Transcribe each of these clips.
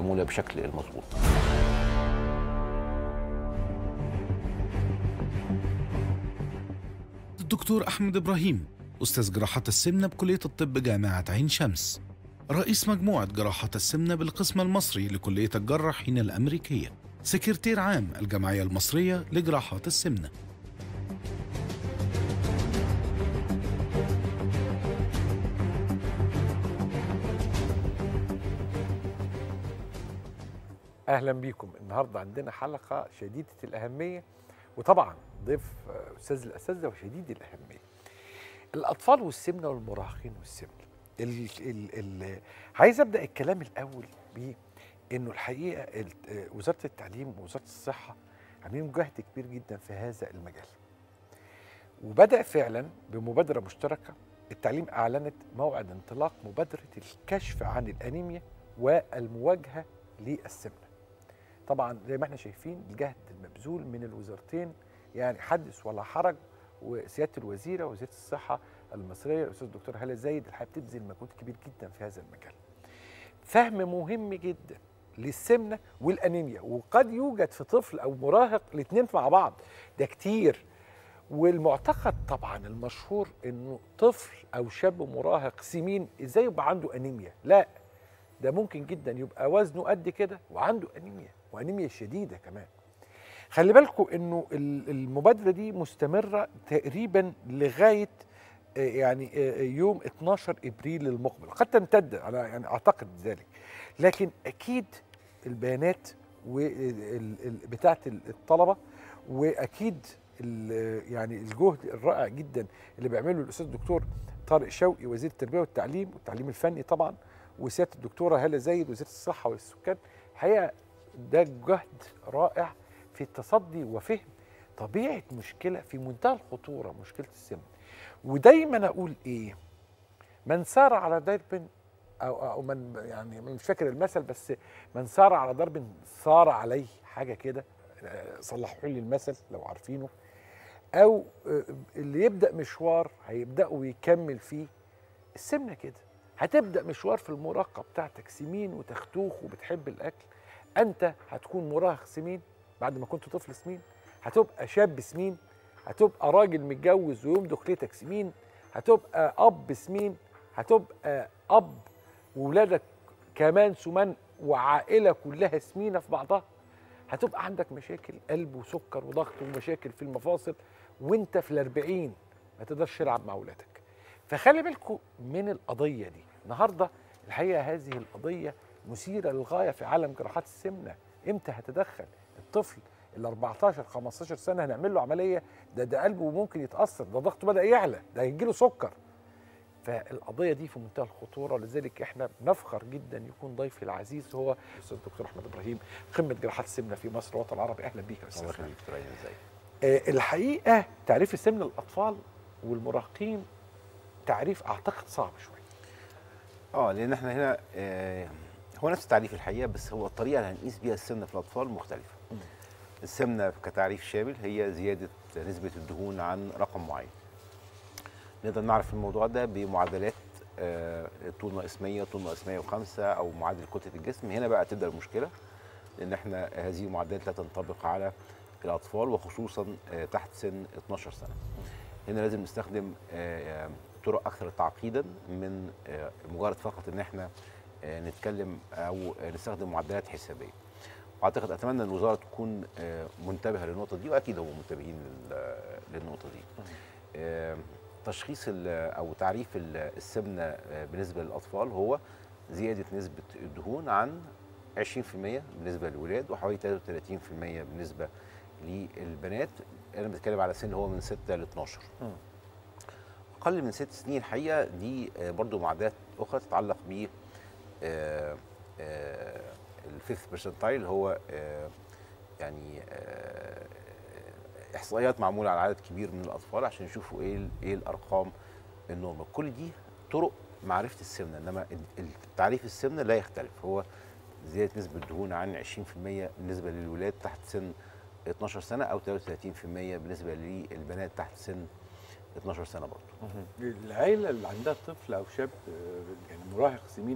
معموله بشكل المظبوط الدكتور أحمد إبراهيم أستاذ جراحة السمنة بكلية الطب جامعة عين شمس رئيس مجموعة جراحة السمنة بالقسم المصري لكلية الجراحين الأمريكية سكرتير عام الجمعية المصرية لجراحات السمنة اهلا بيكم النهارده عندنا حلقه شديده الاهميه وطبعا ضيف آه، استاذ الاساتذه وشديد الاهميه الاطفال والسمنه والمراهقين والسمنه ال ال ال عايز ابدا الكلام الاول ب انه الحقيقه ال- آه، وزاره التعليم ووزاره الصحه عاملين جهد كبير جدا في هذا المجال وبدا فعلا بمبادره مشتركه التعليم اعلنت موعد انطلاق مبادره الكشف عن الانيميا والمواجهه للسمنه طبعا زي ما احنا شايفين الجهد المبذول من الوزارتين يعني حدث ولا حرج وسياده الوزيره وزيره الصحه المصريه الاستاذ الدكتور هاله زايد الحقيقه بتبذل مجهود كبير جدا في هذا المجال. فهم مهم جدا للسمنه والانيميا وقد يوجد في طفل او مراهق الاثنين مع بعض ده كتير والمعتقد طبعا المشهور انه طفل او شاب مراهق سمين ازاي يبقى عنده انيميا لا ده ممكن جدا يبقى وزنه قد كده وعنده انيميا وانيميا شديده كمان خلي بالكم انه ال- المبادره دي مستمره تقريبا لغايه آه، يعني آه، يوم 12 ابريل المقبل قد تمتد انا يعني اعتقد ذلك لكن اكيد البيانات بتاعه الطلبه واكيد ال- يعني الجهد الرائع جدا اللي بيعمله الاستاذ الدكتور طارق شوقي وزير التربيه والتعليم والتعليم الفني طبعا وسياده الدكتوره هاله زايد وزيره الصحه والسكان الحقيقه ده جهد رائع في التصدي وفهم طبيعه مشكله في منتهى الخطوره مشكله السمن ودايما اقول ايه من سار على درب او او من يعني مش فاكر المثل بس من سار على درب سار عليه حاجه كده آه، صلحوا لي المثل لو عارفينه او آه، اللي يبدا مشوار هيبداه ويكمل فيه السمنه كده هتبدا مشوار في المراهقه بتاعتك سمين وتختوخ وبتحب الاكل انت هتكون مراهق سمين بعد ما كنت طفل سمين هتبقى شاب سمين هتبقى راجل متجوز ويوم دخلتك سمين هتبقى اب سمين هتبقى اب وولادك كمان سمان وعائله كلها سمينه في بعضها هتبقى عندك مشاكل قلب وسكر وضغط ومشاكل في المفاصل وانت في الأربعين ما تقدرش تلعب مع ولادك فخلي بالكم من القضيه دي النهارده الحقيقه هذه القضيه مثيره للغايه في عالم جراحات السمنه امتى هتدخل الطفل ال 14 15 سنه هنعمل له عمليه ده ده قلبه ممكن يتاثر ده ضغطه بدا يعلى ده هيجي له سكر فالقضيه دي في منتهى الخطوره ولذلك احنا بنفخر جدا يكون ضيفي العزيز هو الاستاذ الدكتور احمد ابراهيم قمه جراحات السمنه في مصر والوطن العربي اهلا بيك يا استاذ الله أحمد. يخليك دكتور أيمن، ازيك آه، الحقيقه تعريف السمنه للاطفال والمراهقين تعريف اعتقد صعب شويه اه لان احنا هنا آه هو نفس التعريف الحقيقه بس هو الطريقه اللي هنقيس بيها السمنه في الاطفال مختلفه مم. السمنه كتعريف شامل هي زياده نسبه الدهون عن رقم معين نقدر نعرف الموضوع ده بمعادلات آه، طول ناقص 100 طول ناقص 105 او معادل كتله الجسم هنا بقى تبدا المشكله لان احنا هذه المعادلات لا تنطبق على الاطفال وخصوصا آه، تحت سن 12 سنه هنا لازم نستخدم آه، آه، طرق اكثر تعقيدا من آه، مجرد فقط ان احنا آه، نتكلم او آه، نستخدم معدلات حسابيه واعتقد اتمنى ان الوزاره تكون آه، منتبهه للنقطه دي واكيد هم منتبهين لل- للنقطه دي آه، تشخيص ال- او تعريف ال- السمنه آه، بالنسبه للاطفال هو زياده نسبه الدهون عن 20% بالنسبه للولاد وحوالي 33% بالنسبه للبنات انا بتكلم على سن هو من 6 ل 12 مم. اقل من ست سنين الحقيقه دي آه، برضو معدلات اخرى تتعلق ب الفيفث برسنتايل اللي هو آه، يعني آه، احصائيات معموله على عدد كبير من الاطفال عشان يشوفوا ايه ال- ايه الارقام النورمال كل دي طرق معرفه السمنه انما ال- التعريف السمنه لا يختلف هو زياده نسبه الدهون عن 20% بالنسبه للولاد تحت سن 12 سنه او 33% بالنسبه للبنات تحت سن 12 سنه برضه العيله اللي عندها طفل او شاب آه، يعني مراهق سمين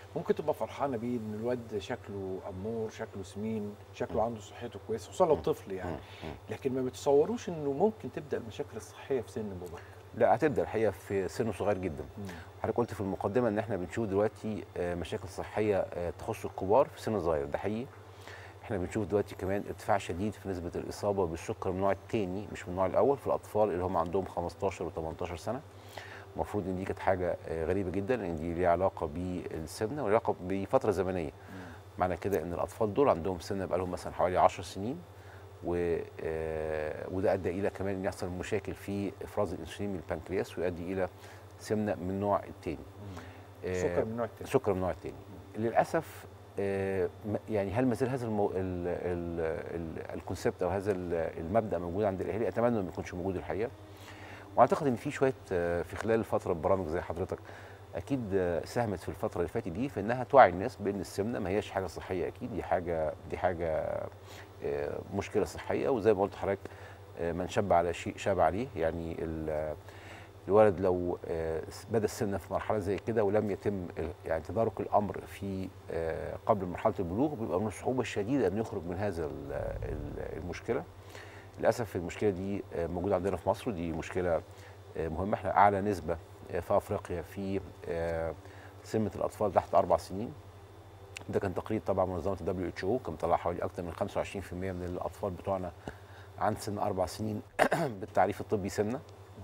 ممكن تبقى فرحانه بيه ان الواد شكله امور شكله سمين شكله عنده صحته كويسه خصوصا لو طفل يعني مم. لكن ما بتصوروش انه ممكن تبدا المشاكل الصحيه في سن مبكر لا هتبدا الحقيقه في سن صغير جدا حضرتك قلت في المقدمه ان احنا بنشوف دلوقتي آه، مشاكل صحيه آه، تخص الكبار في سن صغير ده حقيقي احنا بنشوف دلوقتي كمان ارتفاع شديد في نسبه الاصابه بالسكر من النوع الثاني مش من النوع الاول في الاطفال اللي هم عندهم 15 و18 سنه المفروض ان دي كانت حاجه آه، غريبه جدا لان دي ليها علاقه بالسمنه وليها علاقه بفتره زمنيه معنى كده ان الاطفال دول عندهم سمنه بقى لهم مثلا حوالي 10 سنين و آه، وده ادى الى كمان ان يحصل مشاكل في افراز الانسولين من البنكرياس ويؤدي الى سمنه من النوع الثاني سكر من النوع الثاني سكر من النوع الثاني للاسف آه، م- يعني هل ما زال هذا المو... ال... ال... ال... الكونسيبت او هذا ال- المبدا موجود عند الاهالي اتمنى انه ما يكونش موجود الحقيقه واعتقد ان في شويه آه، في خلال الفتره برامج زي حضرتك اكيد آه، ساهمت في الفتره اللي فاتت دي في انها توعي الناس بان السمنه ما هياش حاجه صحيه اكيد دي حاجه دي حاجه آه، مشكله صحيه وزي ما قلت لحضرتك آه، من شب على شيء شاب عليه يعني ال- الولد لو آه، بدا السمنه في مرحله زي كده ولم يتم ال- يعني تدارك الامر في آه، قبل مرحله البلوغ بيبقى من الصعوبه الشديده ان يخرج من هذا ال- ال- المشكله للاسف المشكله دي آه، موجوده عندنا في مصر ودي مشكله آه، مهمه احنا اعلى نسبه آه، في افريقيا في آه، سمه الاطفال تحت اربع سنين ده كان تقرير طبعا منظمه الدبليو اتش او كان طلع حوالي اكثر من 25% من الاطفال بتوعنا عند سن اربع سنين بالتعريف الطبي سمنه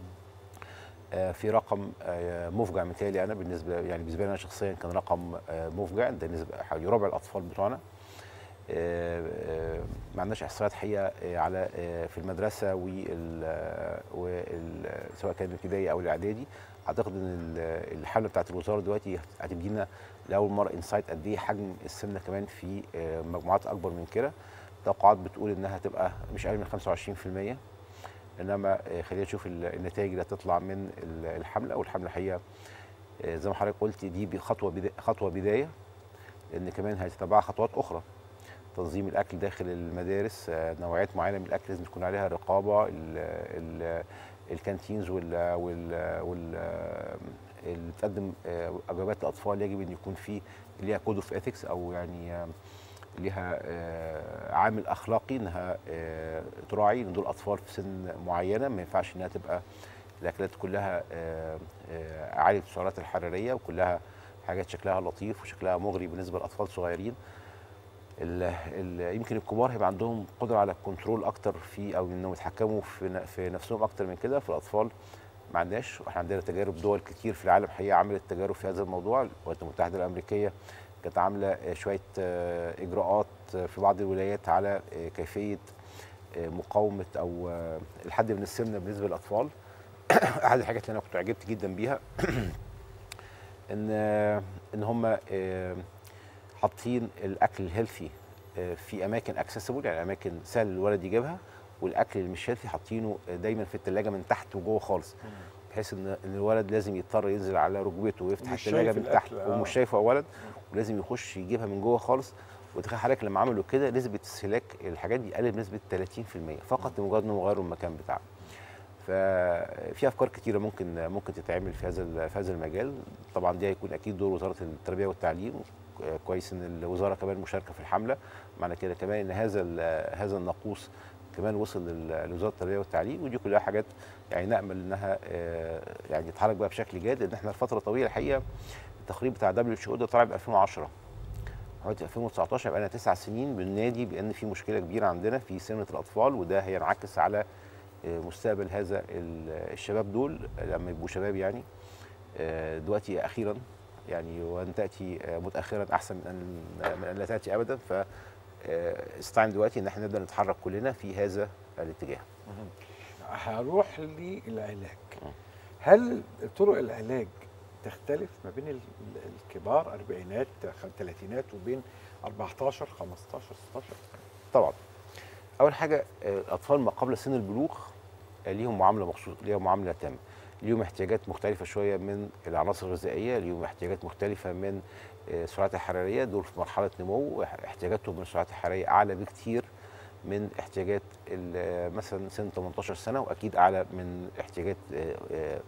آه، في رقم آه، مفجع مثالي انا بالنسبه يعني بالنسبه لي انا شخصيا كان رقم آه، مفجع ده نسبه حوالي ربع الاطفال بتوعنا آه، آه، ما عندناش احصائيات حقيقه آه، على آه، في المدرسه وال آه، وال سواء كان الابتدائي او الاعدادي اعتقد ان ال- الحمله بتاعت الوزاره دلوقتي هتدينا لاول مره انسايت قد ايه حجم السمنه كمان في آه، مجموعات اكبر من كده توقعات بتقول انها هتبقى مش اقل من 25% انما آه، خلينا نشوف ال- النتائج اللي هتطلع من ال- الحمله والحمله هي آه، زي ما حضرتك قلت دي بخطوه بدا خطوه بدايه لان كمان هتتبعها خطوات اخرى تنظيم الاكل داخل المدارس آه، نوعيات معينه من الاكل لازم تكون عليها رقابه ال ال الكانتينز وال وال وال اللي بتقدم آه، وجبات الاطفال يجب ان يكون في ليها كود اوف اثكس او يعني آه، ليها آه، عامل اخلاقي انها آه، تراعي ان دول اطفال في سن معينه ما ينفعش انها تبقى الاكلات كلها آه، آه، عاليه السعرات الحراريه وكلها حاجات شكلها لطيف وشكلها مغري بالنسبه لاطفال صغيرين ال ال يمكن الكبار هيبقى عندهم قدره على الكنترول اكتر في او انهم يتحكموا في ن- في نفسهم اكتر من كده في الاطفال ما عندناش واحنا عندنا تجارب دول كتير في العالم حقيقه عملت تجارب في هذا الموضوع الولايات المتحده الامريكيه كانت عامله آه، شويه آه، اجراءات آه، في بعض الولايات على آه، كيفيه آه، مقاومه او آه، الحد من السمنه بالنسبه للاطفال احد الحاجات اللي انا كنت عجبت جدا بيها ان آه، ان هم آه، حاطين الاكل الهيلثي آه، في اماكن اكسسبل يعني اماكن سهل الولد يجيبها والاكل اللي مش هيلثي حاطينه آه، دايما في الثلاجه من تحت وجوه خالص بحيث ان ان الولد لازم يضطر ينزل على ركبته ويفتح ومش الثلاجه شايف من تحت الأكل، آه. ومش شايفه اولا ولازم يخش يجيبها من جوه خالص وتخيل حضرتك لما عملوا كده نسبه استهلاك الحاجات دي قلت بنسبه 30% فقط لمجرد انهم غيروا المكان بتاعهم ففي افكار كتيره ممكن ممكن تتعمل في هذا ال- في هذا المجال طبعا دي هيكون اكيد دور وزاره التربيه والتعليم ك- كويس ان الوزاره كمان مشاركه في الحمله معنى كده كمان ان هذا ال- هذا الناقوس كمان وصل لل- لوزاره التربيه والتعليم ودي كلها حاجات يعني نامل انها آه، يعني تتحرك بقى بشكل جاد لان احنا لفتره طويله الحقيقه التقرير بتاع دبليو اتش او ده طلع ب 2010 دلوقتي 2019 بقى لنا تسع سنين بننادي بان في مشكله كبيره عندنا في سمنه الاطفال وده هينعكس على آه، مستقبل هذا ال- الشباب دول لما يبقوا شباب يعني آه، دلوقتي اخيرا يعني وان تاتي آه، متاخرا احسن من ان من ان لا تاتي ابدا ف استعين دلوقتي ان احنا نبدا نتحرك كلنا في هذا الاتجاه هروح للعلاج هل طرق العلاج تختلف ما بين ال- ال- الكبار اربعينات خ- ثلاثينات وبين 14 15 16 طبعا اول حاجه آه، الاطفال ما قبل سن البلوغ آه، ليهم معامله مخصوص ليهم معامله تامه ليهم احتياجات مختلفه شويه من العناصر الغذائيه ليهم احتياجات مختلفه من آه، السعرات الحراريه دول في مرحله نمو احتياجاتهم من السعرات الحراريه اعلى بكتير من احتياجات ال- آه، مثلا سن 18 سنه واكيد اعلى من احتياجات آه، آه،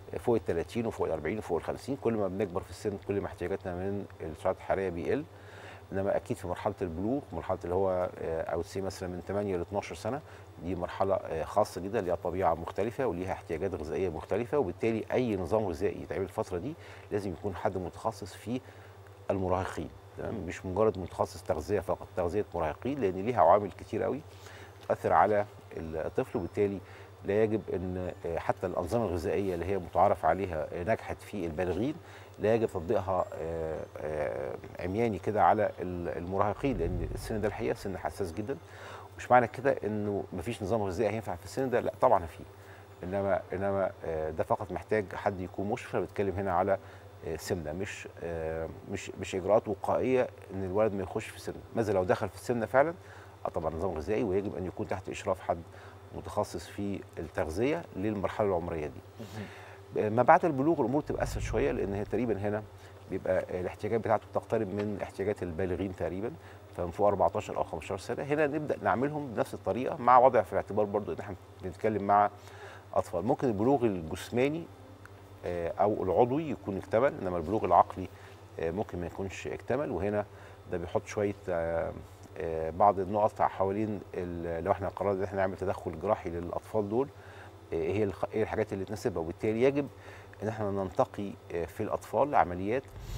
فوق ال 30 وفوق ال 40 وفوق ال 50 كل ما بنكبر في السن كل ما احتياجاتنا من السعرات الحراريه بيقل انما اكيد في مرحله البلوغ مرحله اللي هو او سي مثلا من 8 ل 12 سنه دي مرحله آه، خاصه جدا ليها طبيعه مختلفه وليها احتياجات غذائيه مختلفه وبالتالي اي نظام غذائي يتعمل الفتره دي لازم يكون حد متخصص في المراهقين تمام مش مجرد متخصص تغذيه فقط تغذيه مراهقين لان ليها عوامل كتير قوي تؤثر على الطفل وبالتالي لا يجب ان آه، حتى الانظمه الغذائيه اللي هي متعارف عليها آه، نجحت في البالغين لا يجب تطبيقها آه، آه، عمياني كده على ال- المراهقين لان السن ده الحقيقه سن حساس جدا مش معنى كده انه مفيش نظام غذائي هينفع في السن ده لا طبعا فيه انما انما آه، ده فقط محتاج حد يكون مشرف أنا بتكلم هنا على آه، سمنه مش آه، مش مش اجراءات وقائيه ان الولد ما يخش في سمنه ماذا لو دخل في السمنه فعلا اه طبعا نظام غذائي ويجب ان يكون تحت اشراف حد متخصص في التغذيه للمرحله العمريه دي ما بعد البلوغ الامور تبقى اسهل شويه لان هي تقريبا هنا بيبقى الاحتياجات بتاعته بتقترب من احتياجات البالغين تقريبا فمن فوق 14 او 15 سنه هنا نبدا نعملهم بنفس الطريقه مع وضع في الاعتبار برضو ان احنا بنتكلم مع اطفال ممكن البلوغ الجسماني آه، او العضوي يكون اكتمل انما البلوغ العقلي آه، ممكن ما يكونش اكتمل وهنا ده بيحط شويه آه، آه، بعض النقط حوالين ال- لو احنا قررنا ان احنا نعمل تدخل جراحي للاطفال دول آه، هي الخ- ايه الحاجات اللي تناسبها وبالتالي يجب ان احنا ننتقي آه، في الاطفال عمليات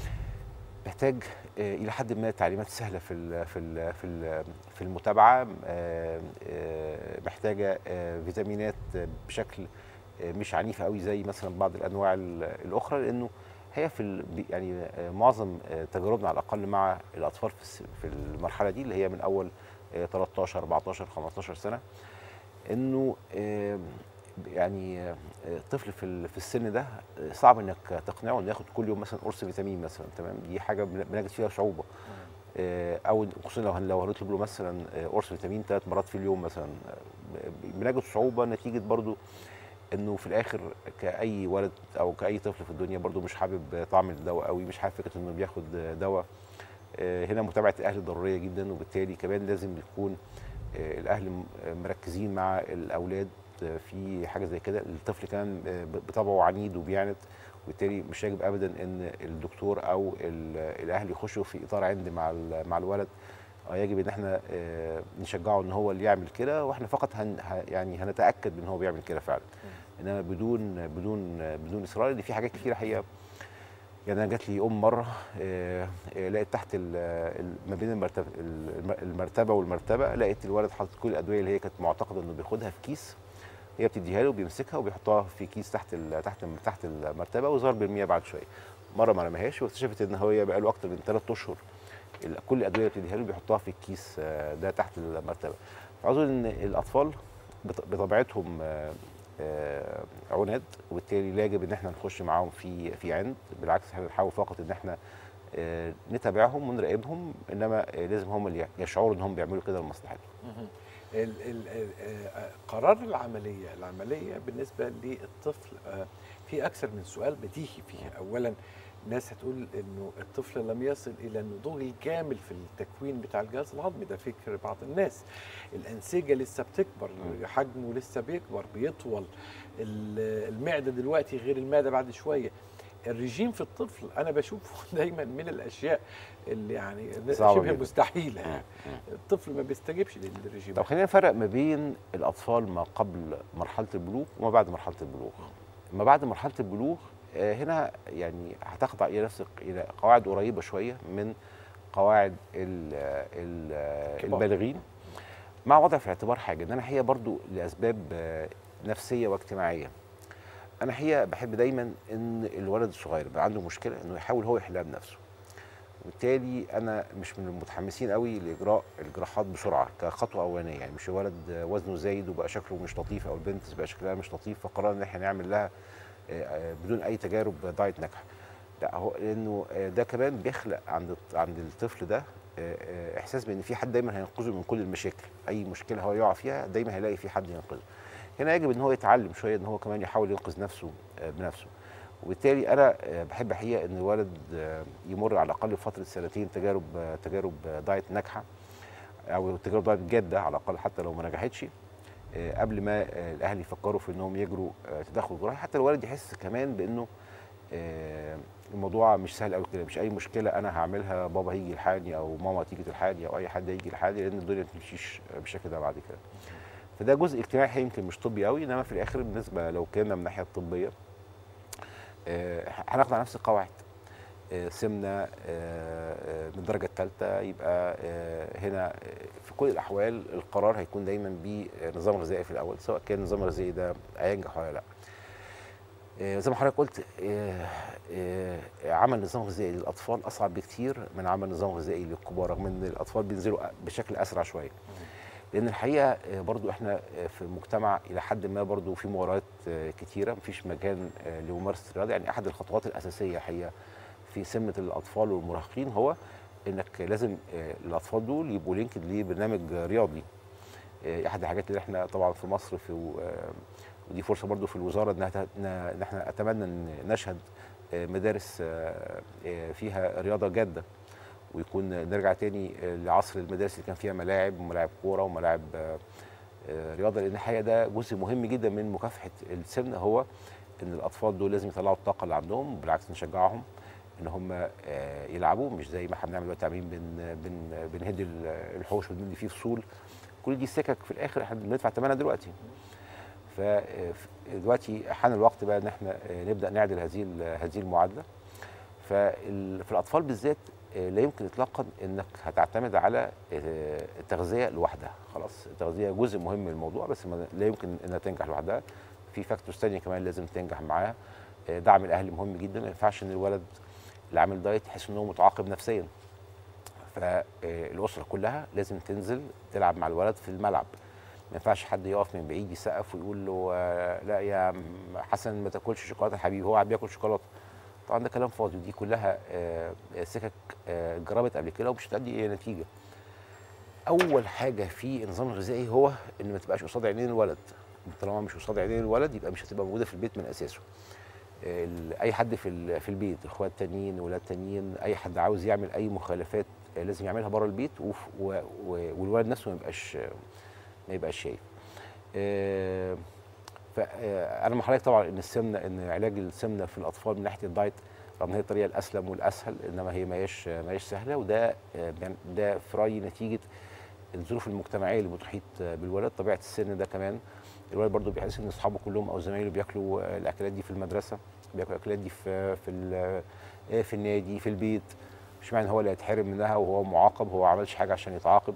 محتاج آه، الى حد ما تعليمات سهله في ال في ال في ال في المتابعه آه، آه، محتاجه آه، فيتامينات آه، بشكل آه، مش عنيف قوي زي مثلا بعض الانواع ال- الاخرى لانه هي في ال- بي- يعني آه، معظم آه، تجاربنا على الاقل مع الاطفال في الس- في المرحله دي اللي هي من اول آه، 13 14 15 سنه انه آه، يعني آه، طفل في ال- في السن ده آه، صعب انك تقنعه انه ياخد كل يوم مثلا قرص فيتامين مثلا تمام دي حاجه بن- بنجد فيها صعوبه آه، او خصوصا لو هن- لو هنطلب له مثلا آه، قرص فيتامين ثلاث مرات في اليوم مثلا آه، بنجد صعوبه نتيجه برضو انه في الاخر كاي ولد او كاي طفل في الدنيا برضو مش حابب طعم الدواء قوي مش حابب فكره انه بياخد دواء آه، هنا متابعه الاهل ضروريه جدا وبالتالي كمان لازم يكون آه، الاهل م- مركزين مع الاولاد آه، في حاجه زي كده الطفل كمان آه، بطبعه عنيد وبيعند وبالتالي مش يجب ابدا ان الدكتور او ال- الاهل يخشوا في اطار عند مع ال- مع الولد آه، يجب ان احنا آه، نشجعه ان هو اللي يعمل كده واحنا فقط هن ه- يعني هنتاكد من هو بيعمل كده فعلا انما بدون بدون بدون اصرار لان في حاجات كتيره حقيقه يعني انا جات لي ام مره آه، آه، لقيت تحت ال- ال- ما بين المرتبه الم- المرتبه والمرتبه لقيت الولد حاطط كل الادويه اللي هي كانت معتقده انه بياخدها في كيس هي بتديها له بيمسكها وبيحطها في كيس تحت ال- تحت تحت المرتبه وظهر بالمية بعد شويه مره ما رماهاش واكتشفت ان هو بقى له اكتر من ثلاث اشهر ال- كل الادويه اللي بتديها له بيحطها في الكيس آه، ده تحت المرتبه فعاوز أقول ان الاطفال بط- بطبيعتهم آه، آه، عناد وبالتالي لا يجب ان احنا نخش معاهم في في عند بالعكس احنا بنحاول فقط ان احنا آه، نتابعهم ونراقبهم انما آه، لازم هم اللي يشعروا ان هم بيعملوا كده لمصلحتهم ال ال ال آه، قرار العمليه العمليه بالنسبه للطفل آه، في اكثر من سؤال بديهي فيها اولا الناس هتقول انه الطفل لم يصل الى النضوج الكامل في التكوين بتاع الجهاز الهضمي ده فكر بعض الناس الانسجه لسه بتكبر حجمه لسه بيكبر بيطول ال- المعده دلوقتي غير المعده بعد شويه الرجيم في الطفل انا بشوفه دايما من الاشياء اللي يعني صعبة شبه جداً. مستحيله يعني الطفل ما بيستجيبش للرجيم طب خلينا نفرق ما بين الاطفال ما قبل مرحله البلوغ وما بعد مرحله البلوغ ما بعد مرحله البلوغ آه، هنا يعني هتخضع الى نفس الى قواعد قريبه شويه من قواعد ال ال كبار. البالغين مع وضع في الاعتبار حاجه ان انا هي برضو لاسباب آه، نفسيه واجتماعيه انا هي بحب دايما ان الولد الصغير بقى عنده مشكله انه يحاول هو يحلها بنفسه وبالتالي انا مش من المتحمسين قوي لاجراء الجراحات بسرعه كخطوه اولانيه يعني مش الولد وزنه زايد وبقى شكله مش لطيف او البنت بقى شكلها مش لطيف فقررنا ان احنا نعمل لها آه، آه، بدون اي تجارب دايت ناجحه لا هو لانه آه، ده كمان بيخلق عند الط- عند الطفل ده آه، آه، احساس بان في حد دايما هينقذه من كل المشاكل اي مشكله هو يقع فيها دايما هيلاقي في حد ينقذه هنا يجب ان هو يتعلم شويه ان هو كمان يحاول ينقذ نفسه آه، بنفسه وبالتالي انا آه، بحب حقيقه ان الولد آه، يمر على الاقل فتره سنتين تجارب آه، تجارب آه، دايت ناجحه او تجارب دايت جاده على الاقل حتى لو ما نجحتش آه، قبل ما آه، الاهل يفكروا في انهم يجروا آه، تدخل جراحي حتى الولد يحس كمان بانه آه، الموضوع مش سهل قوي كده مش اي مشكله انا هعملها بابا هيجي يلحقني او ماما تيجي تلحقني او اي حد يجي يلحقني لان الدنيا ما تمشيش بالشكل ده بعد كده فده جزء اجتماعي يمكن مش طبي قوي انما في الاخر بالنسبه لو كنا من الناحيه الطبيه آه، هناخد على نفس القواعد آه، سمنه آه، آه، من الدرجه الثالثه يبقى آه، هنا آه، في كل الاحوال القرار هيكون دايما بنظام غذائي في الاول سواء كان النظام الغذائي ده هينجح ولا لا آه، زي ما حضرتك قلت آه، آه، عمل نظام غذائي للاطفال اصعب بكتير من عمل نظام غذائي للكبار رغم ان الاطفال بينزلوا بشكل اسرع شويه لان الحقيقه آه، برضو احنا آه، في مجتمع الى حد ما برضو في مغريات آه، كتيره مفيش مكان آه، لممارسه الرياضه يعني احد الخطوات الاساسيه حقيقه في سمه الاطفال والمراهقين هو انك لازم آه، الاطفال دول يبقوا لينكد لبرنامج رياضي آه، احد الحاجات اللي احنا طبعا في مصر في آه، ودي فرصه برضو في الوزاره انها ت- ان إن احنا اتمنى ان نشهد آه، مدارس آه، آه، فيها رياضه جاده ويكون نرجع تاني آه، لعصر المدارس اللي كان فيها ملاعب وملاعب كوره وملاعب آه، آه، رياضه لان الحقيقه ده جزء مهم جدا من مكافحه السمنه هو ان الاطفال دول لازم يطلعوا الطاقه اللي عندهم وبالعكس نشجعهم ان هم آه، يلعبوا مش زي ما احنا بنعمل دلوقتي تمرين بن بن بنهد ال- الحوش وبندي فيه فصول كل دي سكك في الاخر احنا بندفع ثمنها دلوقتي فدلوقتي حان الوقت بقى ان احنا آه، نبدا نعدل هذه ال- هذه المعادله ففي الاطفال بالذات آه، لا يمكن اطلاقا انك هتعتمد على آه، التغذيه لوحدها خلاص التغذيه جزء مهم من الموضوع بس ما- لا يمكن انها تنجح لوحدها في فاكتورز تانية كمان لازم تنجح معاها آه، دعم الاهل مهم جدا ما ينفعش ان الولد اللي عامل دايت يحس ان هو متعاقب نفسيا فالاسره كلها لازم تنزل تلعب مع الولد في الملعب ما ينفعش حد يقف من بعيد يسقف ويقول له آه، لا يا م- حسن ما تاكلش شوكولاته يا حبيبي هو قاعد بياكل شوكولاته طبعا ده كلام فاضي ودي كلها آه، سكك آه، جربت قبل كده ومش هتؤدي الى نتيجه اول حاجه في النظام الغذائي هو ان ما تبقاش قصاد عينين الولد طالما مش قصاد عينين الولد يبقى مش هتبقى موجوده في البيت من اساسه ال- اي حد في ال- في البيت اخوات تانيين ولاد تانيين اي حد عاوز يعمل اي مخالفات آه، لازم يعملها بره البيت وف- و- و- والولد نفسه ما يبقاش ما يبقاش شايف آه، فانا مع حضرتك طبعا ان السمنه ان علاج السمنه في الاطفال من ناحيه الدايت رغم ان هي الطريقه الاسلم والاسهل انما هي ما هيش ما هيش سهله وده آه، بيان- ده في رايي نتيجه الظروف المجتمعيه اللي بتحيط آه، بالولد طبيعه السن ده كمان الولد برضه بيحس ان اصحابه كلهم او زمايله بياكلوا آه، الاكلات دي في المدرسه بياكلوا الاكلات دي في في ال- آه، في النادي في البيت مش معنى هو اللي هيتحرم منها وهو معاقب هو ما عملش حاجه عشان يتعاقب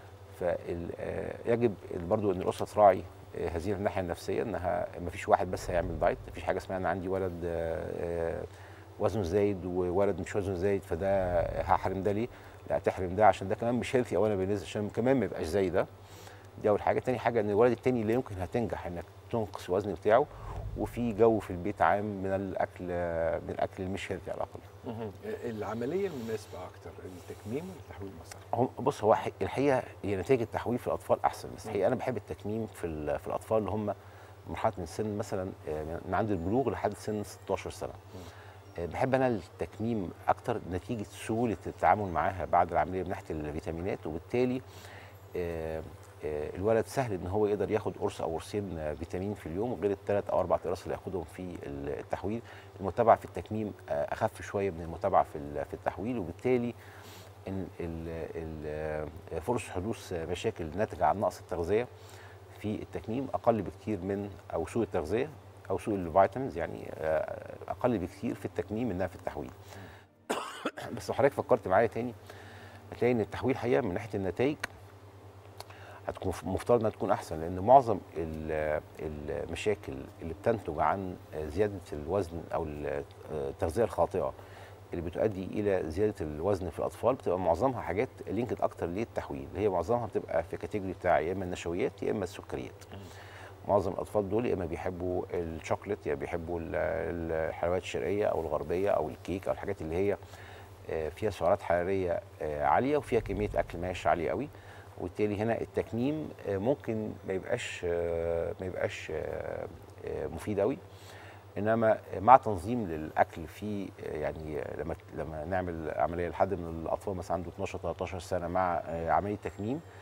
فيجب برضو ان الاسره تراعي آه، هذه الناحيه النفسيه انها ما فيش واحد بس هيعمل دايت ما فيش حاجه اسمها انا عندي ولد آه، آه، وزنه زايد وولد مش وزنه زايد فده هحرم ده ليه؟ لا تحرم ده عشان ده كمان مش هيلثي اولا بالنسبه عشان كمان ما يبقاش زي ده دي اول حاجه تاني حاجه ان الولد التاني لا يمكن هتنجح انك تنقص الوزن بتاعه وفي جو في البيت عام من الاكل من الاكل اللي مش هيلثي على الاقل العمليه المناسبه اكتر التكميم ولا التحويل المسار هم بص هو حق- الحقيقه هي نتائج التحويل في الاطفال احسن بس الحقيقه انا بحب التكميم في ال- في الاطفال اللي هم مرحله من سن مثلا آه، من عند البلوغ لحد سن 16 سنه آه، بحب انا التكميم اكتر نتيجه سهوله التعامل معاها بعد العمليه من ناحيه الفيتامينات وبالتالي آه، آه، الولد سهل ان هو يقدر ياخد قرص او قرصين آه، فيتامين في اليوم غير الثلاث او اربع اقراص اللي ياخدهم في التحويل المتابعه في التكميم آه، اخف شويه من المتابعه في ال- في التحويل وبالتالي ان ال- ال- فرص حدوث مشاكل ناتجه عن نقص التغذيه في التكميم اقل بكتير من او سوء التغذيه او سوء الفيتامينز يعني آه، اقل بكتير في التكميم منها في التحويل بس لو حضرتك فكرت معايا تاني هتلاقي ان التحويل حقيقه من ناحيه النتائج هتكون مفترض انها تكون احسن لان معظم ال- المشاكل اللي بتنتج عن زياده الوزن او التغذيه الخاطئه اللي بتؤدي الى زياده الوزن في الاطفال بتبقى معظمها حاجات لينكد اكتر للتحويل هي معظمها بتبقى في كاتيجوري بتاع يا اما النشويات يا اما السكريات معظم الاطفال دول يا اما بيحبوا الشوكليت يا بيحبوا ال- الحلويات الشرقيه او الغربيه او الكيك او الحاجات اللي هي آه، فيها سعرات حراريه آه، عاليه وفيها كميه اكل ماشي عاليه قوي وبالتالي هنا التكميم آه، ممكن ما يبقاش آه، ما يبقاش آه، آه، مفيد قوي انما مع تنظيم للاكل في يعني لما لما نعمل عمليه لحد من الاطفال مثلا عنده 12 13 سنه مع آه، عمليه تكميم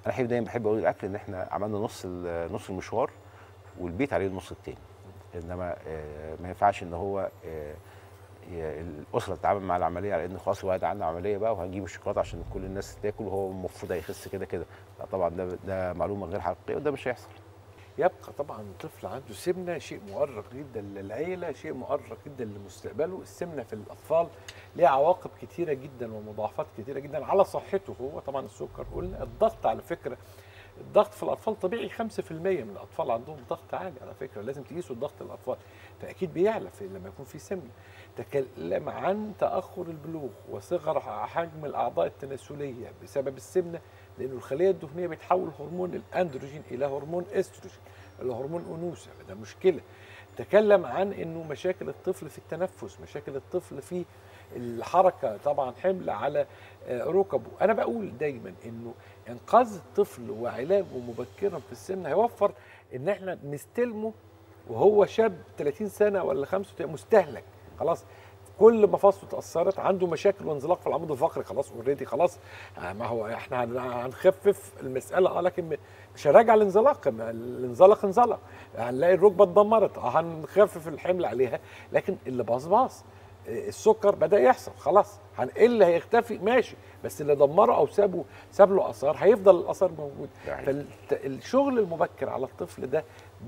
انا حبيب دايما بحب اقول الاكل ان احنا عملنا نص ال- نص المشوار والبيت عليه النص التاني انما آه، ما ينفعش ان هو آه، ي- الاسره تتعامل مع العمليه على ان خلاص الواحد عنده عمليه بقى وهنجيب الشوكولاته عشان كل الناس تاكل وهو المفروض هيخس كده كده لا طبعا ده ده معلومه غير حقيقيه وده مش هيحصل يبقى طبعا الطفل عنده سمنه شيء مؤرق جدا للعيله شيء مؤرق جدا لمستقبله السمنه في الاطفال ليها عواقب كتيره جدا ومضاعفات كتيره جدا على صحته هو طبعا السكر قلنا الضغط على فكره الضغط في الاطفال طبيعي 5% من الاطفال عندهم ضغط عالي على فكره لازم تقيسوا الضغط الاطفال فاكيد بيعلى في لما يكون في سمنه تكلم عن تاخر البلوغ وصغر حجم الاعضاء التناسليه بسبب السمنه لانه الخليه الدهنيه بتحول هرمون الاندروجين الى هرمون استروجين اللي هو هرمون انوثه ده مشكله تكلم عن انه مشاكل الطفل في التنفس مشاكل الطفل في الحركه طبعا حمل على آه، ركبه انا بقول دايما انه انقاذ الطفل وعلاجه مبكرا في السن هيوفر ان احنا نستلمه وهو شاب 30 سنه ولا 35 مستهلك خلاص كل مفاصله اتاثرت عنده مشاكل وانزلاق في العمود الفقري خلاص اوريدي خلاص آه، ما هو احنا هن- هنخفف المساله اه لكن م- مش هنراجع الانزلاق ما الانزلاق انزلق هنلاقي الركبه اتدمرت اه هنخفف الحمل عليها لكن اللي باظ باظ آه، السكر بدا يحصل خلاص هن- إيه اللي هيختفي ماشي بس اللي دمره او سابه ساب له اثار هيفضل الاثار موجود ده حقيقي. فالشغل المبكر على الطفل ده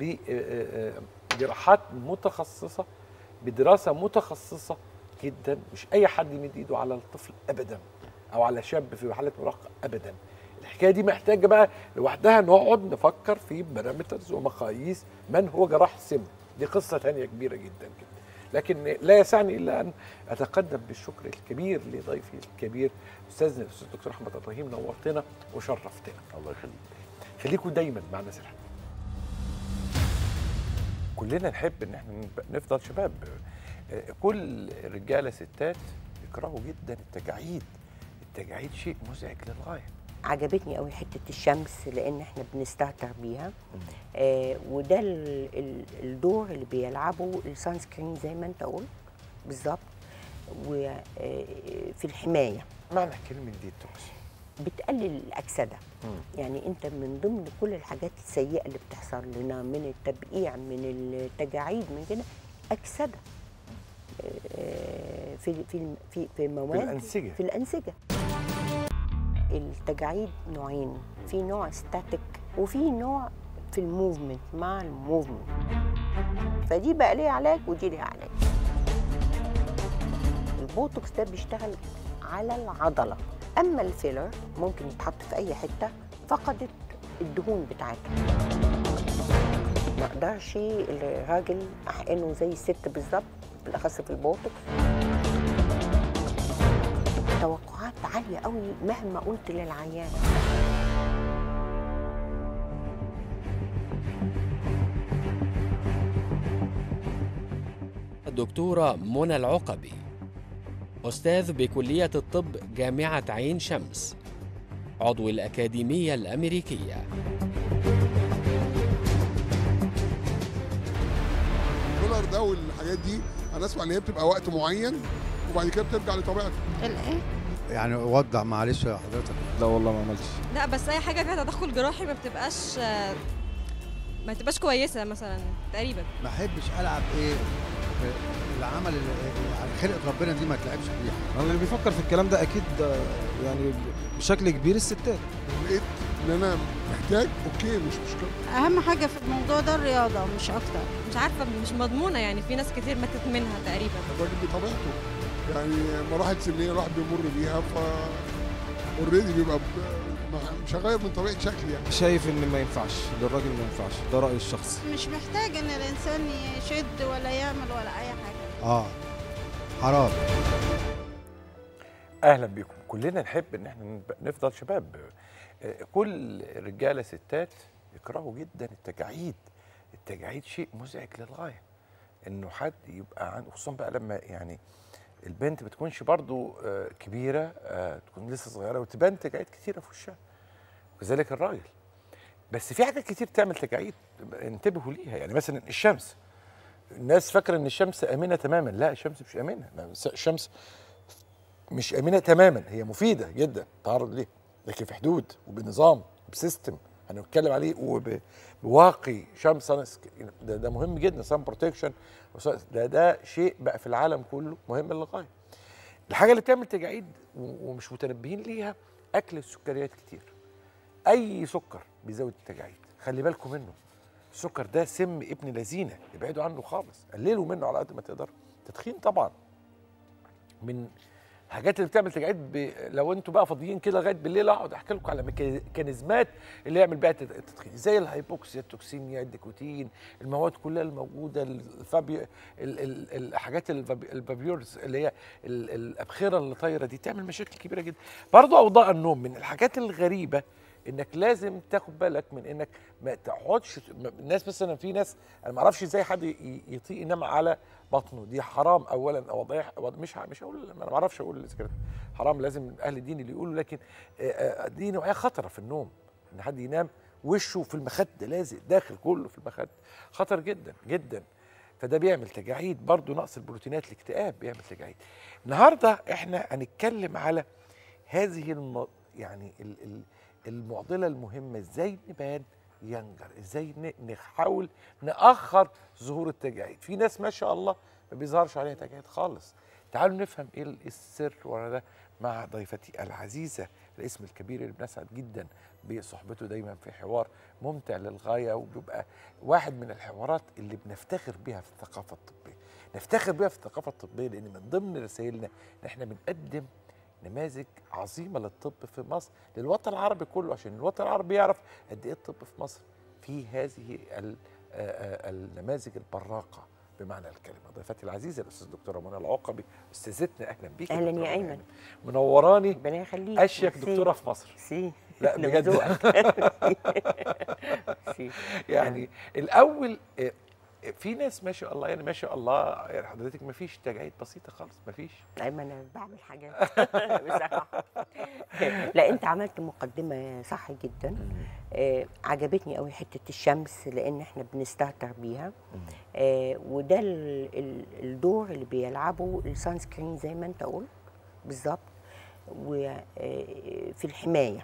بجراحات متخصصه بدراسه متخصصه جدا مش اي حد يمد ايده على الطفل ابدا او على شاب في حاله مراهقه ابدا الحكايه دي محتاجه بقى لوحدها نقعد نفكر في بارامترز ومقاييس من هو جراح السمن دي قصه ثانيه كبيره جدا جدا لكن لا يسعني الا ان اتقدم بالشكر الكبير لضيفي الكبير استاذنا الاستاذ الدكتور احمد ابراهيم نورتنا وشرفتنا الله يخليك خليكم دايما مع الناس الحلوه كلنا نحب ان احنا نبقى- نفضل شباب آه، كل رجاله ستات يكرهوا جدا التجاعيد التجاعيد شيء مزعج للغايه عجبتني قوي حته الشمس لان احنا بنستهتر بيها آه وده ال ال الدور اللي بيلعبه السان سكرين زي ما انت قلت بالظبط وفي الحمايه معنى كلمه ديتوكس بتقلل الاكسده يعني انت من ضمن كل الحاجات السيئه اللي بتحصل لنا من التبقيع من التجاعيد من كده اكسده آه، في في في في مواد الأنسجة. في الانسجه التجاعيد نوعين في نوع ستاتيك وفي نوع في الموفمنت مع الموفمنت فدي بقى ليها علاج ودي ليها علاج البوتوكس ده بيشتغل على العضله اما الفيلر ممكن يتحط في اي حته فقدت الدهون بتاعتها ما اقدرش الراجل احقنه زي الست بالظبط بالاخص في البوتوكس توقعات عاليه قوي مهما قلت للعيان الدكتورة منى العقبي أستاذ بكلية الطب جامعة عين شمس عضو الأكاديمية الأمريكية الدولار ده والحاجات دي انا اسمع ان هي بتبقى وقت معين وبعد كده بترجع لطبيعتها الايه يعني وضع معلش يا حضرتك لا والله ما عملتش لا بس اي حاجه فيها تدخل جراحي ما بتبقاش ما بتبقاش كويسه مثلا تقريبا ما احبش العب ايه في العمل اللي يعني خلقه ربنا دي ما تلعبش فيها انا اللي بيفكر في الكلام ده اكيد آه، يعني بشكل كبير الستات لقيت ان انا محتاج اوكي مش مشكله اهم حاجه في الموضوع ده الرياضه مش اكتر مش عارفه مش مضمونه يعني في ناس كتير ماتت منها تقريبا الراجل بطبيعته يعني مراحل سنيه الواحد بيمر بيها ف اوريدي بيبقى ب- ما- مش هغير من طبيعه شكلي يعني شايف ان ما ينفعش للراجل ما ينفعش ده رايي الشخصي مش محتاج ان الانسان يشد ولا يعمل ولا اي حاجه اه حرام اهلا بكم كلنا نحب ان احنا نبقى- نفضل شباب آه، كل رجاله ستات يكرهوا جدا التجاعيد التجاعيد شيء مزعج للغايه انه حد يبقى عنده خصوصا بقى لما يعني البنت بتكونش برضو آه، كبيره آه، تكون لسه صغيره وتبان تجاعيد كتيره في وشها وكذلك الراجل بس في حاجات كتير تعمل تجاعيد انتبهوا ليها يعني مثلا الشمس الناس فاكره ان الشمس امنه تماما لا الشمس مش امنه الشمس مش امنه تماما هي مفيده جدا تعرض ليها لكن في حدود وبنظام بسيستم هنتكلم عليه وبواقي شمس سان ده, ده مهم جدا سان بروتكشن ده ده شيء بقى في العالم كله مهم للغايه الحاجه اللي بتعمل تجاعيد و- ومش متنبهين ليها اكل السكريات كتير اي سكر بيزود التجاعيد خلي بالكم منه السكر ده سم ابن لذينه ابعدوا عنه خالص قللوا منه على قد ما تقدروا تدخين طبعا من الحاجات اللي بتعمل تجاعيد ب... لو انتوا بقى فاضيين كده لغايه بالليل اقعد احكي لكم على ميكانيزمات اللي يعمل بقى التد- التدخين زي الهايبوكسيا التوكسيميا الديكوتين المواد كلها الموجوده الفابي ال... ال... الحاجات الفابي... الفابيورز اللي هي ال... الابخره اللي طايره دي تعمل مشاكل كبيره جدا برضه اوضاع النوم من الحاجات الغريبه انك لازم تاخد بالك من انك ما تقعدش ما- الناس مثلا في ناس انا ما اعرفش ازاي حد ي- يطيق ينام على بطنه دي حرام اولا وضيح مش ه- مش هقول انا ما اعرفش اقول إذا كانت حرام لازم اهل الدين اللي يقولوا لكن آه، آه، دي نوعيه خطره في النوم ان حد ينام وشه في المخده لازق داخل كله في المخده خطر جدا جدا فده بيعمل تجاعيد برضه نقص البروتينات الاكتئاب بيعمل تجاعيد النهارده احنا هنتكلم على هذه الم... يعني ال... ال... المعضله المهمه ازاي نبان ينجر ازاي ن- نحاول ناخر ظهور التجاعيد في ناس ما شاء الله ما بيظهرش عليها تجاعيد خالص تعالوا نفهم ايه ال- السر ورا ده مع ضيفتي العزيزه الاسم الكبير اللي بنسعد جدا بصحبته دايما في حوار ممتع للغايه وبيبقى واحد من الحوارات اللي بنفتخر بيها في الثقافه الطبيه نفتخر بيها في الثقافه الطبيه لان من ضمن رسائلنا ان احنا بنقدم نماذج عظيمه للطب في مصر للوطن العربي كله عشان الوطن العربي يعرف قد ايه الطب في مصر في هذه ال- آه، آه، النماذج البراقه بمعنى الكلمه ضيفتي العزيزه الاستاذ دكتوره منى العقبي استاذتنا اهلا بيك أهلاً يا دكتورة أيمن. منى. منوراني ربنا يخليك اشيك ميرسي. دكتوره في مصر سي لا ده بجد ذوقك. سي. يعني الاول آه، في ناس ما شاء الله يعني ما شاء الله يعني حضرتك ما فيش تجاعيد بسيطه خالص ما فيش ايمن انا بعمل حاجات بصراحه لا انت عملت مقدمه صح جدا آه عجبتني قوي حته الشمس لان احنا بنستهتر بيها آه وده ال ال الدور اللي بيلعبه السان سكرين زي ما انت قلت بالظبط وفي الحمايه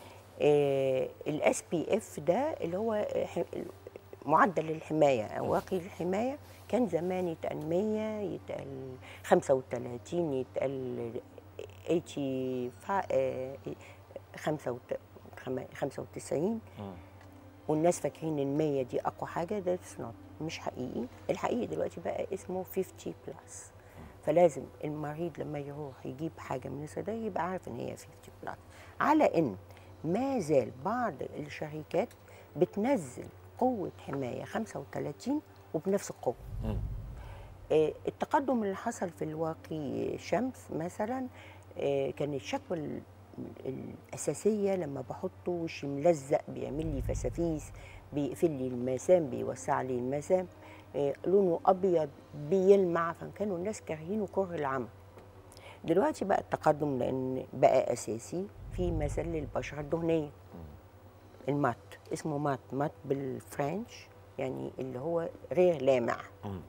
الاس بي اف ده اللي هو آه، ح- معدل الحمايه او واقي الحمايه كان زمان يتقال 100 يتقال 35 يتقال 80 فا- آه، خمسة وت- خم- 95 والناس فاكرين ان 100 دي اقوى حاجه ده نوت مش حقيقي الحقيقي دلوقتي بقى اسمه 50 بلس فلازم المريض لما يروح يجيب حاجه من الصيدليه يبقى عارف ان هي 50 بلس على ان ما زال بعض الشركات بتنزل قوه حمايه 35 وبنفس القوه آه، التقدم اللي حصل في الواقي شمس مثلا آه، كان الشكوى ال- الأساسية لما بحطه وشي ملزق بيعمل لي فسافيس بيقفل لي المسام بيوسع لي المسام آه، لونه أبيض بيلمع فكانوا الناس كارهينه كره العمى دلوقتي بقى التقدم لأن بقى أساسي في مثل للبشرة الدهنية المات اسمه مات مات بالفرنش يعني اللي هو غير لامع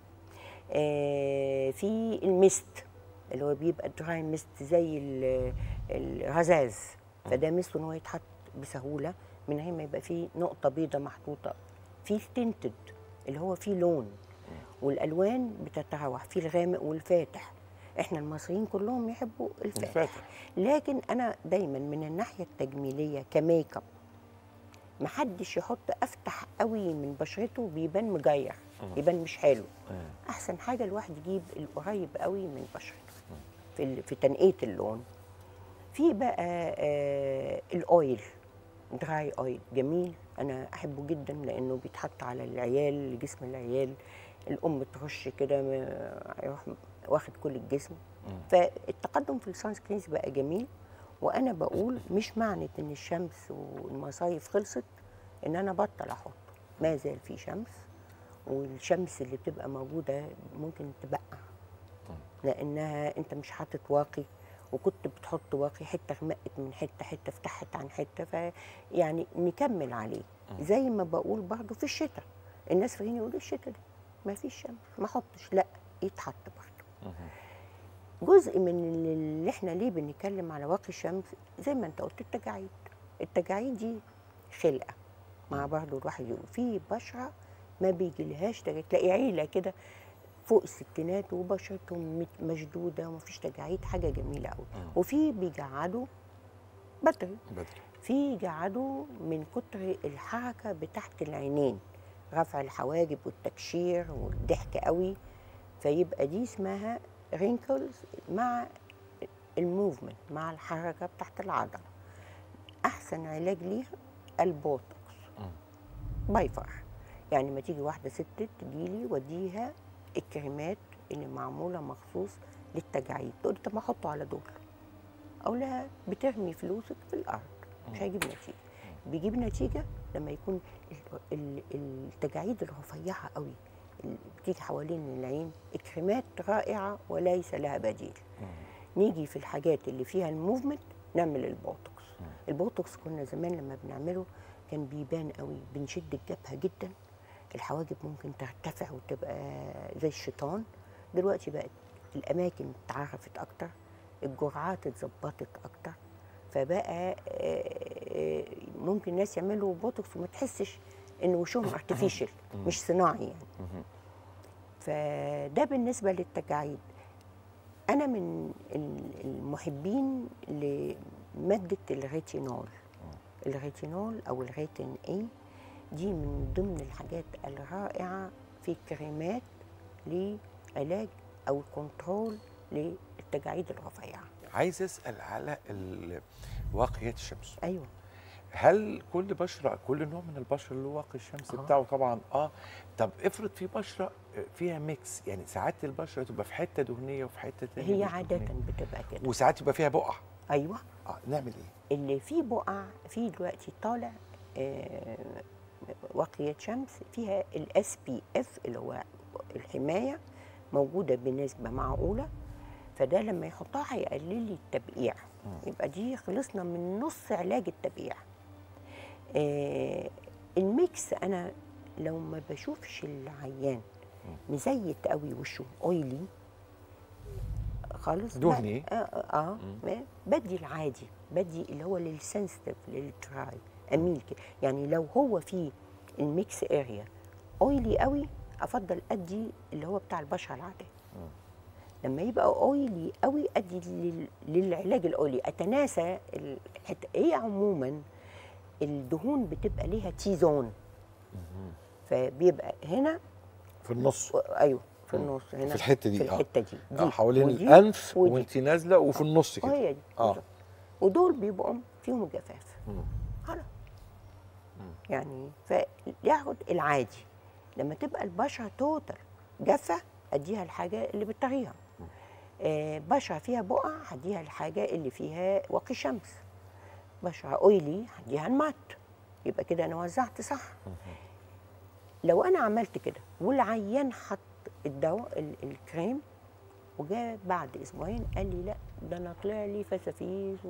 آه، في المست اللي هو بيبقى دراي مست زي ال- الرذاذ فده مست ان هو يتحط بسهوله من غير ما يبقى فيه نقطه بيضه محطوطه في التنتد اللي هو فيه لون والالوان بتتراوح في الغامق والفاتح احنا المصريين كلهم يحبوا الفاتح الفاتح. لكن انا دايما من الناحيه التجميليه كميك اب محدش يحط افتح قوي من بشرته بيبان مجير يبان مش حلو احسن حاجه الواحد يجيب القريب قوي من بشرته في ال- في تنقيه اللون في بقى آه الاويل دراي اويل جميل انا احبه جدا لانه بيتحط على العيال جسم العيال الام ترش كده ما- يروح واخد كل الجسم فالتقدم في السان سكرينز بقى جميل وانا بقول مش معنى ان الشمس والمصايف خلصت ان انا بطل احطه ما زال في شمس والشمس اللي بتبقى موجوده ممكن تبقع لانها انت مش حاطط واقي وكنت بتحط واقي حته غمقت من حته حته فتحت عن حته فيعني نكمل عليه زي ما بقول برضو في الشتاء الناس فاكرين يقولوا الشتاء ده ما فيش شمس ما احطش لا يتحط برضو جزء من اللي احنا ليه بنتكلم على واقي الشمس زي ما انت قلت التجاعيد التجاعيد دي خلقه مع برضه الواحد يقول في بشره ما بيجيلهاش تجاعيد تلاقي عيله كده فوق الستينات وبشرتهم مت- مشدوده ومفيش تجاعيد حاجه جميله قوي وفي بيجعدوا بدري بدري في جعدوا من كتر الحركه بتاعت العينين رفع الحواجب والتكشير والضحك قوي فيبقى دي اسمها رينكلز مع الموفمنت مع الحركه بتاعت العضله احسن علاج ليها البوتوكس باي فار يعني ما تيجي واحده ست تجيلي وديها الكريمات اللي معموله مخصوص للتجاعيد تقول لي طب ما احطه على دول اقول لها بترمي فلوسك في الارض مش هيجيب نتيجه بيجيب نتيجه لما يكون ال- ال- التجاعيد الرفيعه قوي اللي بتيجي حوالين العين الكريمات رائعه وليس لها بديل نيجي في الحاجات اللي فيها الموفمنت نعمل البوتوكس البوتوكس كنا زمان لما بنعمله كان بيبان قوي بنشد الجبهه جدا الحواجب ممكن ترتفع وتبقى زي الشيطان دلوقتي بقت الاماكن اتعرفت اكتر الجرعات اتظبطت اكتر فبقى آه، آه، ممكن ناس يعملوا بوتوكس وما تحسش ان وشهم ارتفيشال مش صناعي يعني فده بالنسبه للتجاعيد انا من ال- المحبين لماده الريتينول الريتينول او الريتين اي دي من ضمن الحاجات الرائعه في الكريمات لعلاج او الكنترول للتجاعيد الرفيعه عايز اسال على ال- واقيات الشمس ايوه هل كل بشره كل نوع من البشره له واقي الشمس آه. بتاعه طبعا اه طب افرض في بشره فيها ميكس يعني ساعات البشره تبقى في حته دهنيه وفي حته تانية هي مش عاده دهنية. بتبقى كده وساعات يبقى فيها بقع ايوه اه نعمل ايه اللي فيه بقع في دلوقتي طالع آه، واقية شمس فيها الاس بي اف اللي هو الحماية موجودة بنسبة معقولة فده لما يحطها هيقلل لي التبقيع يبقى دي خلصنا من نص علاج التبقيع آه، الميكس انا لو ما بشوفش العيان مزيت قوي وشه اويلي خالص دهني. اه اه, آه ما- بدي العادي بدي اللي هو للسنسيتيف للدراي اميل كده يعني لو هو في الميكس اريا اويلي قوي افضل ادي اللي هو بتاع البشره العاديه لما يبقى اويلي قوي ادي لل- للعلاج الاويلي اتناسى الحته هي عموما الدهون بتبقى ليها تي زون فبيبقى هنا في النص ايوه في النص هنا في الحته دي في الحته دي, آه. دي حوالين ودي الانف ودي. وانت نازله وفي النص كده وهي دي اه بالظبط. ودول بيبقوا فيهم جفاف مم. خلاص يعني فياخد العادي لما تبقى البشره توتال جافه اديها الحاجه اللي بتطريها آه بشره فيها بقع هديها الحاجه اللي فيها واقي شمس بشره اويلي هديها المات يبقى كده انا وزعت صح لو انا عملت كده والعيان حط الدواء ال- الكريم وجاء بعد اسبوعين قال لي لا ده انا طلع لي فسافيس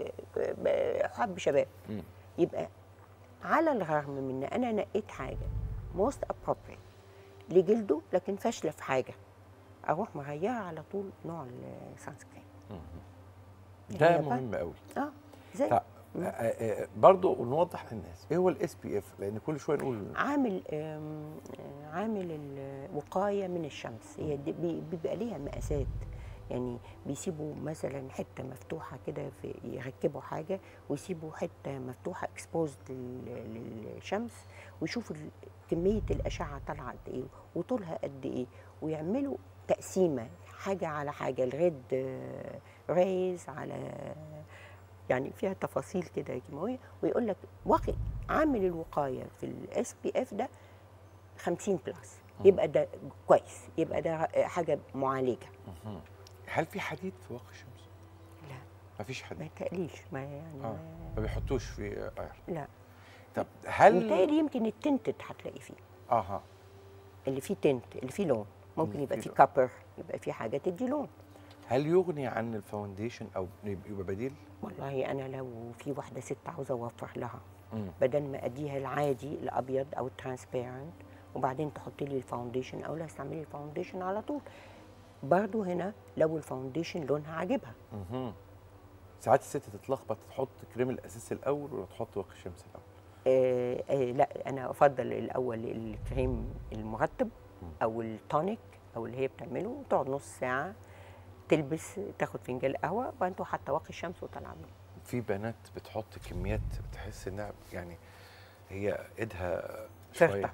وحب شباب مم. يبقى على الرغم من ان انا نقيت حاجه موست ابروبريت لجلده لكن فاشله في حاجه اروح مغيره على طول نوع السان سكرين ده هي بقى- مهم قوي اه زي طب آه، آه، برضو نوضح للناس ايه هو الاس بي اف لان كل شويه نقول عامل آم، آه، عامل الوقايه من الشمس هي دي- بي- بيبقى ليها مقاسات يعني بيسيبوا مثلا حته مفتوحه كده في يركبوا حاجه ويسيبوا حته مفتوحه اكسبوزد للشمس ويشوفوا ال- كميه الاشعه طالعه قد ايه وطولها قد ايه ويعملوا تقسيمه حاجه على حاجه الريد ريز على يعني فيها تفاصيل كده كيماويه ويقول لك واقي عامل الوقايه في الاس بي اف ده 50 بلس يبقى ده كويس يبقى ده حاجه معالجه هل في حديد في واقي الشمس؟ لا مفيش ما حديد يتقليش ما يعني اه ما بيحطوش في اير لا طب هل متهيألي يمكن التنتد هتلاقي فيه اها اللي فيه تنت اللي فيه لون ممكن اللي يبقى فيه فيه لون. كابر يبقى فيه حاجه تدي لون هل يغني عن الفاونديشن او يبقى بديل؟ والله انا لو في واحده ست عاوزه اوفر لها مم. بدل ما اديها العادي الابيض او الترانسبيرنت وبعدين تحط لي الفاونديشن او لا استعملي الفاونديشن على طول برضو هنا لو الفاونديشن لونها عاجبها مهم. ساعات الست تتلخبط تحط كريم الاساس الاول ولا تحط واقي الشمس الاول آه آه لا انا افضل الاول الكريم المرطب او التونيك او اللي هي بتعمله تقعد نص ساعه تلبس تاخد فنجان قهوه وانتوا حتى واقي الشمس وطالعه منه في بنات بتحط كميات بتحس انها يعني هي ايدها شويه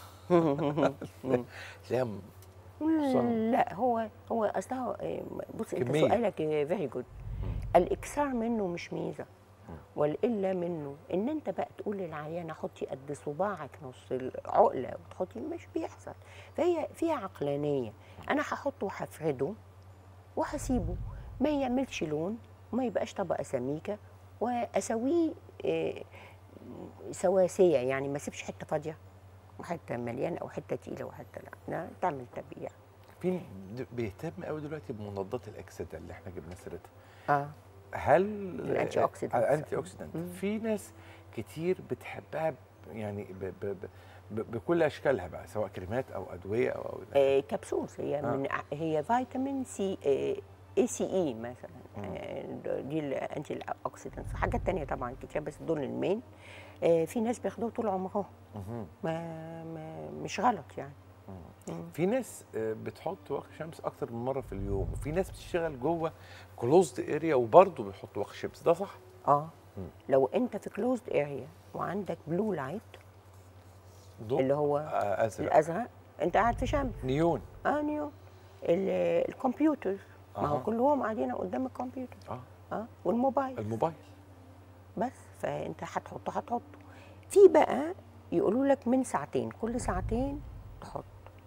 تلاقيها م- صن- لا هو هو اصلها آه، بص انت كمية. سؤالك فيري جود الاكثار منه مش ميزه والا منه ان انت بقى تقول للعيانه حطي قد صباعك نص العقله وتحطي مش بيحصل فهي فيها عقلانيه انا هحطه وهفرده وهسيبه ما يعملش لون وما يبقاش طبقه سميكه واسويه آه، سواسيه يعني ما اسيبش حته فاضيه وحته مليانه او حته تقيله وحته لا لا تعمل تبييع في د- بيهتم قوي دلوقتي بمضادات الاكسده اللي احنا جبنا سيرتها اه هل الأنتي أوكسيدانت. الانتي اوكسيدانت في ناس كتير بتحبها ب- يعني ب ب ب ب بكل اشكالها بقى سواء كريمات او ادويه او, أو آه كبسول هي آه. من هي فيتامين سي اي سي اي مثلا آه دي الانتي اوكسيدنتس حاجات تانية طبعا كتير بس دول المين آه في ناس بياخدوه طول عمرهم مهم. ما, ما مش غلط يعني في ناس آه، بتحط واقي شمس اكتر من مره في اليوم وفي ناس بتشتغل جوه كلوزد اريا وبرضه بيحطوا واقي شمس ده صح اه مم. لو انت في كلوزد اريا وعندك بلو لايت ضوء اللي هو آه، ازرق الازرق انت قاعد في شمس نيون اه نيو ال- الكمبيوتر ما هو أها. كلهم قاعدين قدام الكمبيوتر اه اه والموبايل الموبايل بس فانت هتحطه هتحطه في بقى يقولوا لك من ساعتين كل ساعتين تحط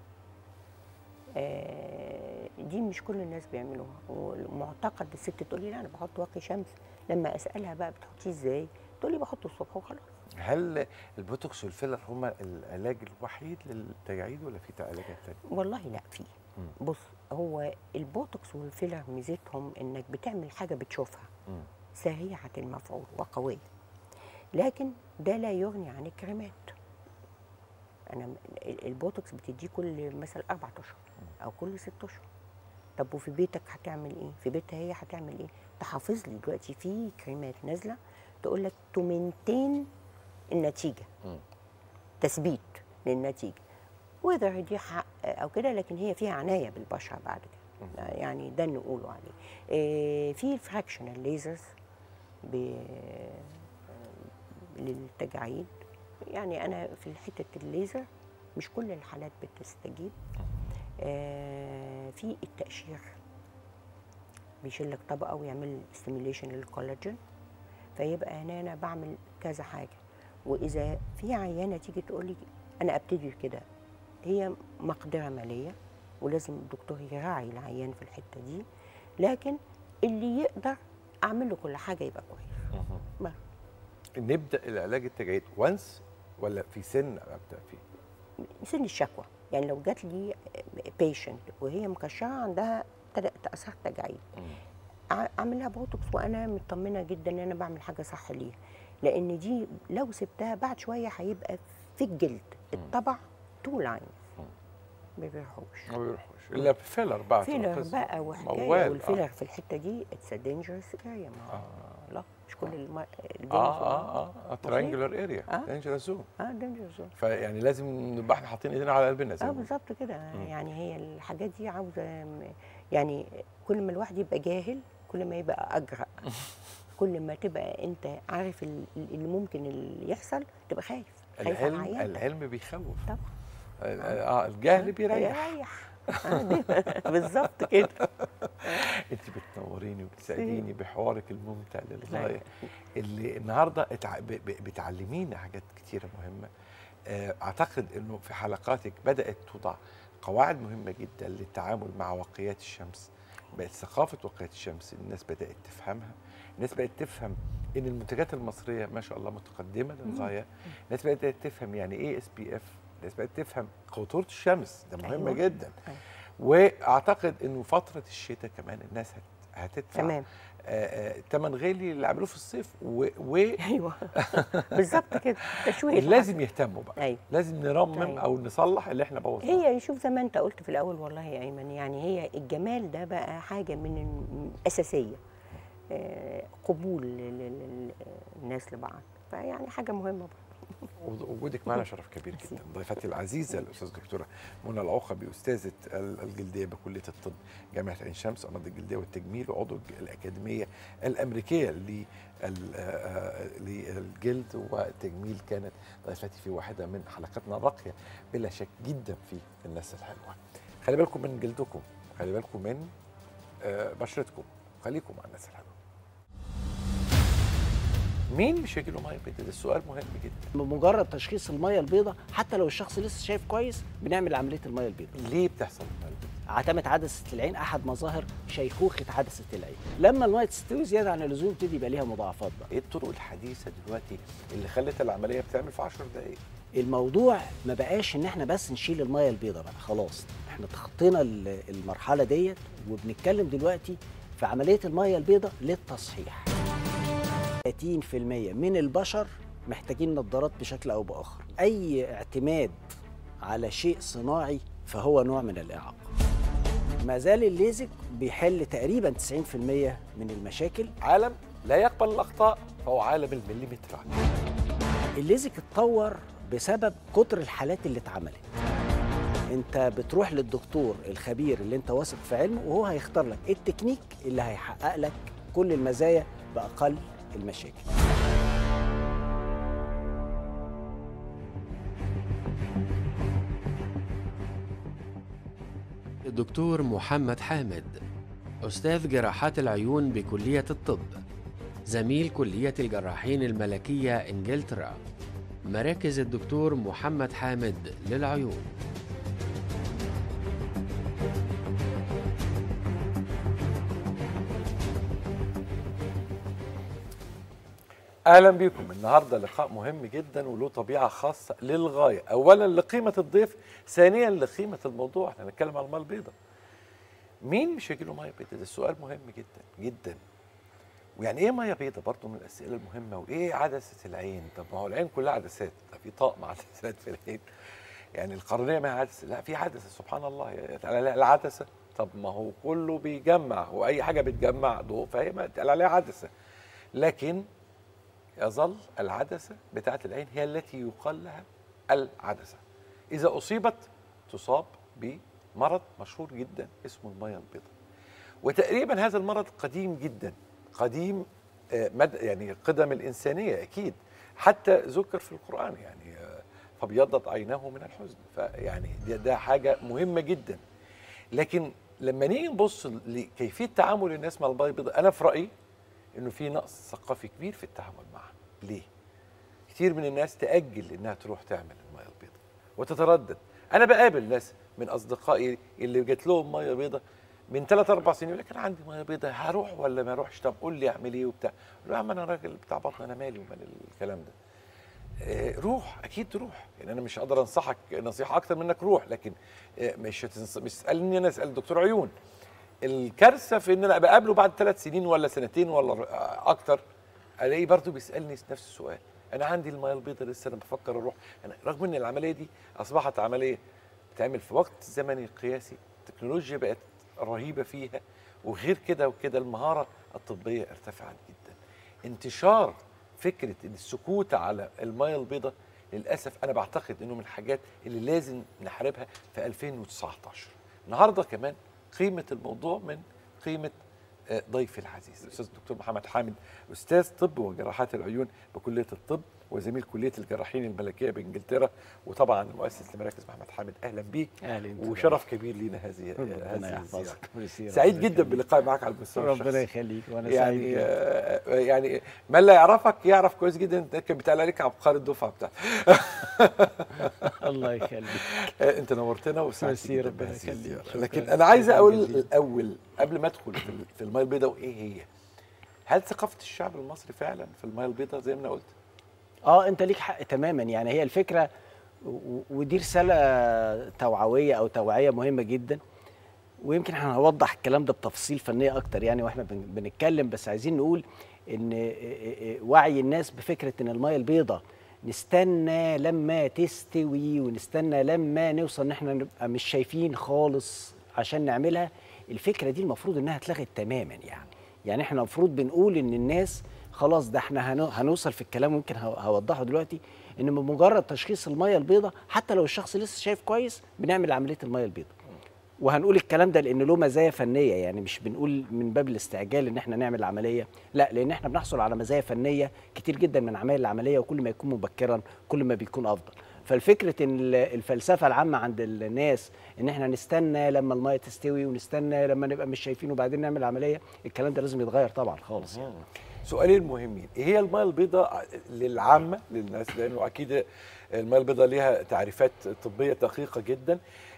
آه دي مش كل الناس بيعملوها ومعتقد الست تقول لي لا انا بحط واقي شمس لما اسالها بقى بتحطيه ازاي تقول لي بحطه الصبح وخلاص هل البوتوكس والفيلر هما العلاج الوحيد للتجاعيد ولا في علاجات تانية؟ والله لا في بص هو البوتوكس والفيلر ميزتهم انك بتعمل حاجه بتشوفها مم. سريعه المفعول وقويه لكن ده لا يغني عن الكريمات انا م- ال- البوتوكس بتديه كل مثلا اربع اشهر او كل ست اشهر طب وفي بيتك هتعمل ايه في بيتها هي هتعمل ايه تحافظ لي دلوقتي في كريمات نازله تقول لك تومنتين النتيجه مم. تثبيت للنتيجه وذر دي حق او كده لكن هي فيها عنايه بالبشره بعد كده يعني ده اللي نقوله عليه إيه في الفراكشنال ليزرز للتجاعيد يعني انا في حته الليزر مش كل الحالات بتستجيب آه في التقشير بيشيل لك طبقه ويعمل ستيميليشن للكولاجين فيبقى هنا انا بعمل كذا حاجه واذا في عيانه تيجي تقول لي انا ابتدي كده هي مقدره ماليه ولازم الدكتور يراعي العيان في الحته دي لكن اللي يقدر اعمل له كل حاجه يبقى كويس بس. نبدا العلاج التجاعيد وانس ولا في سن ابدا فيه؟ سن الشكوى يعني لو جات لي بيشنت وهي مكشره عندها تد- تاثير تجاعيد ع- اعمل لها بوتوكس وانا مطمنه جدا ان انا بعمل حاجه صح ليها لان دي لو سبتها بعد شويه هيبقى في الجلد الطبع تو لاينز ما بيروحوش ما بيروحوش الا فيلر بقى فيلر ترخص. بقى وحكايه موال، والفيلر آه. في الحته دي اتس دينجرس اريا ما هو لا مش كل الم... اه اه اه ترانجلر اريا آه. دينجر زون اه دينجرس زون فيعني لازم نبقى احنا حاطين ايدينا على قلبنا زي اه ما بيقولوا. بالظبط كده يعني هي الحاجات دي عاوزه م- يعني كل ما الواحد يبقى جاهل كل ما يبقى اجرأ كل ما تبقى انت عارف ال- اللي ممكن اللي يحصل تبقى خايف خايف على العلم عيالك. العلم بيخوف طبعا اه الجهل بيريح يريح آه، دي- بالظبط كده انت بتنوريني وبتسعديني بحوارك الممتع للغايه اللي النهارده اتع... ب... ب... بتعلمينا حاجات كتيره مهمه آه، اعتقد انه في حلقاتك بدات توضع قواعد مهمه جدا للتعامل مع واقيات الشمس بقت ثقافه واقيات الشمس الناس بدات تفهمها الناس بقت تفهم ان المنتجات المصريه ما شاء الله متقدمه للغايه الناس بدات تفهم يعني ايه اس بي اف الناس بدات تفهم خطوره الشمس ده مهم أيوة. جدا أيوة. واعتقد انه فتره الشتاء كمان الناس هت... هتدفع تمام. آه، آه، تمن غالي اللي عملوه في الصيف و, و... ايوه بالظبط كده تشويه لازم يهتموا بقى أيوة. لازم نرمم أيوة. او نصلح اللي احنا بوظناه هي شوف زي ما انت قلت في الاول والله يا ايمن يعني هي الجمال ده بقى حاجه من الاساسيه آه، قبول لل- لل- الناس لبعض فيعني حاجه مهمه برضه وجودك معنا شرف كبير جدا ضيفتي العزيزه الاستاذ دكتوره منى العقبي استاذه ال- الجلديه بكليه الطب جامعه عين شمس امراض الجلديه والتجميل وعضو الج- الاكاديميه الامريكيه لل- آه، للجلد والتجميل كانت ضيفتي في واحده من حلقاتنا الراقيه بلا شك جدا في الناس الحلوه خلي بالكم من جلدكم خلي بالكم من آه، بشرتكم خليكم مع الناس الحلوه مين مش هيجي له ميه بيضاء ده السؤال مهم جدا بمجرد تشخيص الميه البيضاء حتى لو الشخص لسه شايف كويس بنعمل عمليه الميه البيضاء ليه بتحصل الميه البيضاء عتمه عدسه العين احد مظاهر شيخوخه عدسه العين لما الميه تستوي زياده عن اللزوم تبتدي يبقى ليها مضاعفات بقى ايه الطرق الحديثه دلوقتي اللي خلت العمليه بتعمل في 10 دقائق الموضوع ما بقاش ان احنا بس نشيل الميه البيضاء بقى خلاص احنا تخطينا ال- المرحله ديت وبنتكلم دلوقتي في عمليه الميه البيضاء للتصحيح 30% من البشر محتاجين نظارات بشكل او باخر اي اعتماد على شيء صناعي فهو نوع من الاعاقه ما زال الليزك بيحل تقريبا 90% من المشاكل عالم لا يقبل الاخطاء فهو عالم المليمترات الليزك اتطور بسبب كتر الحالات اللي اتعملت انت بتروح للدكتور الخبير اللي انت واثق في علمه وهو هيختار لك التكنيك اللي هيحقق لك كل المزايا باقل المشاكل الدكتور محمد حامد أستاذ جراحات العيون بكلية الطب زميل كلية الجراحين الملكية إنجلترا مراكز الدكتور محمد حامد للعيون اهلا بكم النهارده لقاء مهم جدا وله طبيعه خاصه للغايه اولا لقيمه الضيف ثانيا لقيمه الموضوع احنا هنتكلم على الميه البيضاء مين مش هيجي له ميه بيضاء ده السؤال مهم جدا جدا ويعني ايه ميه بيضاء برضه من الاسئله المهمه وايه عدسه العين طب ما هو العين كلها عدسات ده في طقم عدسات في العين يعني القرنيه ما هي عدسه لا في عدسه سبحان الله يتقال عليها العدسه طب ما هو كله بيجمع واي حاجه بتجمع ضوء فهي ما يتقال عليها عدسه لكن يظل العدسة بتاعة العين هي التي يقال لها العدسة إذا أصيبت تصاب بمرض مشهور جدا اسمه المية البيضاء وتقريبا هذا المرض قديم جدا قديم آه، مد يعني قدم الإنسانية أكيد حتى ذكر في القرآن يعني آه، فابيضت عيناه من الحزن فيعني ده, ده حاجة مهمة جدا لكن لما نيجي نبص لكيفية تعامل الناس مع المية البيضاء أنا في رأيي انه في نقص ثقافي كبير في التعامل معها ليه كتير من الناس تاجل انها تروح تعمل الميه البيضاء وتتردد انا بقابل ناس من اصدقائي اللي جات لهم ميه بيضاء من ثلاث اربع سنين يقول لك انا عندي ميه بيضاء هروح ولا ما اروحش طب قول لي اعمل ايه وبتاع أقول له يا عم انا راجل بتاع بطن انا مالي ومال الكلام ده آه، روح اكيد روح يعني انا مش هقدر انصحك نصيحه اكتر منك روح لكن آه، مش هتنص... مش تسالني انا اسال دكتور عيون الكارثه في ان انا بقابله بعد ثلاث سنين ولا سنتين ولا ر- اكتر الاقيه برضه بيسالني نفس السؤال انا عندي الميه البيضاء لسه انا بفكر اروح أنا رغم ان العمليه دي اصبحت عمليه بتعمل في وقت زمني قياسي التكنولوجيا بقت رهيبه فيها وغير كده وكده المهاره الطبيه ارتفعت جدا انتشار فكره ان السكوت على الميه البيضاء للاسف انا بعتقد انه من الحاجات اللي لازم نحاربها في 2019 النهارده كمان قيمه الموضوع من قيمه آه، ضيفي العزيز الاستاذ الدكتور محمد حامد استاذ طب وجراحات العيون بكليه الطب وزميل كليه الجراحين الملكيه بانجلترا وطبعا المؤسس لمراكز محمد حامد اهلا بيك اهلا وشرف كبير لينا هذه ربنا هذه يحفظك. الزياره ميرسي، سعيد ربنا جدا يخليك. باللقاء معك على المستوى ربنا الشخصي. يخليك وانا سعيد يعني جدا. آه، يعني من لا يعرفك يعرف كويس جدا انت كان بيتقال عليك عبقري الدفعه بتاعتك الله يخليك آه، انت نورتنا وسعدت ميرسي، جدا ربنا بهذه يخليك. الزيارة. شكراً. لكن انا عايز شكراً اقول جزيلاً. الاول قبل ما ادخل في ال- في الميه البيضاء وايه هي هل ثقافه الشعب المصري فعلا في الميه البيضاء زي ما انا قلت اه انت ليك حق تماما يعني هي الفكره و- ودي رساله توعويه او توعيه مهمه جدا ويمكن احنا هنوضح الكلام ده بتفاصيل فنيه اكتر يعني واحنا بن- بنتكلم بس عايزين نقول ان إيه إيه إيه وعي الناس بفكره ان الميه البيضاء نستنى لما تستوي ونستنى لما نوصل ان احنا نبقى مش شايفين خالص عشان نعملها الفكره دي المفروض انها اتلغت تماما يعني يعني احنا المفروض بنقول ان الناس خلاص ده احنا هنو- هنوصل في الكلام ممكن هو- هوضحه دلوقتي ان بمجرد تشخيص الميه البيضاء حتى لو الشخص لسه شايف كويس بنعمل عمليه الميه البيضاء وهنقول الكلام ده لان له مزايا فنيه يعني مش بنقول من باب الاستعجال ان احنا نعمل عمليه لا لان احنا بنحصل على مزايا فنيه كتير جدا من عمليه العمليه وكل ما يكون مبكرا كل ما بيكون افضل فالفكره ان ال- الفلسفه العامه عند الناس ان احنا نستنى لما الميه تستوي ونستنى لما نبقى مش شايفين وبعدين نعمل عمليه الكلام ده لازم يتغير طبعا خالص يعني. سؤالين مهمين ايه هي الميه البيضاء للعامه للناس لانه اكيد الميه البيضاء ليها تعريفات طبيه دقيقه جدا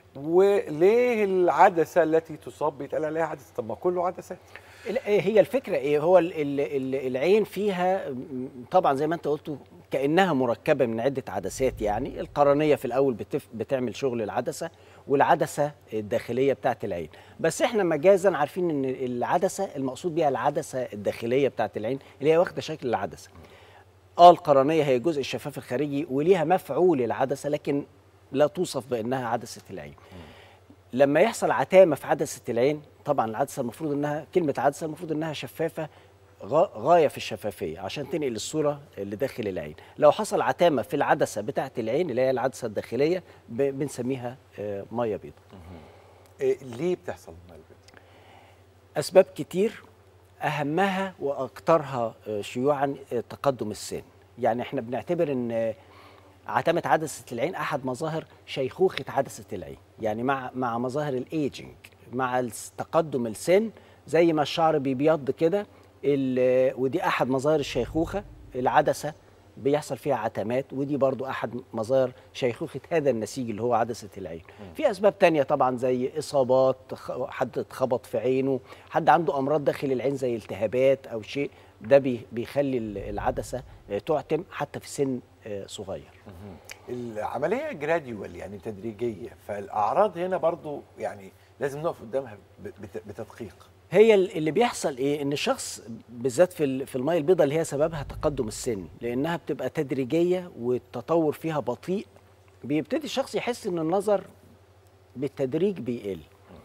وليه العدسه التي تصاب بيتقال عليها عدسه طب ما كله عدسات لا، إيه هي الفكره ايه هو ال- ال- ال- العين فيها م- طبعا زي ما انت قلت كانها مركبه من عده عدسات يعني القرنيه في الاول بتف بتعمل شغل العدسه والعدسه الداخليه بتاعه العين بس احنا مجازا عارفين ان العدسه المقصود بيها العدسه الداخليه بتاعه العين اللي هي واخده شكل العدسه اه القرنيه هي جزء الشفاف الخارجي وليها مفعول العدسه لكن لا توصف بانها عدسه العين لما يحصل عتامه في عدسه العين طبعا العدسه المفروض انها كلمه عدسه المفروض انها شفافه غا- غايه في الشفافيه عشان تنقل الصوره اللي داخل العين لو حصل عتامه في العدسه بتاعه العين اللي هي العدسه الداخليه ب- بنسميها آه، ميه بيضاء إيه ليه بتحصل الميه البيضاء اسباب كتير اهمها واكثرها آه، شيوعا آه، تقدم السن يعني احنا بنعتبر ان آه، عتمة عدسة العين أحد مظاهر شيخوخة عدسة العين يعني مع مع مظاهر الإيجينج مع الس- تقدم السن زي ما الشعر بيبيض كده ال- ودي أحد مظاهر الشيخوخة العدسة بيحصل فيها عتمات ودي برضو أحد مظاهر شيخوخة هذا النسيج اللي هو عدسة العين في أسباب تانية طبعا زي إصابات خ- حد اتخبط في عينه حد عنده أمراض داخل العين زي التهابات أو شيء ده بي- بيخلي ال- العدسة آه، تعتم حتى في سن آه، صغير العمليه جراديوال يعني تدريجيه فالاعراض هنا برضو يعني لازم نقف قدامها ب- بت- بتدقيق هي ال- اللي بيحصل ايه ان الشخص بالذات في ال- في الميه البيضاء اللي هي سببها تقدم السن لانها بتبقى تدريجيه والتطور فيها بطيء بيبتدي الشخص يحس ان النظر بالتدريج بيقل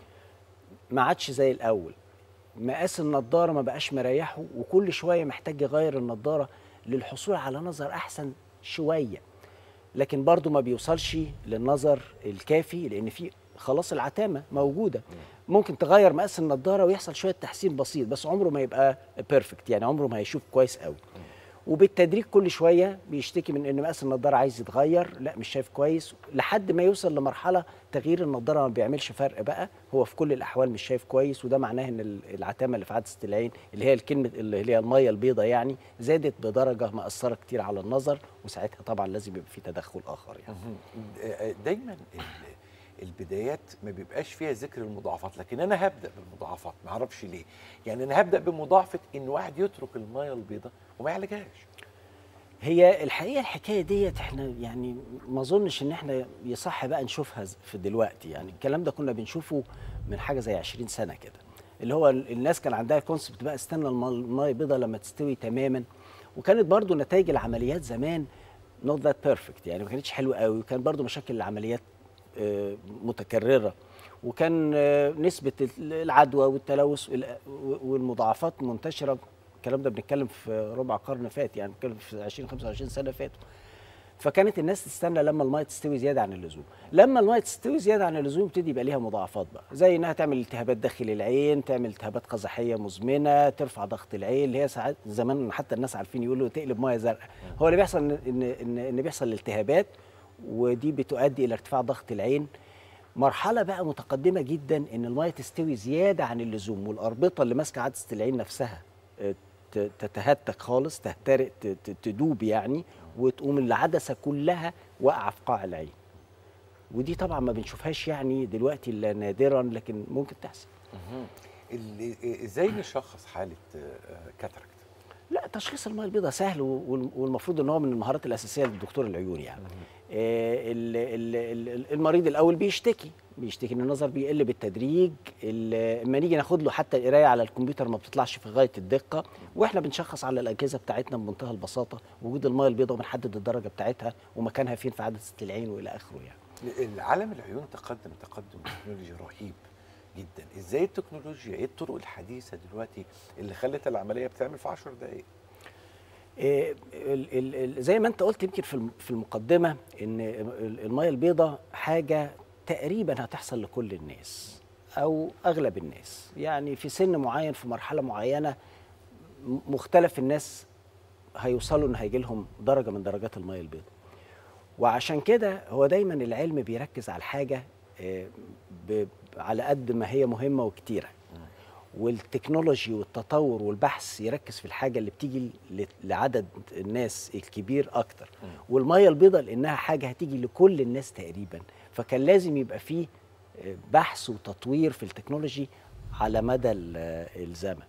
ما عادش زي الاول مقاس النضاره ما بقاش مريحه وكل شويه محتاج يغير النضاره للحصول على نظر احسن شويه لكن برضه ما بيوصلش للنظر الكافي لان في خلاص العتامه موجوده ممكن تغير مقاس النضاره ويحصل شويه تحسين بسيط بس عمره ما يبقى بيرفكت يعني عمره ما هيشوف كويس قوي وبالتدريج كل شويه بيشتكي من ان مقاس النضاره عايز يتغير لا مش شايف كويس لحد ما يوصل لمرحله تغيير النضاره ما بيعملش فرق بقى هو في كل الاحوال مش شايف كويس وده معناه ان ال- العتامه اللي في عدسه العين اللي هي الكلمه اللي هي الميه البيضاء يعني زادت بدرجه مأثره كتير على النظر وساعتها طبعا لازم يبقى في تدخل اخر يعني دايما ال- البدايات ما بيبقاش فيها ذكر المضاعفات لكن انا هبدا بالمضاعفات ما اعرفش ليه يعني انا هبدا بمضاعفه ان واحد يترك الميه البيضاء وما يعالجهاش هي الحقيقه الحكايه ديت احنا يعني ما اظنش ان احنا يصح بقى نشوفها ز- في دلوقتي يعني الكلام ده كنا بنشوفه من حاجه زي 20 سنه كده اللي هو ال- الناس كان عندها كونسبت بقى استنى الم- الميه البيضاء لما تستوي تماما وكانت برضو نتائج العمليات زمان نوت ذات بيرفكت يعني ما كانتش حلوه قوي وكان برضو مشاكل العمليات آه، متكرره وكان آه، نسبه ال- العدوى والتلوث وال- والمضاعفات منتشره الكلام ده بنتكلم في ربع قرن فات يعني بنتكلم في 20 25 سنه فاتوا فكانت الناس تستنى لما الميه تستوي زياده عن اللزوم لما الميه تستوي زياده عن اللزوم يبتدي يبقى ليها مضاعفات بقى زي انها تعمل التهابات داخل العين تعمل التهابات قزحيه مزمنه ترفع ضغط العين اللي هي ساعات زمان حتى الناس عارفين يقولوا تقلب ميه زرقاء هو اللي بيحصل ان ان ان, إن بيحصل التهابات ودي بتؤدي الى ارتفاع ضغط العين مرحله بقى متقدمه جدا ان الميه تستوي زياده عن اللزوم والاربطه اللي ماسكه عدسه العين نفسها آه، ت- تتهتك خالص تهترق ت- ت- تدوب يعني وتقوم العدسه كلها واقعه في قاع العين ودي طبعا ما بنشوفهاش يعني دلوقتي الا نادرا لكن ممكن تحصل ال- ازاي نشخص حاله آه، كاتراكت لا تشخيص الميه البيضاء سهل وال- والمفروض ان هو من المهارات الاساسيه للدكتور العيون يعني آه، ال- ال- ال- المريض الاول بيشتكي بيشتكي ان النظر بيقل بالتدريج ال- اما نيجي ناخد له حتى القرايه على الكمبيوتر ما بتطلعش في غايه الدقه واحنا بنشخص على الاجهزه بتاعتنا بمنتهى البساطه وجود الميه البيضاء وبنحدد الدرجه بتاعتها ومكانها فين في عدسه العين والى اخره يعني العالم العيون تقدم تقدم تكنولوجي رهيب جدا ازاي التكنولوجيا ايه الطرق الحديثه دلوقتي اللي خلت العمليه بتعمل في 10 دقائق إيه، ال- ال- ال- زي ما انت قلت يمكن في الم- في المقدمه ان ال- الميه البيضاء حاجه تقريبا هتحصل لكل الناس او اغلب الناس يعني في سن معين في مرحله معينه م- مختلف الناس هيوصلوا ان هيجي لهم درجه من درجات الميه البيضاء وعشان كده هو دايما العلم بيركز على الحاجه آه، ب- على قد ما هي مهمه وكتيره والتكنولوجي والتطور والبحث يركز في الحاجه اللي بتيجي ل- لعدد الناس الكبير اكتر والميه البيضاء لانها حاجه هتيجي لكل الناس تقريبا فكان لازم يبقى فيه آه، بحث وتطوير في التكنولوجي على مدى ال- آه، الزمن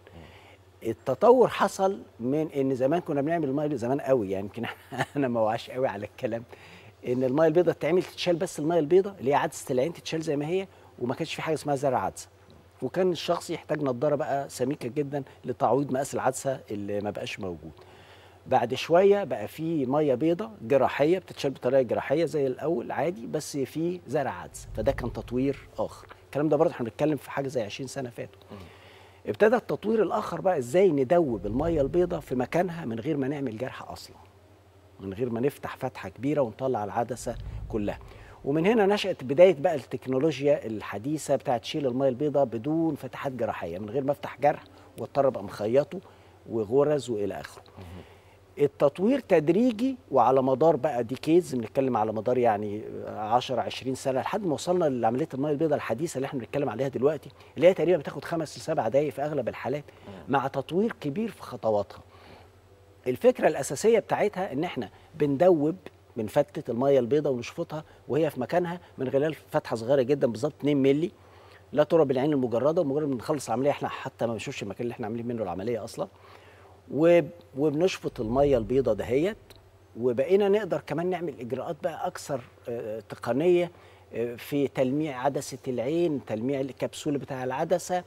التطور حصل من ان زمان كنا بنعمل الميه البيضاء زمان قوي يعني يمكن انا ما وعاش قوي على الكلام ان الميه البيضاء تتعمل تتشال بس الميه البيضاء اللي هي عدسه العين تتشال زي ما هي وما كانش في حاجه اسمها زرع عدسه وكان الشخص يحتاج نظاره بقى سميكه جدا لتعويض مقاس العدسه اللي ما بقاش موجود بعد شويه بقى في ميه بيضاء جراحيه بتتشال بطريقه جراحيه زي الاول عادي بس في زرع عدسه فده كان تطوير اخر الكلام ده برضه احنا بنتكلم في حاجه زي 20 سنه فاتوا ابتدى التطوير الاخر بقى ازاي ندوب الميه البيضاء في مكانها من غير ما نعمل جرح اصلا من غير ما نفتح فتحه كبيره ونطلع العدسه كلها ومن هنا نشأت بداية بقى التكنولوجيا الحديثة بتاعت شيل المية البيضاء بدون فتحات جراحية من غير ما افتح جرح واضطر ابقى مخيطه وغرز والى اخره. التطوير تدريجي وعلى مدار بقى ديكيدز بنتكلم على مدار يعني 10 20 سنه لحد ما وصلنا لعمليه الميه البيضاء الحديثه اللي احنا بنتكلم عليها دلوقتي اللي هي تقريبا بتاخد خمس لسبع دقائق في اغلب الحالات مع تطوير كبير في خطواتها. الفكره الاساسيه بتاعتها ان احنا بندوب بنفتت الميه البيضاء ونشفطها وهي في مكانها من خلال فتحه صغيره جدا بالظبط 2 مللي لا ترى بالعين المجرده ومجرد ما نخلص العمليه احنا حتى ما بنشوفش المكان اللي احنا عاملين منه العمليه اصلا وب- وبنشفط الميه البيضاء دهيت وبقينا نقدر كمان نعمل اجراءات بقى اكثر آه، تقنيه آه، في تلميع عدسه العين تلميع الكبسول بتاع العدسه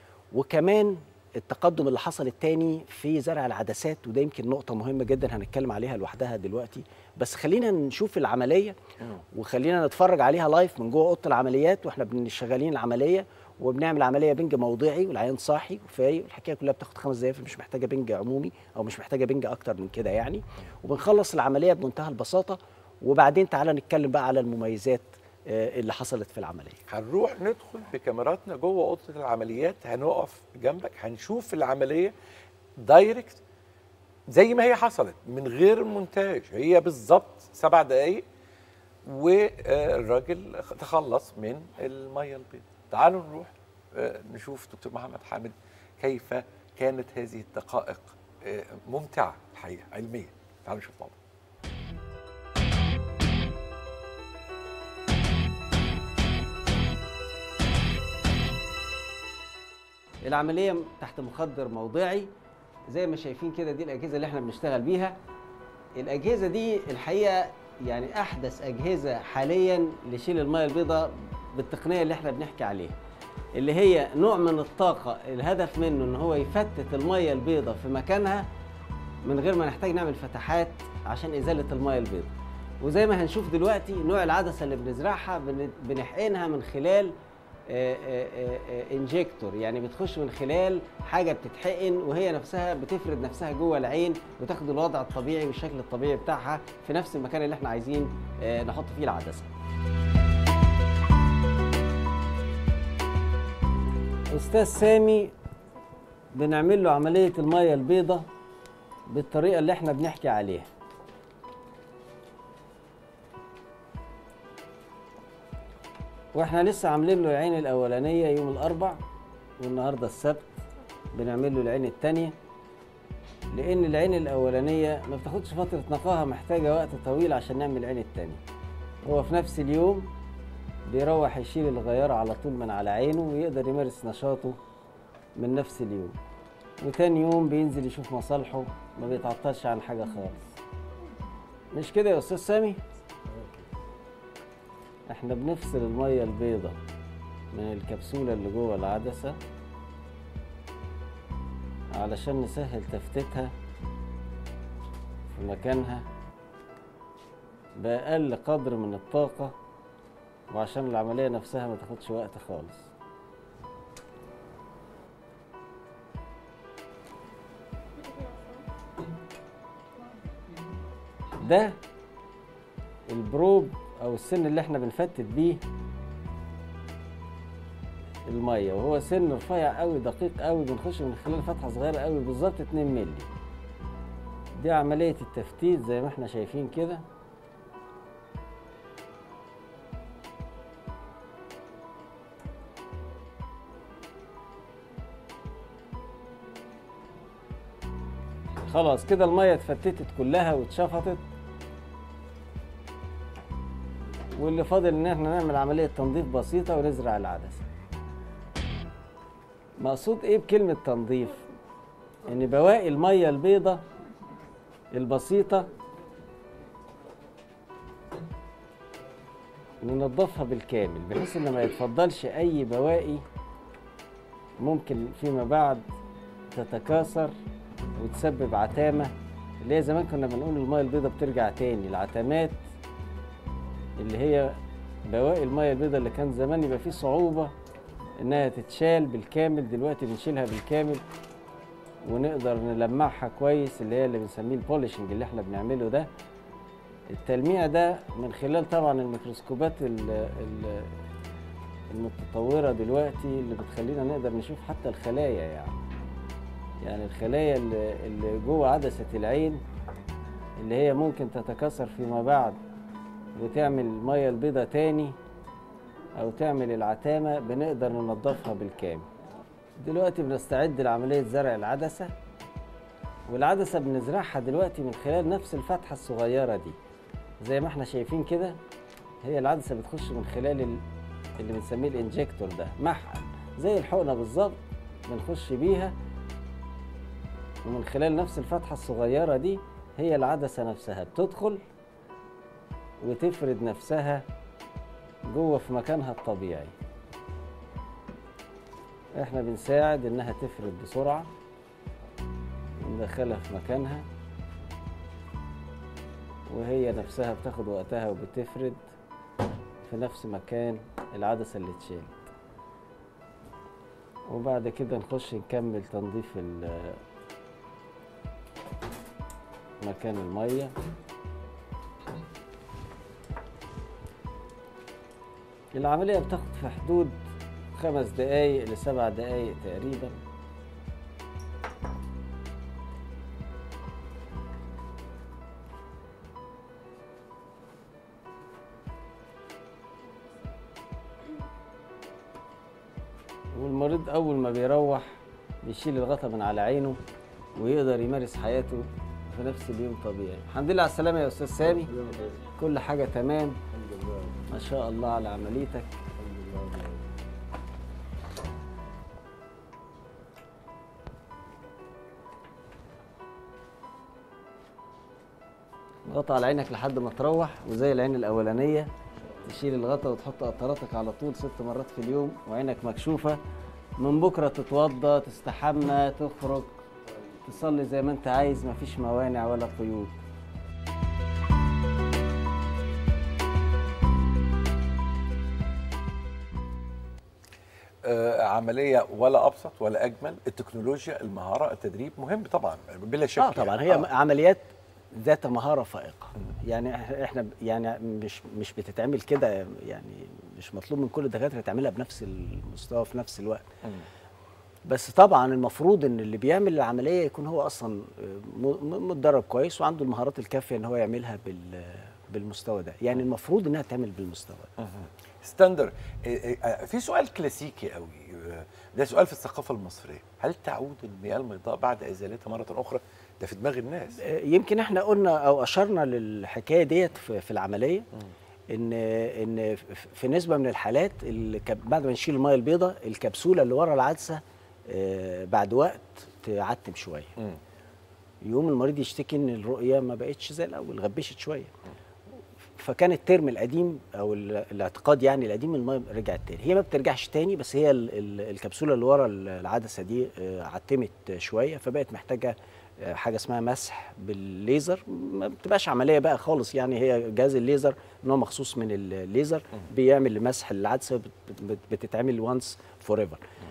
وكمان التقدم اللي حصل التاني في زرع العدسات وده يمكن نقطة مهمة جدا هنتكلم عليها لوحدها دلوقتي بس خلينا نشوف العملية وخلينا نتفرج عليها لايف من جوه أوضة العمليات واحنا بن- شغالين العملية وبنعمل عملية بنج موضعي والعيان صاحي وفايق والحكاية كلها بتاخد خمس دقايق مش محتاجة بنج عمومي أو مش محتاجة بنج أكتر من كده يعني وبنخلص العملية بمنتهى البساطة وبعدين تعالى نتكلم بقى على المميزات آه، اللي حصلت في العملية هنروح ندخل بكاميراتنا جوه اوضه العمليات هنقف جنبك هنشوف العمليه دايركت زي ما هي حصلت من غير مونتاج هي بالظبط سبع دقايق والراجل تخلص من الميه البيضاء تعالوا نروح آه، نشوف دكتور محمد حامد كيف كانت هذه الدقائق آه، ممتعه الحقيقه علميا تعالوا نشوف مع بعض العمليه تحت مخدر موضعي زي ما شايفين كده دي الاجهزه اللي احنا بنشتغل بيها الاجهزه دي الحقيقه يعني احدث اجهزه حاليا لشيل الميه البيضاء بالتقنيه اللي احنا بنحكي عليها اللي هي نوع من الطاقه الهدف منه ان هو يفتت الميه البيضاء في مكانها من غير ما نحتاج نعمل فتحات عشان ازاله الميه البيضاء وزي ما هنشوف دلوقتي نوع العدسه اللي بنزرعها بن- بنحقنها من خلال انجكتور يعني بتخش من خلال حاجه بتتحقن وهي نفسها بتفرد نفسها جوه العين وتاخد الوضع الطبيعي والشكل الطبيعي بتاعها في نفس المكان اللي احنا عايزين آه، نحط فيه العدسه استاذ سامي بنعمل له عمليه الميه البيضاء بالطريقه اللي احنا بنحكي عليها واحنا لسه عاملين له العين الاولانيه يوم الاربع والنهارده السبت بنعمل له العين الثانيه لان العين الاولانيه ما بتاخدش فتره نقاهه محتاجه وقت طويل عشان نعمل العين الثانيه هو في نفس اليوم بيروح يشيل الغيار على طول من على عينه ويقدر يمارس نشاطه من نفس اليوم وتاني يوم بينزل يشوف مصالحه ما بيتعطلش عن حاجه خالص مش كده يا استاذ سامي احنا بنفصل الميه البيضاء من الكبسوله اللي جوه العدسه علشان نسهل تفتيتها في مكانها بأقل قدر من الطاقة وعشان العملية نفسها ما تاخدش وقت خالص ده البروب او السن اللي احنا بنفتت بيه الميه وهو سن رفيع قوي دقيق قوي بنخش من خلال فتحه صغيره قوي بالظبط 2 مللي دي عمليه التفتيت زي ما احنا شايفين كده خلاص كده الميه اتفتتت كلها واتشفطت واللي فاضل ان احنا نعمل عمليه تنظيف بسيطه ونزرع العدسه مقصود ايه بكلمه تنظيف ان بواقي الميه البيضة البسيطه ننضفها بالكامل بحيث ان ما يتفضلش اي بواقي ممكن فيما بعد تتكاثر وتسبب عتامه اللي هي زمان كنا بنقول الميه البيضاء بترجع تاني العتمات اللي هي بواقي الميه البيضاء اللي كان زمان يبقى فيه صعوبه انها تتشال بالكامل دلوقتي بنشيلها بالكامل ونقدر نلمعها كويس اللي هي اللي بنسميه البوليشنج اللي احنا بنعمله ده التلميع ده من خلال طبعا الميكروسكوبات ال- ال- المتطوره دلوقتي اللي بتخلينا نقدر نشوف حتى الخلايا يعني يعني الخلايا اللي اللي جوه عدسه العين اللي هي ممكن تتكاثر فيما بعد وتعمل الميه البيضاء تاني او تعمل العتامه بنقدر ننضفها بالكامل دلوقتي بنستعد لعمليه زرع العدسه والعدسه بنزرعها دلوقتي من خلال نفس الفتحه الصغيره دي زي ما احنا شايفين كده هي العدسه بتخش من خلال ال- اللي بنسميه الانجكتور ده محقن زي الحقنه بالظبط بنخش بيها ومن خلال نفس الفتحه الصغيره دي هي العدسه نفسها بتدخل وتفرد نفسها جوه في مكانها الطبيعي احنا بنساعد انها تفرد بسرعه وندخلها في مكانها وهي نفسها بتاخد وقتها وبتفرد في نفس مكان العدسه اللي اتشالت وبعد كده نخش نكمل تنظيف ال- مكان الميه العملية بتاخد في حدود خمس دقايق لسبع دقايق تقريبا والمريض أول ما بيروح بيشيل الغطا من على عينه ويقدر يمارس حياته في نفس اليوم طبيعي الحمد لله على السلامة يا أستاذ سامي كل حاجة تمام ما شاء الله على عمليتك غطى على عينك لحد ما تروح وزي العين الأولانية تشيل الغطا وتحط قطراتك على طول ست مرات في اليوم وعينك مكشوفة من بكرة تتوضى تستحمى تخرج تصلي زي ما انت عايز مفيش موانع ولا قيود آه، عمليه ولا ابسط ولا اجمل التكنولوجيا المهاره التدريب مهم طبعا بلا شك اه طبعا هي يعني. عمليات ذات مهاره فائقه يعني إح- احنا ب- يعني مش مش بتتعمل كده يعني مش مطلوب من كل الدكاتره تعملها بنفس المستوى في نفس الوقت مم. بس طبعا المفروض ان اللي بيعمل العمليه يكون هو اصلا م- م- متدرب كويس وعنده المهارات الكافيه ان هو يعملها بال بالمستوى ده يعني المفروض انها تعمل بالمستوى ده ستاندر آه، آه، في سؤال كلاسيكي قوي آه، ده سؤال في الثقافه المصريه هل تعود المياه البيضاء بعد ازالتها مره اخرى ده في دماغ الناس يمكن احنا قلنا او اشرنا للحكايه ديت في, في العمليه ان ان في نسبه من الحالات الكب- بعد ما نشيل الميه البيضاء الكبسوله اللي ورا العدسه آه، بعد وقت تعتم شويه يقوم المريض يشتكي ان الرؤيه ما بقتش زي الاول غبشت شويه فكان الترم القديم او ال- الاعتقاد يعني القديم الميه رجعت تاني هي ما بترجعش تاني بس هي ال- ال- الكبسوله اللي ورا العدسه دي آه، عتمت شويه فبقت محتاجه آه، حاجه اسمها مسح بالليزر ما بتبقاش عمليه بقى خالص يعني هي جهاز الليزر نوع مخصوص من الليزر بيعمل مسح العدسه بت- بت- بتتعمل وانس فور ايفر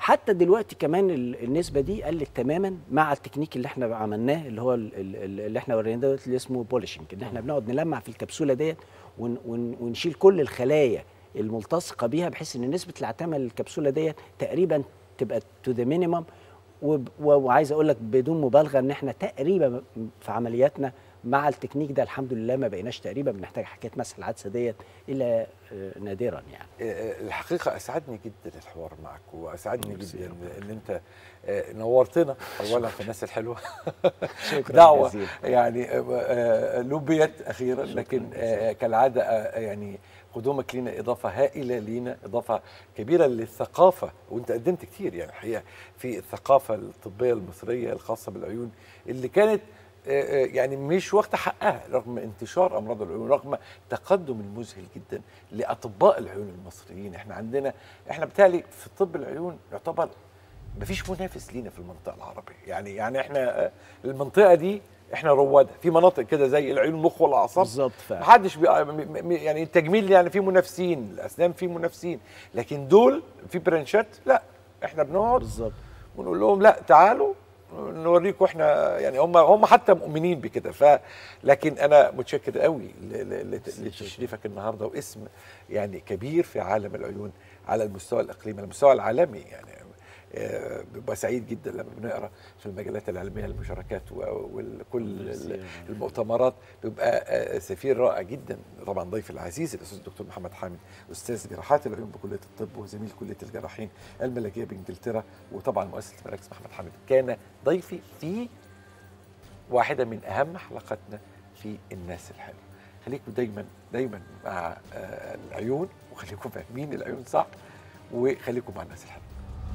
حتى دلوقتي كمان ال- النسبه دي قلت تماما مع التكنيك اللي احنا عملناه اللي هو ال- ال- اللي احنا وريناه دلوقتي اللي اسمه بولشنج ان احنا بنقعد نلمع في الكبسوله ديت ون ون ونشيل كل الخلايا الملتصقه بيها بحيث ان نسبه العتامه للكبسوله ديت تقريبا تبقى تو ذا مينيمم وعايز اقول لك بدون مبالغه ان احنا تقريبا في عملياتنا مع التكنيك ده الحمد لله ما بقيناش تقريبا بنحتاج حكايه مسح العدسه ديت الا آه، نادرا يعني آه، الحقيقه اسعدني جدا الحوار معك واسعدني جدا ان انت آه، نورتنا اولا في الناس الحلوه شكراً دعوه جزيلاً. يعني آه، آه، لبيت اخيرا لكن آه، كالعاده آه، يعني قدومك لنا اضافه هائله لينا اضافه كبيره للثقافه وانت قدمت كتير يعني الحقيقه في الثقافه الطبيه المصريه الخاصه بالعيون اللي كانت آه، آه، يعني مش واخده حقها رغم انتشار امراض العيون رغم تقدم المذهل جدا لاطباء العيون المصريين احنا عندنا احنا بالتالي في طب العيون يعتبر مفيش منافس لينا في المنطقه العربيه يعني يعني احنا آه، المنطقه دي احنا روادة في مناطق كده زي العيون المخ والاعصاب بالظبط فعلا. محدش بي... م- م- يعني التجميل يعني في منافسين الاسنان في منافسين لكن دول في برانشات لا احنا بنقعد بالظبط ونقول لهم لا تعالوا نوريكم احنا يعني هم هم حتى مؤمنين بكده ف لكن انا متشكر قوي ل- ل- لت- لتشريفك النهارده واسم يعني كبير في عالم العيون على المستوى الاقليمي على المستوى العالمي يعني آه، ببقى سعيد جدا لما بنقرا في المجلات العلميه المشاركات وكل المؤتمرات بيبقى آه، سفير رائع جدا طبعا ضيفي العزيز الاستاذ الدكتور محمد حامد استاذ جراحات العيون بكليه الطب وزميل كليه الجراحين الملكيه بانجلترا وطبعا مؤسس مراكز محمد حامد كان ضيفي في واحده من اهم حلقاتنا في الناس الحلوه خليكم دايما دايما مع آه، العيون وخليكم فاهمين العيون صح وخليكم مع الناس الحلوه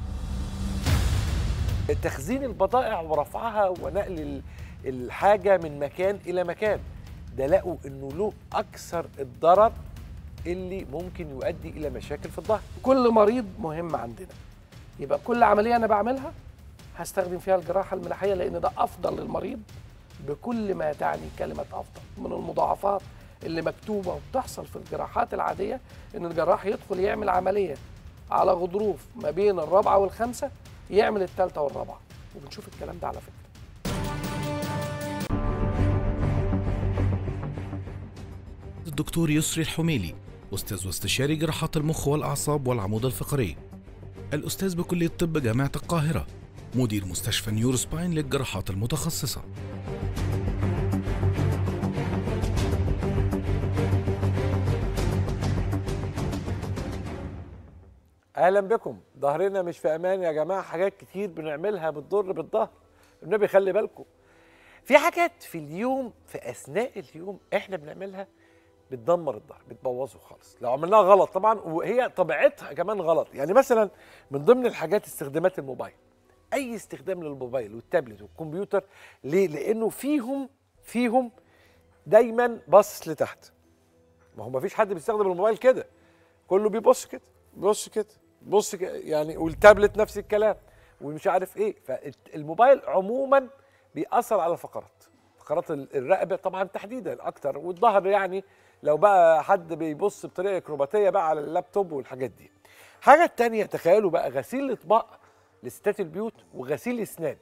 تخزين البضائع ورفعها ونقل ال- الحاجة من مكان إلى مكان ده لقوا إنه له أكثر الضرر اللي ممكن يؤدي إلى مشاكل في الظهر كل مريض مهم عندنا يبقى كل عمليه انا بعملها هستخدم فيها الجراحه الملاحيه لان ده افضل للمريض بكل ما تعني كلمه افضل من المضاعفات اللي مكتوبه وبتحصل في الجراحات العاديه ان الجراح يدخل يعمل عمليه على غضروف ما بين الرابعه والخامسه يعمل الثالثه والرابعه وبنشوف الكلام ده على فكره الدكتور يسري الحميلي أستاذ واستشاري جراحات المخ والأعصاب والعمود الفقري الأستاذ بكلية طب جامعة القاهرة مدير مستشفى نيورو سباين للجراحات المتخصصة اهلا بكم ظهرنا مش في امان يا جماعه حاجات كتير بنعملها بتضر بالظهر النبي خلي بالكم في حاجات في اليوم في اثناء اليوم احنا بنعملها بتدمر الظهر بتبوظه خالص لو عملناها غلط طبعا وهي طبيعتها كمان غلط يعني مثلا من ضمن الحاجات استخدامات الموبايل اي استخدام للموبايل والتابلت والكمبيوتر ليه لانه فيهم فيهم دايما باصص لتحت ما هو ما فيش حد بيستخدم الموبايل كده كله بيبص كده بيبص كده بص كده يعني والتابلت نفس الكلام ومش عارف ايه فالموبايل عموما بيأثر على الفقرات فقرات ال- الرقبه طبعا تحديدا اكتر والظهر يعني لو بقى حد بيبص بطريقه اكروباتيه بقى على اللابتوب والحاجات دي حاجه تانية تخيلوا بقى غسيل الاطباق لستات البيوت وغسيل اسنان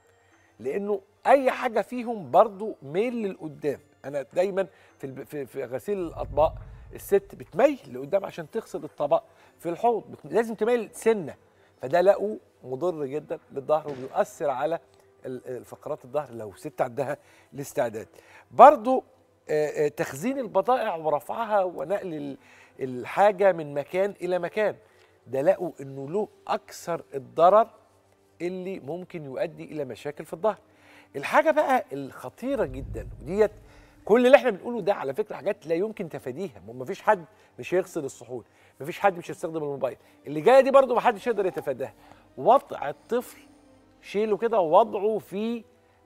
لانه اي حاجه فيهم برضو ميل للقدام انا دايما في الب- في, في غسيل الاطباق الست بتميل لقدام عشان تغسل الطبق في الحوض بت- لازم تميل سنه فده لقوا مضر جدا للظهر وبيؤثر على ال- الفقرات الظهر لو ست عندها الاستعداد برضو آه، آه، تخزين البضائع ورفعها ونقل ال- الحاجه من مكان الى مكان ده لقوا انه له اكثر الضرر اللي ممكن يؤدي الى مشاكل في الظهر الحاجه بقى الخطيره جدا وديت كل اللي احنا بنقوله ده على فكره حاجات لا يمكن تفاديها ما فيش حد مش هيغسل الصحون ما فيش حد مش هيستخدم الموبايل اللي جايه دي برضو ما حدش يقدر يتفاداها وضع الطفل شيله كده ووضعه في آه،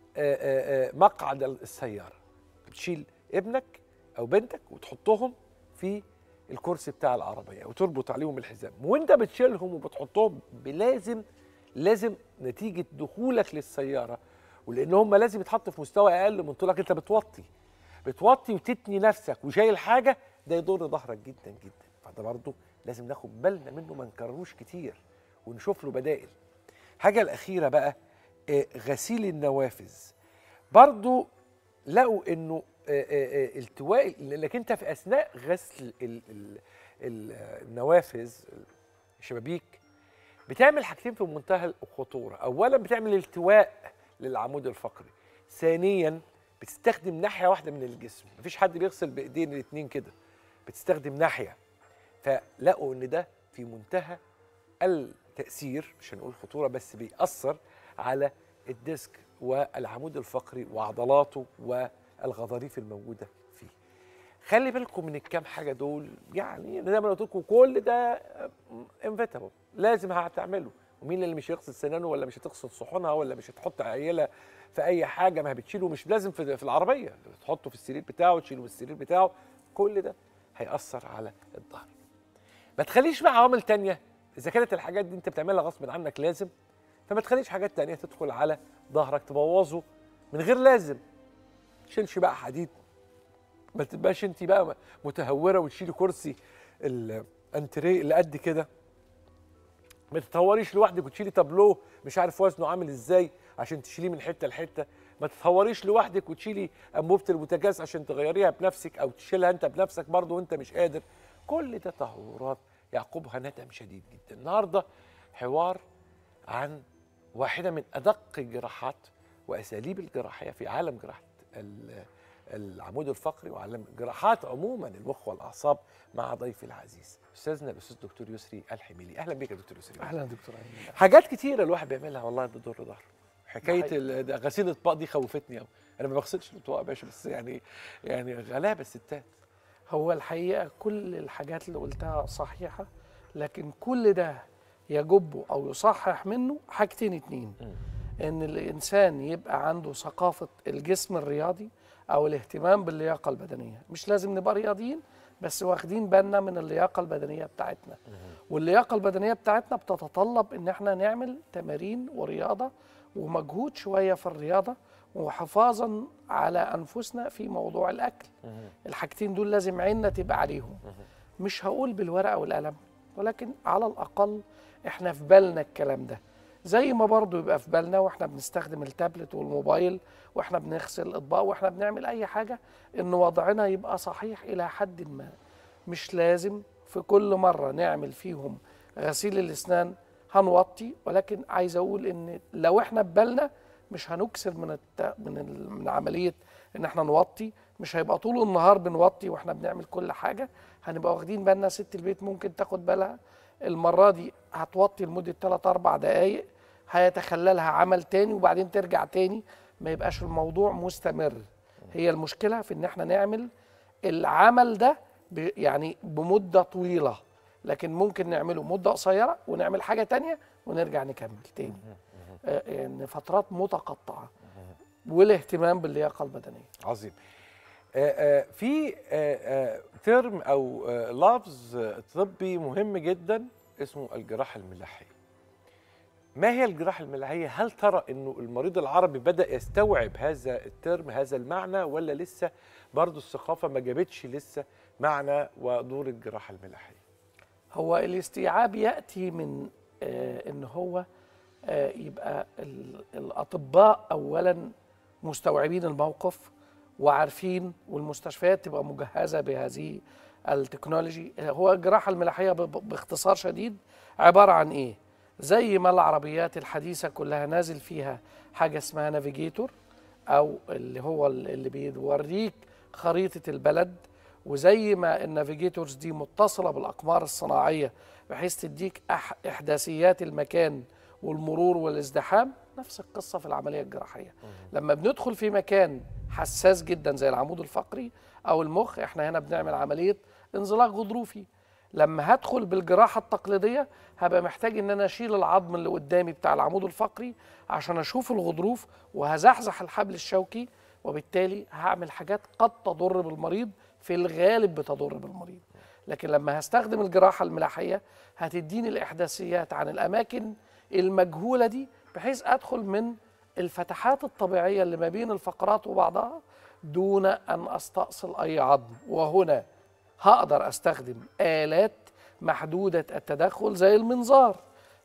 آه، آه، مقعد السياره بتشيل ابنك او بنتك وتحطهم في الكرسي بتاع العربيه وتربط عليهم الحزام وانت بتشيلهم وبتحطهم لازم لازم نتيجه دخولك للسياره ولان هم لازم يتحط في مستوى اقل من طولك انت بتوطي بتوطي وتتني نفسك وشايل حاجه ده يضر ظهرك جدا جدا فده برضه لازم ناخد بالنا منه ما نكرروش كتير ونشوف له بدائل حاجه الاخيره بقى آه، غسيل النوافذ برضو لقوا انه آه، آه، آه، التواء لانك انت في اثناء غسل ال- ال- ال- النوافذ الشبابيك بتعمل حاجتين في منتهى الخطوره اولا بتعمل التواء للعمود الفقري ثانيا بتستخدم ناحيه واحده من الجسم مفيش حد بيغسل بايدين الاثنين كده بتستخدم ناحيه فلقوا ان ده في منتهى التاثير مش هنقول خطوره بس بيأثر على الديسك والعمود الفقري وعضلاته والغضاريف الموجوده فيه خلي بالكم من الكام حاجه دول يعني زي ما أنا قلت لكم كل ده انفيتابل لازم هتعمله ومين اللي مش هيغسل سنانه ولا مش هتغسل صحونها ولا مش هتحط عيله في اي حاجه ما بتشيله مش لازم في في العربيه تحطه في السرير بتاعه تشيله من السرير بتاعه كل ده هيأثر على الظهر ما تخليش بقى عوامل تانية اذا كانت الحاجات دي انت بتعملها غصب عنك لازم فما تخليش حاجات تانية تدخل على ظهرك تبوظه من غير لازم تشيلش بقى حديد ما تبقاش انت بقى متهوره وتشيلي كرسي الانتريه اللي قد كده ما تتهوريش لوحدك وتشيلي تابلوه مش عارف وزنه عامل ازاي عشان تشيليه من حته لحته ما تتهوريش لوحدك وتشيلي انبوبه البوتاجاز عشان تغيريها بنفسك او تشيلها انت بنفسك برضه وانت مش قادر كل ده تهورات يعقبها ندم شديد جدا النهارده حوار عن واحده من ادق الجراحات واساليب الجراحيه في عالم جراحه ال- العمود الفقري وعالم الجراحات عموما المخ والاعصاب مع ضيفي العزيز استاذنا الاستاذ دكتور يسري الحميلي اهلا بك يا دكتور يسري اهلا دكتور أيمن. حاجات كتيره الواحد بيعملها والله بتضر ظهره حكايه حقيقي. ال- ده غسيل الاطباق دي خوفتني قوي انا ما بغسلش الاطباق يا باشا بس يعني يعني غلابه الستات هو الحقيقه كل الحاجات اللي قلتها صحيحه لكن كل ده يجب او يصحح منه حاجتين اتنين ان الانسان يبقى عنده ثقافه الجسم الرياضي او الاهتمام باللياقه البدنيه مش لازم نبقى رياضيين بس واخدين بالنا من اللياقه البدنيه بتاعتنا واللياقه البدنيه بتاعتنا بتتطلب ان احنا نعمل تمارين ورياضه ومجهود شويه في الرياضه وحفاظا على انفسنا في موضوع الاكل الحاجتين دول لازم عيننا تبقى عليهم مش هقول بالورقه والقلم ولكن على الاقل احنا في بالنا الكلام ده زي ما برضو يبقى في بالنا واحنا بنستخدم التابلت والموبايل واحنا بنغسل الاطباق واحنا بنعمل اي حاجه ان وضعنا يبقى صحيح الى حد ما مش لازم في كل مره نعمل فيهم غسيل الاسنان هنوطي ولكن عايز اقول ان لو احنا ببالنا مش هنكسر من الت... من ال... من عمليه ان احنا نوطي مش هيبقى طول النهار بنوطي واحنا بنعمل كل حاجه هنبقى واخدين بالنا ست البيت ممكن تاخد بالها المره دي هتوطي لمده 3 4 دقائق هيتخللها عمل تاني وبعدين ترجع تاني ما يبقاش الموضوع مستمر هي المشكله في ان احنا نعمل العمل ده ب... يعني بمده طويله لكن ممكن نعمله مده قصيره ونعمل حاجه تانية ونرجع نكمل تاني آه، يعني فترات متقطعه والاهتمام باللياقه البدنيه عظيم آه، آه، في آه، آه، ترم او آه، لفظ آه، طبي مهم جدا اسمه الجراحه الملاحيه ما هي الجراحه الملاحيه هل ترى انه المريض العربي بدا يستوعب هذا الترم هذا المعنى ولا لسه برضه الثقافه ما جابتش لسه معنى ودور الجراحه الملاحيه هو الاستيعاب ياتي من آه ان هو آه يبقى ال- الاطباء اولا مستوعبين الموقف وعارفين والمستشفيات تبقى مجهزه بهذه التكنولوجي هو الجراحه الملاحيه ب- ب- باختصار شديد عباره عن ايه زي ما العربيات الحديثه كلها نازل فيها حاجه اسمها نافيجيتور او اللي هو ال- اللي بيوريك خريطه البلد وزي ما النافيجيتورز دي متصله بالاقمار الصناعيه بحيث تديك أح احداثيات المكان والمرور والازدحام نفس القصه في العمليه الجراحيه لما بندخل في مكان حساس جدا زي العمود الفقري او المخ احنا هنا بنعمل عمليه انزلاق غضروفي لما هدخل بالجراحه التقليديه هبقى محتاج ان انا اشيل العظم اللي قدامي بتاع العمود الفقري عشان اشوف الغضروف وهزحزح الحبل الشوكي وبالتالي هعمل حاجات قد تضر بالمريض في الغالب بتضر بالمريض لكن لما هستخدم الجراحه الملاحيه هتديني الاحداثيات عن الاماكن المجهوله دي بحيث ادخل من الفتحات الطبيعيه اللي ما بين الفقرات وبعضها دون ان استأصل اي عظم وهنا هقدر استخدم آلات محدودة التدخل زي المنظار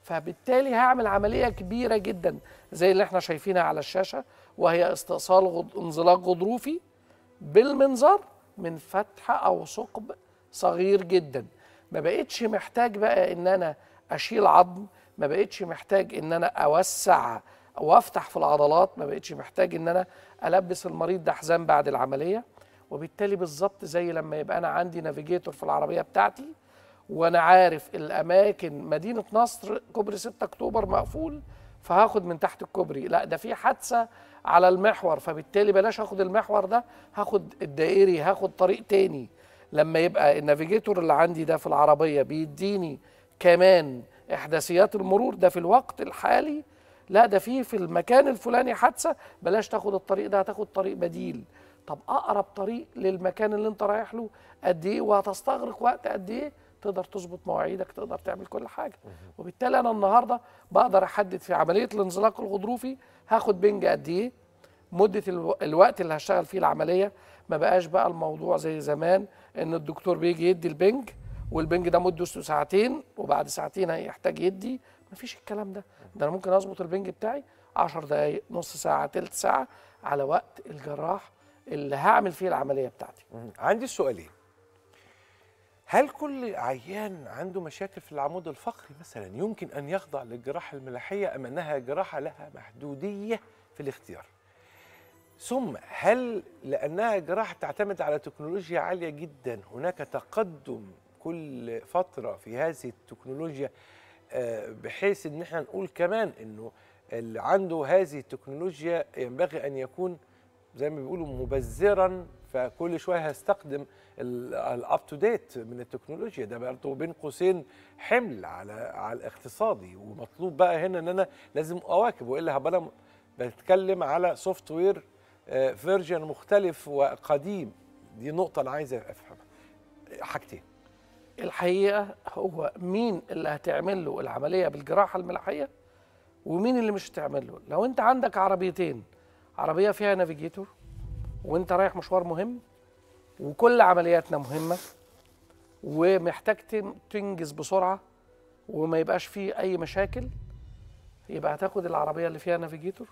فبالتالي هعمل عمليه كبيره جدا زي اللي احنا شايفينها على الشاشه وهي استئصال غض... انزلاق غضروفي بالمنظار من فتحه او ثقب صغير جدا ما بقتش محتاج بقى ان انا اشيل عظم ما بقتش محتاج ان انا اوسع وافتح في العضلات ما بقتش محتاج ان انا البس المريض ده حزام بعد العمليه وبالتالي بالظبط زي لما يبقى انا عندي نافيجيتور في العربيه بتاعتي وانا عارف الاماكن مدينه نصر كوبري 6 اكتوبر مقفول فهاخد من تحت الكوبري لا ده في حادثه على المحور فبالتالي بلاش اخد المحور ده هاخد الدائري هاخد طريق تاني لما يبقى النافيجيتور اللي عندي ده في العربيه بيديني كمان احداثيات المرور ده في الوقت الحالي لا ده في في المكان الفلاني حادثه بلاش تاخد الطريق ده هتاخد طريق بديل طب اقرب طريق للمكان اللي انت رايح له قد ايه وهتستغرق وقت قد ايه تقدر تظبط مواعيدك تقدر تعمل كل حاجه وبالتالي انا النهارده بقدر احدد في عمليه الانزلاق الغضروفي هاخد بنج قد ايه مده الو... الوقت اللي هشتغل فيه العمليه ما بقاش بقى الموضوع زي زمان ان الدكتور بيجي يدي البنج والبنج ده مدته ساعتين وبعد ساعتين هيحتاج يدي مفيش الكلام ده ده انا ممكن اظبط البنج بتاعي 10 دقائق نص ساعه تلت ساعه على وقت الجراح اللي هعمل فيه العمليه بتاعتي عندي سؤالين هل كل عيان عنده مشاكل في العمود الفقري مثلا يمكن ان يخضع للجراحه الملاحيه ام انها جراحه لها محدوديه في الاختيار ثم هل لانها جراحه تعتمد على تكنولوجيا عاليه جدا هناك تقدم كل فتره في هذه التكنولوجيا آه، بحيث ان احنا نقول كمان انه اللي عنده هذه التكنولوجيا ينبغي ان يكون زي ما بيقولوا مبذرا فكل شويه هيستخدم الاب تو ديت من التكنولوجيا ده برضه بين قوسين حمل على على الاقتصادي ومطلوب بقى هنا ان انا لازم اواكب والا هبقى انا بتكلم على سوفت وير فيرجن مختلف وقديم دي نقطه انا عايز افهمها حاجتين الحقيقه هو مين اللي هتعمل له العمليه بالجراحه الملاحيه ومين اللي مش هتعمل له لو انت عندك عربيتين عربيه فيها نافيجيتور وانت رايح مشوار مهم وكل عملياتنا مهمه ومحتاج تم- تنجز بسرعه وما يبقاش فيه اي مشاكل يبقى هتاخد العربيه اللي فيها نافيجيتور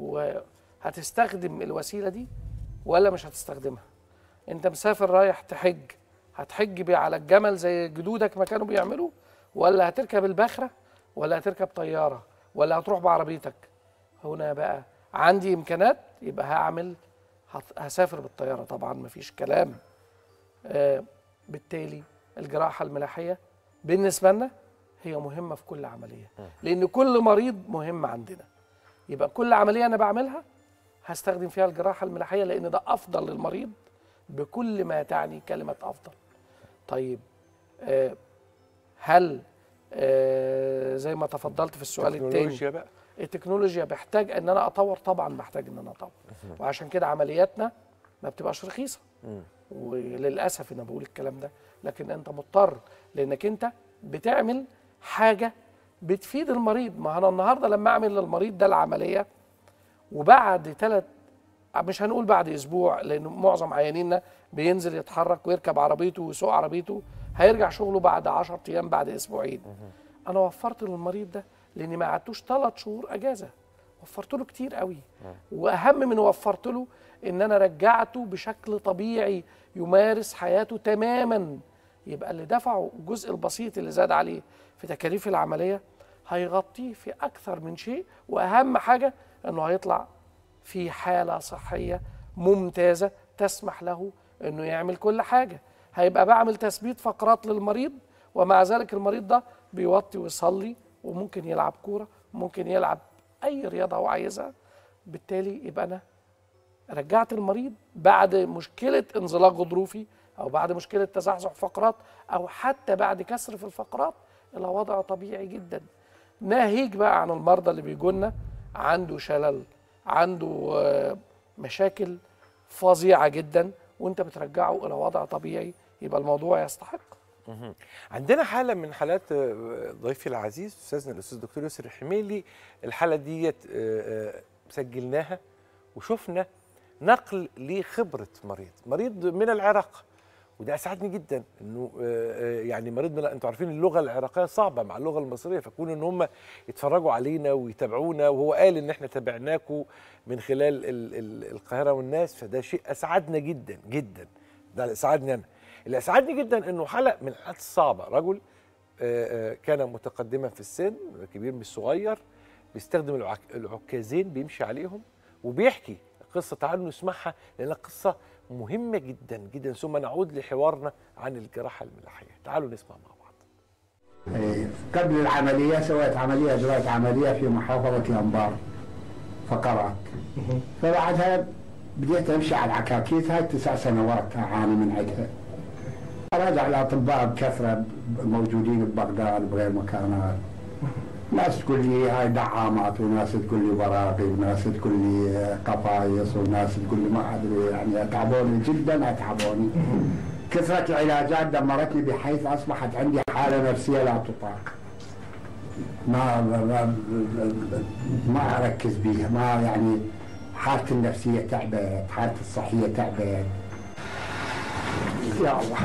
وهتستخدم الوسيله دي ولا مش هتستخدمها انت مسافر رايح تحج هتحج بيه على الجمل زي جدودك ما كانوا بيعملوا ولا هتركب البخره ولا هتركب طياره ولا هتروح بعربيتك هنا بقى عندي امكانات يبقى هعمل هت- هسافر بالطياره طبعا مفيش كلام آه بالتالي الجراحه الملاحيه بالنسبه لنا هي مهمه في كل عمليه لان كل مريض مهم عندنا يبقى كل عمليه انا بعملها هستخدم فيها الجراحه الملاحيه لان ده افضل للمريض بكل ما تعني كلمه افضل طيب آه هل آه زي ما تفضلت في السؤال الثاني تكنولوجيا بقى التكنولوجيا بحتاج ان انا اطور طبعا بحتاج ان انا اطور وعشان كده عملياتنا ما بتبقاش رخيصه وللاسف انا بقول الكلام ده لكن انت مضطر لانك انت بتعمل حاجه بتفيد المريض ما انا النهارده لما اعمل للمريض ده العمليه وبعد ثلاث مش هنقول بعد اسبوع لان معظم عيانينا بينزل يتحرك ويركب عربيته ويسوق عربيته هيرجع شغله بعد 10 ايام بعد اسبوعين انا وفرت للمريض ده لاني ما قعدتوش ثلاث شهور اجازه وفرت له كتير قوي واهم من وفرت له ان انا رجعته بشكل طبيعي يمارس حياته تماما يبقى اللي دفعه الجزء البسيط اللي زاد عليه في تكاليف العمليه هيغطيه في اكثر من شيء واهم حاجه انه هيطلع في حاله صحيه ممتازه تسمح له انه يعمل كل حاجه هيبقى بعمل تثبيت فقرات للمريض ومع ذلك المريض ده بيوطي ويصلي وممكن يلعب كوره ممكن يلعب اي رياضه هو عايزها بالتالي يبقى انا رجعت المريض بعد مشكله انزلاق غضروفي او بعد مشكله تزحزح فقرات او حتى بعد كسر في الفقرات الى وضع طبيعي جدا ناهيك بقى عن المرضى اللي بيجوا لنا عنده شلل عنده آه، مشاكل فظيعه جدا وانت بترجعه الى وضع طبيعي يبقى الموضوع يستحق مهم. عندنا حاله من حالات آه، ضيفي العزيز استاذنا الاستاذ دكتور ياسر الحميلي الحاله ديت آه، آه، سجلناها وشفنا نقل لخبره مريض مريض من العراق وده اسعدني جدا انه آه، آه، يعني مريضنا انتوا عارفين اللغه العراقيه صعبه مع اللغه المصريه فكون ان هم يتفرجوا علينا ويتابعونا وهو قال ان احنا تابعناكم من خلال ال ال القاهره والناس فده شيء اسعدنا جدا جدا ده اللي اسعدني انا اللي اسعدني جدا انه حلقه من الحالات الصعبه رجل آه، آه، كان متقدما في السن كبير مش صغير بيستخدم العك- العكازين بيمشي عليهم وبيحكي قصه تعالوا نسمعها لانها قصه مهمه جدا جدا ثم نعود لحوارنا عن الجراحه الملاحيه تعالوا نسمع مع بعض إيه، قبل العملية سويت عملية أجريت عملية في محافظة الأنبار فقرات فبعدها بديت أمشي على العكاكيت هاي تسع سنوات أعاني من عندها راجع الأطباء بكثرة موجودين ببغداد بغير مكانات ناس تقول لي هاي دعامات وناس تقول لي براغي وناس تقول لي آه، قفايص وناس تقول لي ما أدري يعني أتعبوني جدا أتعبوني كثرة العلاجات دمرتني بحيث أصبحت عندي حالة نفسية لا تطاق ما ما, ما أركز بيها ما يعني حالتي النفسية تعبت حالتي الصحية تعبت يا الله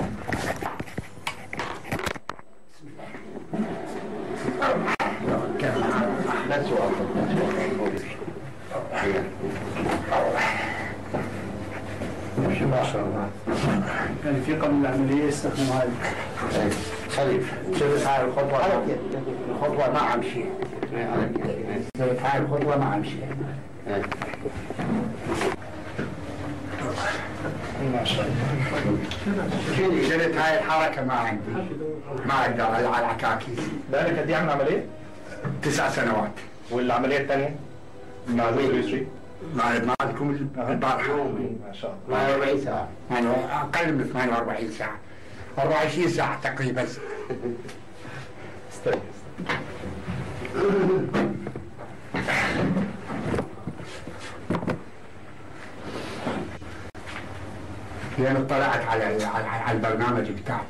ما شاء الله يعني في قبل العملية يستخدموا هذه خليف شفت هاي الخطوة الخطوة ما أمشي شفت هاي الخطوة ما أمشي ما شاء الله شفت هاي الحركة ما عندي ما أقدر على العكاكيس بقالك قد ايه عامل عملية؟ تسع سنوات والعملية الثانية؟ مع زوج يسري؟ مع معكم البارحة ما شاء الله 48 ساعة يعني أقل من 48 ساعة 24 ساعة تقريبا استنى لأن اطلعت على على, على البرنامج بتاعتي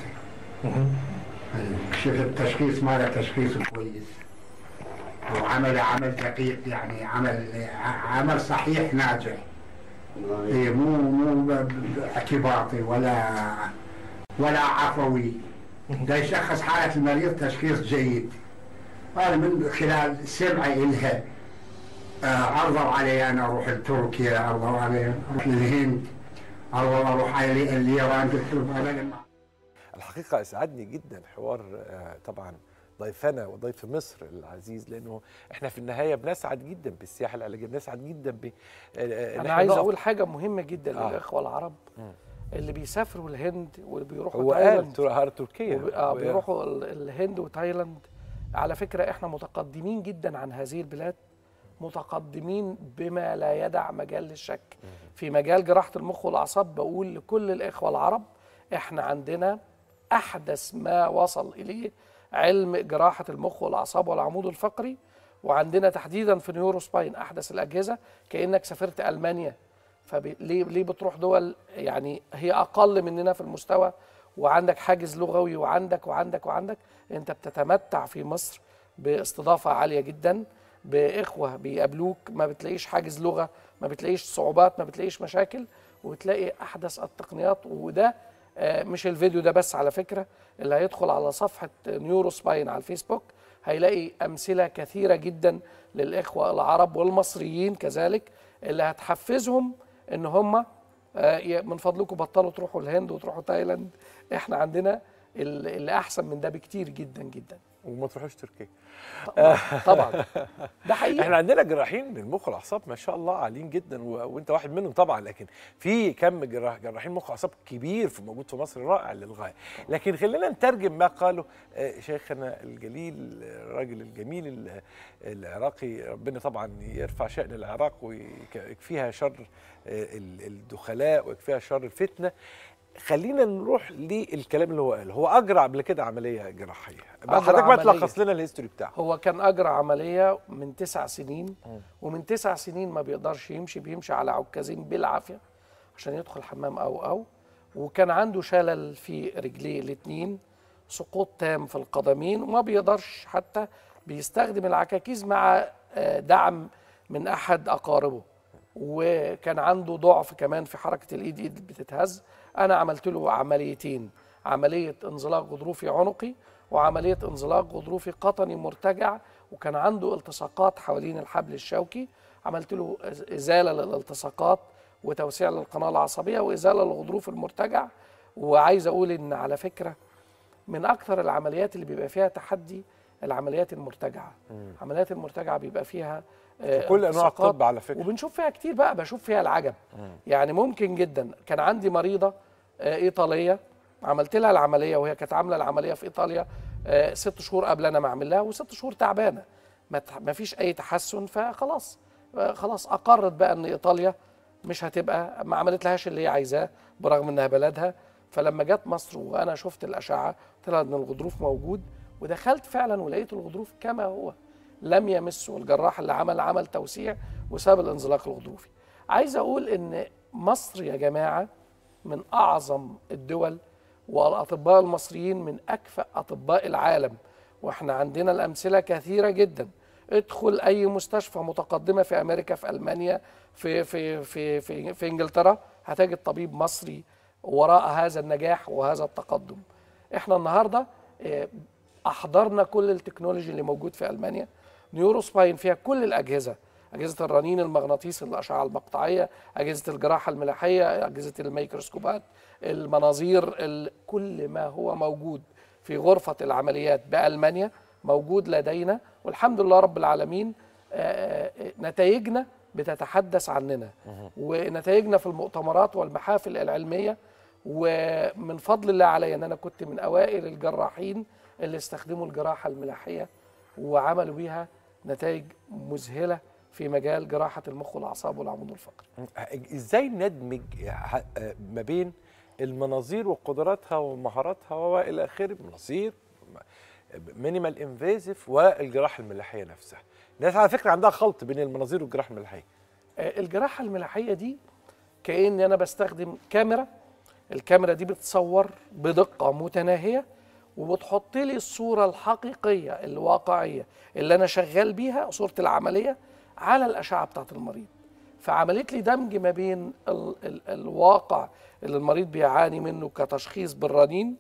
شفت التشخيص ماله تشخيص كويس وعمل عمل دقيق يعني عمل عمل صحيح ناجح إيه مو مو ب- ب- اعتباطي ولا ولا عفوي ده يشخص حالة المريض تشخيص جيد أنا من خلال سمعي إلها آه، عرضوا علي أنا أروح لتركيا عرضوا علي أروح للهند عرضوا أروح على اليابان قلت لهم أنا لما الحقيقه اسعدني جدا حوار آه، طبعا ضيفنا وضيف مصر العزيز لانه احنا في النهايه بنسعد جدا بالسياحه العلاجيه بنسعد جدا ب آه، آه، إن انا إحنا عايز نقف- اقول حاجه مهمه جدا آه. للاخوه العرب مم. اللي بيسافروا الهند واللي بيروحوا هو قال تايلاند تر- تركيا وب- آه هو- بيروحوا ال- الهند وتايلاند على فكره احنا متقدمين جدا عن هذه البلاد متقدمين بما لا يدع مجال للشك في مجال جراحه المخ والاعصاب بقول لكل الاخوه العرب احنا عندنا احدث ما وصل اليه علم جراحه المخ والاعصاب والعمود الفقري وعندنا تحديدا في نيورو سباين احدث الاجهزه كانك سافرت المانيا فليه ليه بتروح دول يعني هي اقل مننا في المستوى وعندك حاجز لغوي وعندك وعندك وعندك انت بتتمتع في مصر باستضافه عاليه جدا باخوه بيقابلوك ما بتلاقيش حاجز لغه ما بتلاقيش صعوبات ما بتلاقيش مشاكل وبتلاقي احدث التقنيات وده آه، مش الفيديو ده بس على فكره اللي هيدخل على صفحه نيورو سباين على الفيسبوك هيلاقي امثله كثيره جدا للاخوه العرب والمصريين كذلك اللي هتحفزهم ان هم آه، ي- من فضلكم بطلوا تروحوا الهند وتروحوا تايلاند احنا عندنا ال- اللي احسن من ده بكتير جدا جدا وما تروحوش تركيا طبعا ده حقيقي احنا عندنا جراحين للمخ والاعصاب ما شاء الله عاليين جدا و... وانت واحد منهم طبعا لكن في كم جراح جراحين مخ واعصاب كبير في موجود في مصر رائع للغايه لكن خلينا نترجم ما قاله آه، شيخنا الجليل الراجل الجميل ال- العراقي ربنا طبعا يرفع شأن العراق ويكفيها شر آه، ال- الدخلاء ويكفيها شر الفتنه خلينا نروح للكلام اللي هو قاله هو اجرى قبل كده عمليه جراحيه بقى أجرى حضرتك بقى عملية. تلخص لنا الهيستوري بتاعه هو كان اجرى عمليه من تسع سنين ومن تسع سنين ما بيقدرش يمشي بيمشي على عكازين بالعافيه عشان يدخل حمام او او وكان عنده شلل في رجليه الاثنين سقوط تام في القدمين وما بيقدرش حتى بيستخدم العكاكيز مع آه، دعم من احد اقاربه وكان عنده ضعف كمان في حركه الايد ايد بتتهز انا عملت له عمليتين عمليه انزلاق غضروفي عنقي وعمليه انزلاق غضروفي قطني مرتجع وكان عنده التصاقات حوالين الحبل الشوكي عملت له إز- ازاله للالتصاقات وتوسيع للقناه العصبيه وازاله للغضروف المرتجع وعايز اقول ان على فكره من اكثر العمليات اللي بيبقى فيها تحدي العمليات المرتجعه العمليات المرتجعه بيبقى فيها آه، في كل أنواع التصاقات الطب على فكرة. وبنشوف فيها كتير بقى بشوف فيها العجب يعني ممكن جدا كان عندي مريضه آه، ايطاليه عملت لها العمليه وهي كانت عامله العمليه في ايطاليا آه، ست شهور قبل انا ما اعمل لها وست شهور تعبانه ما تح- ما فيش اي تحسن فخلاص آه، خلاص اقرت بقى ان ايطاليا مش هتبقى ما عملت لهاش اللي هي عايزاه برغم انها بلدها فلما جت مصر وانا شفت الاشعه طلع ان الغضروف موجود ودخلت فعلا ولقيت الغضروف كما هو لم يمسه الجراح اللي عمل عمل توسيع وساب الانزلاق الغضروفي عايز اقول ان مصر يا جماعه من اعظم الدول والاطباء المصريين من اكفأ اطباء العالم واحنا عندنا الامثله كثيره جدا ادخل اي مستشفى متقدمه في امريكا في المانيا في في في في, في انجلترا هتجد طبيب مصري وراء هذا النجاح وهذا التقدم احنا النهارده آه، احضرنا كل التكنولوجي اللي موجود في المانيا نيورو سباين فيها كل الاجهزه اجهزه الرنين المغناطيسي الاشعه المقطعيه اجهزه الجراحه الملاحيه اجهزه الميكروسكوبات المناظير ال- كل ما هو موجود في غرفه العمليات بالمانيا موجود لدينا والحمد لله رب العالمين آه، آه، نتائجنا بتتحدث عننا ونتائجنا في المؤتمرات والمحافل العلميه ومن فضل الله علي ان انا كنت من اوائل الجراحين اللي استخدموا الجراحه الملاحيه وعملوا بيها نتائج مذهله في مجال جراحه المخ والاعصاب والعمود الفقري. ازاي ندمج ح- ما بين المناظير وقدراتها ومهاراتها والى اخره مناظير مينيمال انفيزيف والجراحه الملاحيه نفسها الناس على فكره عندها خلط بين المناظير والجراحه الملاحيه آه، الجراحه الملاحيه دي كأن انا بستخدم كاميرا الكاميرا دي بتصور بدقه متناهيه وبتحط لي الصوره الحقيقيه الواقعيه اللي انا شغال بيها صوره العمليه على الاشعه بتاعت المريض فعملت لي دمج ما بين ال ال الواقع اللي المريض بيعاني منه كتشخيص بالرنين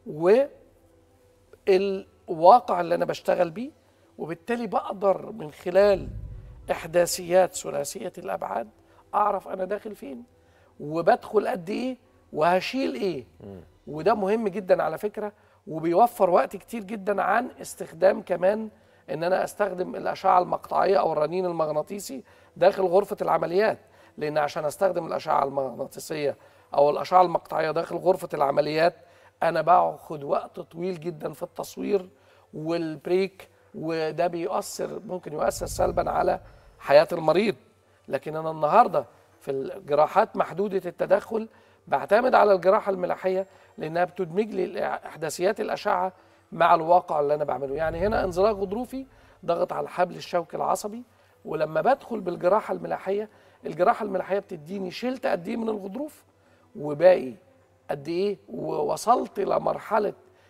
والواقع اللي انا بشتغل بيه وبالتالي بقدر من خلال احداثيات ثلاثيه الابعاد اعرف انا داخل فين وبدخل قد ايه وهشيل ايه وده مهم جدا على فكره وبيوفر وقت كتير جدا عن استخدام كمان ان انا استخدم الاشعه المقطعيه او الرنين المغناطيسي داخل غرفه العمليات لان عشان استخدم الاشعه المغناطيسيه او الاشعه المقطعيه داخل غرفه العمليات انا باخد وقت طويل جدا في التصوير والبريك وده بيؤثر ممكن يؤثر سلبا على حياه المريض لكن انا النهارده في الجراحات محدوده التدخل بعتمد على الجراحه الملاحيه لانها بتدمج لي احداثيات الاشعه مع الواقع اللي انا بعمله يعني هنا انزلاق غضروفي ضغط على الحبل الشوكي العصبي ولما بدخل بالجراحه الملاحيه الجراحه الملاحيه بتديني شلت قد ايه من الغضروف وباقي قد ايه ووصلت الى مرحله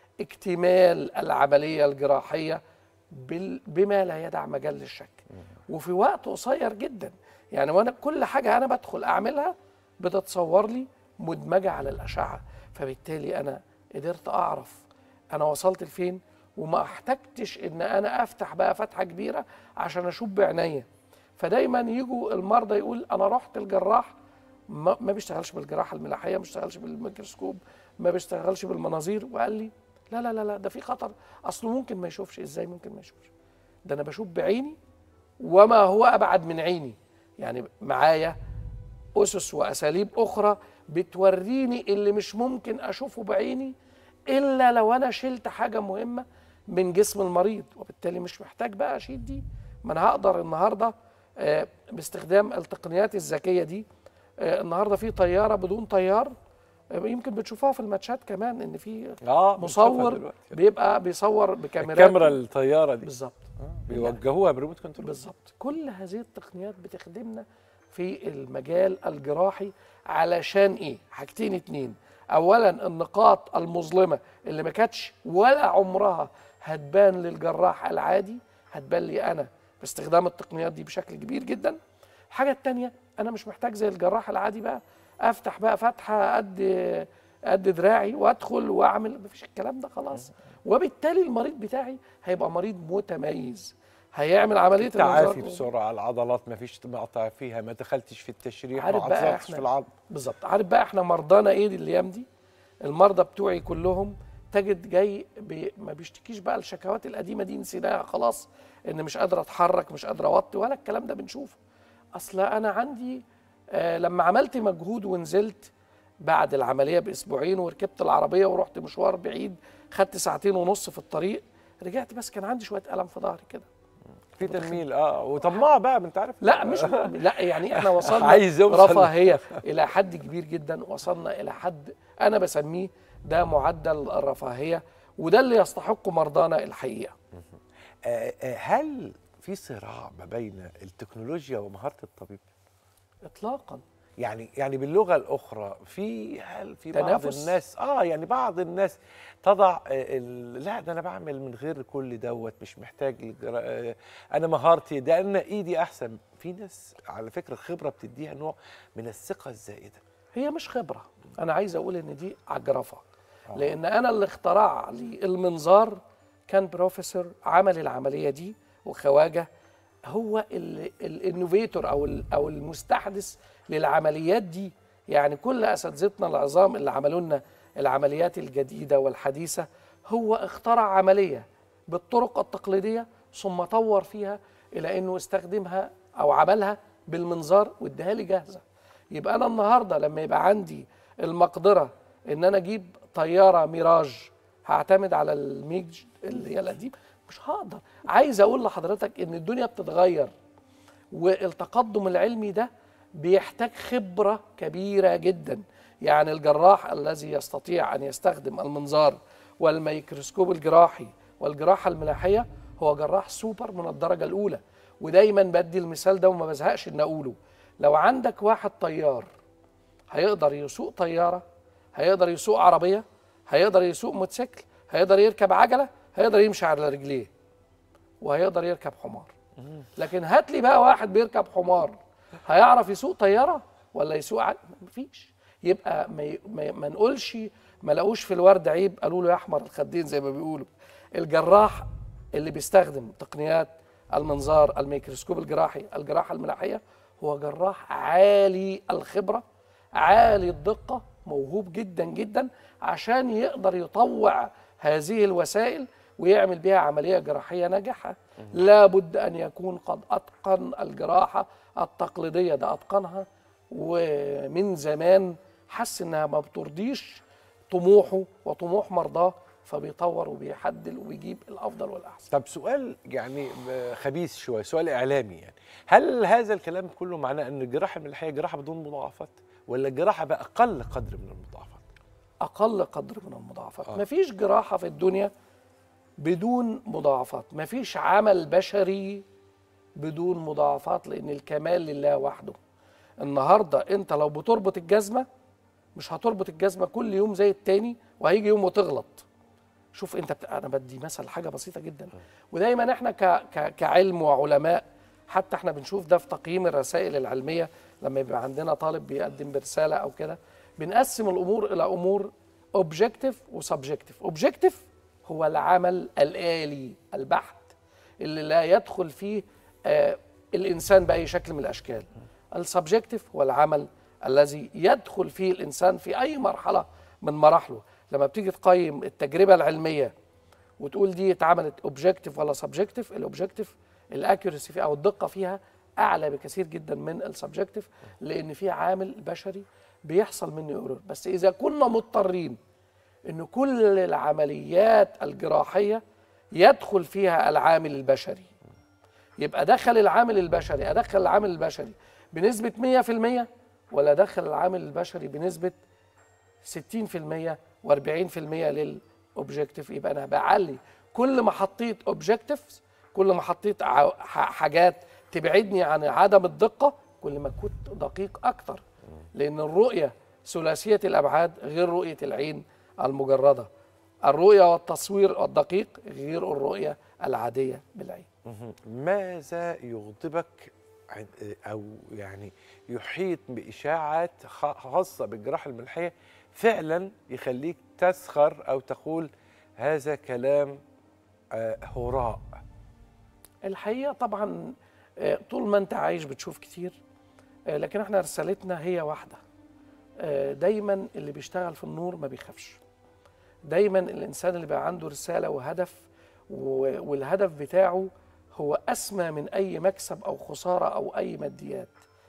اكتمال العمليه الجراحيه بال- بما لا يدع مجال للشك وفي وقت قصير جدا يعني وانا كل حاجه انا بدخل اعملها بتتصور لي مدمجه على الاشعه فبالتالي انا قدرت اعرف انا وصلت لفين وما احتجتش ان انا افتح بقى فتحه كبيره عشان اشوف بعينيا فدايما يجوا المرضى يقول انا رحت الجراح ما ما بيشتغلش بالجراحه الملاحيه ما بيشتغلش بالميكروسكوب ما بيشتغلش بالمناظير وقال لي لا لا لا لا ده في خطر اصله ممكن ما يشوفش ازاي ممكن ما يشوفش ده انا بشوف بعيني وما هو ابعد من عيني يعني معايا اسس واساليب اخرى بتوريني اللي مش ممكن اشوفه بعيني الا لو انا شلت حاجه مهمه من جسم المريض وبالتالي مش محتاج بقى اشيل دي ما انا هقدر النهارده آه، باستخدام التقنيات الذكيه دي آه، النهارده في طياره بدون طيار آه، يمكن بتشوفوها في الماتشات كمان ان في اه بنشوفها مصور دلوقتي. بيبقى بيصور بكاميرات الكاميرا الطياره دي بالظبط بيوجهوها بريموت كنترول بالظبط كل هذه التقنيات بتخدمنا في المجال الجراحي علشان ايه حاجتين اتنين اولا النقاط المظلمه اللي ما كانتش ولا عمرها هتبان للجراح العادي هتبان لي انا باستخدام التقنيات دي بشكل كبير جدا الحاجه التانية انا مش محتاج زي الجراح العادي بقى افتح بقى فتحه قد قد دراعي وادخل واعمل مفيش الكلام ده خلاص وبالتالي المريض بتاعي هيبقى مريض متميز هيعمل عمليه تعافي المنظار- بسرعه العضلات ما فيش مقطع فيها ما دخلتش في التشريح ما عارف بقى عصرتش احنا في العظم بالظبط عارف بقى احنا مرضانا ايه دي الايام دي المرضى بتوعي كلهم تجد جاي بي ما بيشتكيش بقى الشكوات القديمه دي نسيناها خلاص ان مش قادر اتحرك مش قادر اوطي ولا الكلام ده بنشوفه اصل انا عندي آه لما عملت مجهود ونزلت بعد العمليه باسبوعين وركبت العربيه ورحت مشوار بعيد خدت ساعتين ونص في الطريق رجعت بس كان عندي شويه الم في ظهري كده في تنميل اه وطماع بقى ما انت عارف لا مش لا يعني احنا وصلنا عايز يوصل. رفاهيه الى حد كبير جدا وصلنا الى حد انا بسميه ده معدل الرفاهيه وده اللي يستحقه مرضانا الحقيقه آه، آه، هل في صراع ما بين التكنولوجيا ومهاره الطبيب اطلاقا يعني يعني باللغه الاخرى في هل في بعض تنافس؟ الناس اه يعني بعض الناس تضع آه، ال- لا ده انا بعمل من غير كل دوت مش محتاج الجرا- آه، انا مهارتي ده انا ايدي احسن في ناس على فكره الخبره بتديها نوع من الثقه الزائده هي مش خبره انا عايز اقول ان دي عجرفه لان انا اللي اخترع لي المنظار كان بروفيسور عمل العمليه دي وخواجه هو الانوفيتور او ال- او المستحدث للعمليات دي يعني كل اساتذتنا العظام اللي عملوا لنا العمليات الجديده والحديثه هو اخترع عمليه بالطرق التقليديه ثم طور فيها الى انه استخدمها او عملها بالمنظار واداها لي جاهزه يبقى انا النهارده لما يبقى عندي المقدره ان انا اجيب طياره ميراج هعتمد على الميج اللي هي القديم مش هقدر عايز اقول لحضرتك ان الدنيا بتتغير والتقدم العلمي ده بيحتاج خبره كبيره جدا يعني الجراح الذي يستطيع ان يستخدم المنظار والميكروسكوب الجراحي والجراحه الملاحيه هو جراح سوبر من الدرجه الاولى ودايما بدي المثال ده وما بزهقش ان اقوله لو عندك واحد طيار هيقدر يسوق طياره هيقدر يسوق عربيه هيقدر يسوق موتوسيكل هيقدر يركب عجله هيقدر يمشي على رجليه وهيقدر يركب حمار لكن هات لي بقى واحد بيركب حمار هيعرف يسوق طياره ولا يسوق عجله مفيش يبقى ما, ي- ما, ما نقولش ما لقوش في الورد عيب قالوا له يا احمر الخدين زي ما بيقولوا الجراح اللي بيستخدم تقنيات المنظار الميكروسكوب الجراحي الجراحه الملاحيه هو جراح عالي الخبره عالي الدقه موهوب جدا جدا عشان يقدر يطوع هذه الوسائل ويعمل بها عمليه جراحيه ناجحه لابد ان يكون قد اتقن الجراحه التقليديه ده اتقنها ومن زمان حس انها ما بترضيش طموحه وطموح مرضاه فبيطور وبيحدل وبيجيب الافضل والاحسن طب سؤال يعني آه، خبيث شويه سؤال اعلامي يعني هل هذا الكلام كله معناه ان الجراحه الملاحيه جراحه بدون مضاعفات ولا الجراحه باقل قدر من المضاعفات اقل قدر من المضاعفات آه. مفيش جراحه في الدنيا بدون مضاعفات مفيش عمل بشري بدون مضاعفات لان الكمال لله وحده النهارده انت لو بتربط الجزمه مش هتربط الجزمه كل يوم زي التاني وهيجي يوم وتغلط شوف انت بت... انا بدي مثل حاجه بسيطه جدا ودايما احنا ك... ك... كعلم وعلماء حتى احنا بنشوف ده في تقييم الرسائل العلميه لما يبقى عندنا طالب بيقدم برساله او كده بنقسم الامور الى امور اوبجكتيف وسبجكتيف اوبجكتيف هو العمل الالي البحت اللي لا يدخل فيه آه الانسان باي شكل من الاشكال السبجكتيف هو العمل الذي يدخل فيه الانسان في اي مرحله من مراحله لما بتيجي تقيم التجربه العلميه وتقول دي اتعملت اوبجكتيف ولا سبجكتيف الاوبجكتيف الاكيورسي فيها او الدقه فيها اعلى بكثير جدا من السبجكتيف لان في عامل بشري بيحصل منه ايرور بس اذا كنا مضطرين ان كل العمليات الجراحيه يدخل فيها العامل البشري يبقى دخل العامل البشري ادخل العامل البشري بنسبه 100% ولا ادخل العامل البشري بنسبه 60% و40% للاوبجكتيف يبقى انا بعلي كل ما حطيت اوبجكتيفز كل ما حطيت ع- ح- حاجات تبعدني عن عدم الدقه كل ما كنت دقيق اكتر لان الرؤيه ثلاثيه الابعاد غير رؤيه العين المجرده الرؤيه والتصوير الدقيق غير الرؤيه العاديه بالعين ماذا يغضبك عند- او يعني يحيط باشاعات خ- خاصه بالجراحه الملحيه فعلا يخليك تسخر او تقول هذا كلام آه، هراء الحقيقه طبعا آه، طول ما انت عايش بتشوف كتير آه، لكن احنا رسالتنا هي واحده آه، دايما اللي بيشتغل في النور ما بيخافش دايما الانسان اللي بقى عنده رساله وهدف و- والهدف بتاعه هو اسمى من اي مكسب او خساره او اي ماديات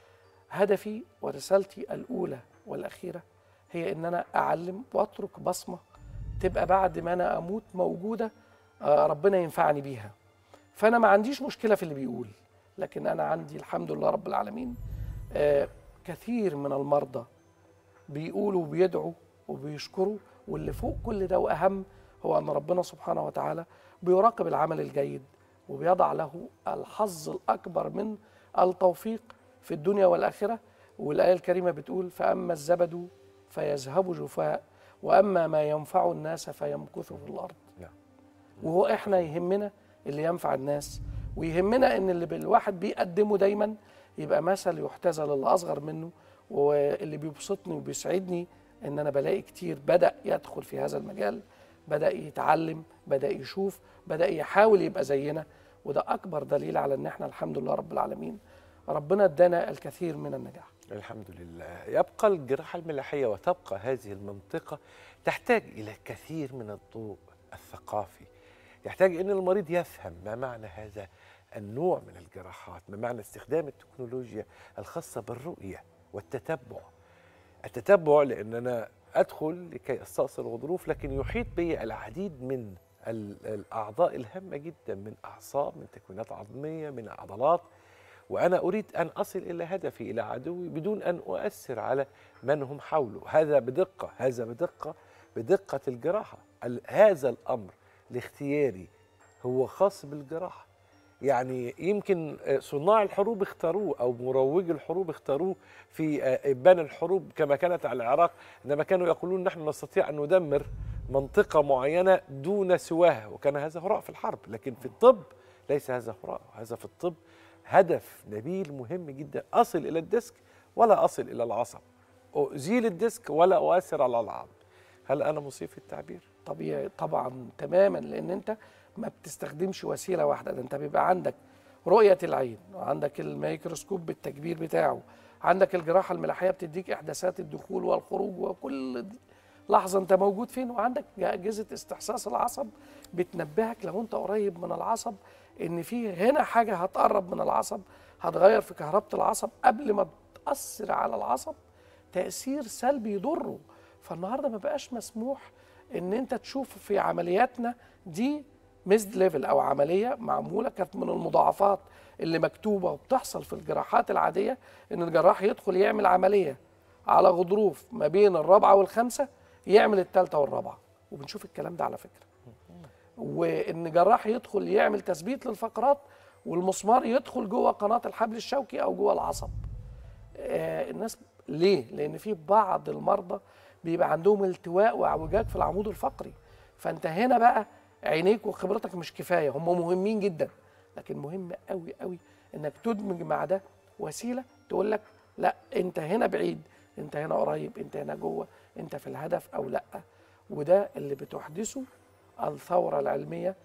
هدفي ورسالتي الاولى والاخيره هي ان انا اعلم واترك بصمه تبقى بعد ما انا اموت موجوده آه، ربنا ينفعني بيها فانا ما عنديش مشكله في اللي بيقول لكن انا عندي الحمد لله رب العالمين آه، كثير من المرضى بيقولوا وبيدعوا وبيشكروا واللي فوق كل ده واهم هو ان ربنا سبحانه وتعالى بيراقب العمل الجيد وبيضع له الحظ الاكبر من التوفيق في الدنيا والاخره والايه الكريمه بتقول فاما الزبد فيذهب جفاء واما ما ينفع الناس فيمكث في الارض نعم. وهو احنا يهمنا اللي ينفع الناس ويهمنا ان اللي الواحد بيقدمه دايما يبقى مثل يحتذى للي اصغر منه واللي بيبسطني وبيسعدني ان انا بلاقي كتير بدا يدخل في هذا المجال بدا يتعلم بدا يشوف بدا يحاول يبقى زينا وده اكبر دليل على ان احنا الحمد لله رب العالمين ربنا ادانا الكثير من النجاح الحمد لله يبقى الجراحة الملاحية وتبقى هذه المنطقة تحتاج إلى كثير من الضوء الثقافي يحتاج أن المريض يفهم ما معنى هذا النوع من الجراحات ما معنى استخدام التكنولوجيا الخاصة بالرؤية والتتبع التتبع لأن أنا أدخل لكي أستأصل الغضروف لكن يحيط بي العديد من ال- الأعضاء الهامة جدا من أعصاب من تكوينات عظمية من عضلات وأنا أريد أن أصل إلى هدفي إلى عدوي بدون أن أؤثر على من هم حوله هذا بدقة هذا بدقة بدقة الجراحة ال- هذا الأمر الاختياري هو خاص بالجراحة يعني يمكن آه، صناع الحروب اختاروه او مروجي الحروب اختاروه في آه، ابان الحروب كما كانت على العراق عندما كانوا يقولون نحن نستطيع ان ندمر منطقه معينه دون سواها وكان هذا هراء في الحرب لكن في الطب ليس هذا هراء هذا في الطب هدف نبيل مهم جدا اصل الى الديسك ولا اصل الى العصب ازيل الديسك ولا اؤثر على العظم هل انا مصيب في التعبير طبيعي طبعا تماما لان انت ما بتستخدمش وسيله واحده ده انت بيبقى عندك رؤيه العين وعندك الميكروسكوب بالتكبير بتاعه عندك الجراحه الملاحيه بتديك احداثات الدخول والخروج وكل دي لحظه انت موجود فين وعندك اجهزه استحساس العصب بتنبهك لو انت قريب من العصب ان في هنا حاجه هتقرب من العصب هتغير في كهربه العصب قبل ما تاثر على العصب تاثير سلبي يضره فالنهارده ما بقاش مسموح ان انت تشوف في عملياتنا دي ميزد ليفل او عمليه معموله كانت من المضاعفات اللي مكتوبه وبتحصل في الجراحات العاديه ان الجراح يدخل يعمل عمليه على غضروف ما بين الرابعه والخامسه يعمل الثالثه والرابعه وبنشوف الكلام ده على فكره وان جراح يدخل يعمل تثبيت للفقرات والمسمار يدخل جوه قناه الحبل الشوكي او جوه العصب آه الناس ليه لان في بعض المرضى بيبقى عندهم التواء واعوجاج في العمود الفقري فانت هنا بقى عينيك وخبرتك مش كفايه هم مهمين جدا لكن مهم قوي قوي انك تدمج مع ده وسيله تقول لك لا انت هنا بعيد انت هنا قريب انت هنا جوه انت في الهدف او لا وده اللي بتحدثه الثوره العلميه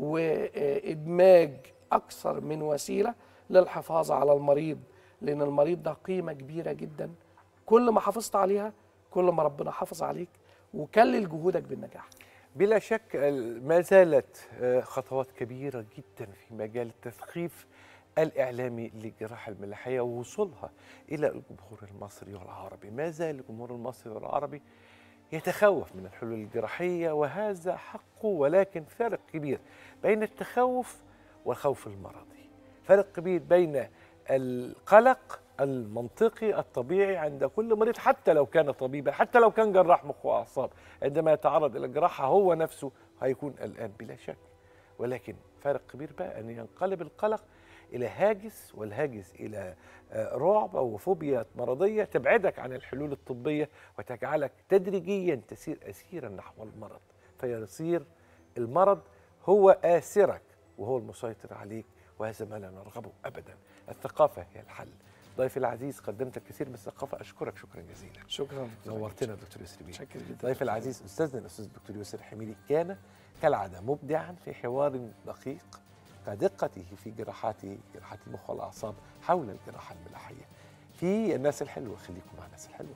وادماج اكثر من وسيله للحفاظ على المريض لان المريض ده قيمه كبيره جدا كل ما حافظت عليها كل ما ربنا حافظ عليك وكلل جهودك بالنجاح بلا شك ال- ما زالت آه، خطوات كبيرة جدا في مجال التثقيف الإعلامي للجراحة الملاحية ووصولها إلى الجمهور المصري والعربي ما زال الجمهور المصري والعربي يتخوف من الحلول الجراحية وهذا حقه ولكن فرق كبير بين التخوف والخوف المرضي فرق كبير بين القلق المنطقي الطبيعي عند كل مريض حتى لو كان طبيبا حتى لو كان جراح مخ واعصاب عندما يتعرض الى الجراحه هو نفسه هيكون قلقان بلا شك ولكن فرق كبير بقى ان ينقلب القلق الى هاجس والهاجس الى آه، رعب او فوبيا مرضيه تبعدك عن الحلول الطبيه وتجعلك تدريجيا تسير اسيرا نحو المرض فيصير المرض هو اسرك وهو المسيطر عليك وهذا ما لا نرغبه ابدا الثقافه هي الحل ضيفي العزيز قدمت الكثير من الثقافه اشكرك شكرا جزيلا شكرا نورتنا دكتور يسري بيه شكرا جدا ضيفي العزيز استاذنا الاستاذ الدكتور يسر حميدي كان كالعاده مبدعا في حوار دقيق كدقته في جراحاته جراحات المخ والاعصاب حول الجراحه الملاحيه في الناس الحلوه خليكم مع الناس الحلوه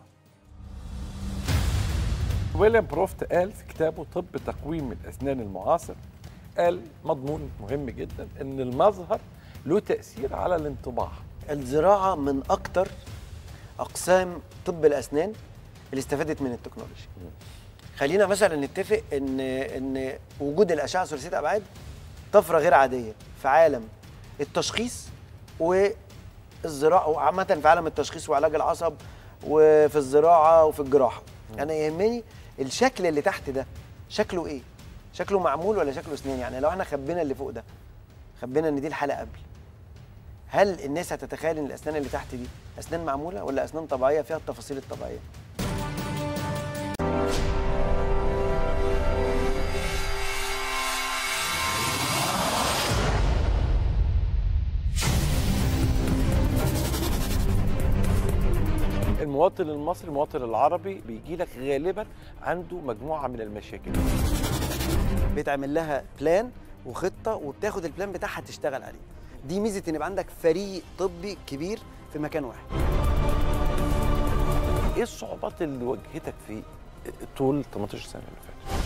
ويليام بروفت قال في كتابه طب تقويم الاسنان المعاصر قال مضمون مهم جدا ان المظهر له تاثير على الانطباع الزراعه من اكتر اقسام طب الاسنان اللي استفادت من التكنولوجيا خلينا مثلا نتفق ان ان وجود الاشعه ثلاثيه الابعاد طفره غير عاديه في عالم التشخيص والزراعه وعامه في عالم التشخيص وعلاج العصب وفي الزراعه وفي الجراحه انا يهمني الشكل اللي تحت ده شكله ايه شكله معمول ولا شكله اسنان يعني لو احنا خبينا اللي فوق ده خبينا ان دي الحاله قبل هل الناس هتتخيل ان الاسنان اللي تحت دي اسنان معموله ولا اسنان طبيعيه فيها التفاصيل الطبيعيه المواطن المصري المواطن العربي بيجي لك غالبا عنده مجموعه من المشاكل بيتعمل لها بلان وخطه وبتاخد البلان بتاعها تشتغل عليه دي ميزه ان يبقى عندك فريق طبي كبير في مكان واحد ايه الصعوبات اللي واجهتك في طول 18 سنه اللي فاتت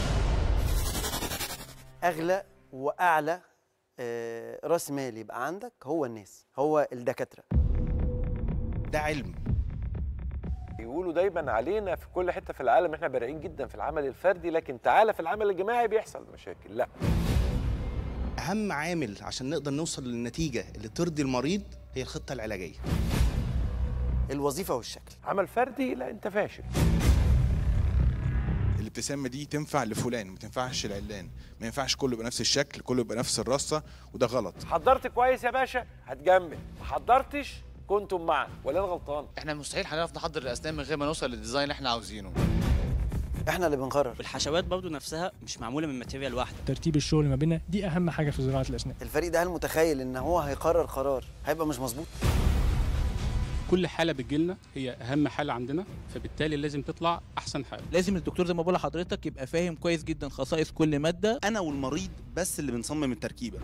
اغلى واعلى آه، راس مال يبقى عندك هو الناس هو الدكاتره ده علم يقولوا دايما علينا في كل حته في العالم احنا بارعين جدا في العمل الفردي لكن تعالى في العمل الجماعي بيحصل مشاكل لا اهم عامل عشان نقدر نوصل للنتيجه اللي ترضي المريض هي الخطه العلاجيه الوظيفه والشكل عمل فردي لا انت فاشل الابتسامه دي تنفع لفلان ما تنفعش لعلان ما ينفعش كله يبقى نفس الشكل كله يبقى نفس الرصه وده غلط حضرت كويس يا باشا هتجمل ما حضرتش كنتم معا ولا انا غلطان احنا مستحيل هنعرف نحضر الاسنان من غير ما نوصل للديزاين اللي احنا عاوزينه احنا اللي بنقرر والحشوات برضو نفسها مش معموله من ماتيريال واحده ترتيب الشغل ما بيننا دي اهم حاجه في زراعه الاسنان الفريق ده هل متخيل ان هو هيقرر قرار هيبقى مش مظبوط كل حاله بتجيلنا هي اهم حاله عندنا فبالتالي لازم تطلع احسن حاله لازم الدكتور زي ما بقول لحضرتك يبقى فاهم كويس جدا خصائص كل ماده انا والمريض بس اللي بنصمم التركيبه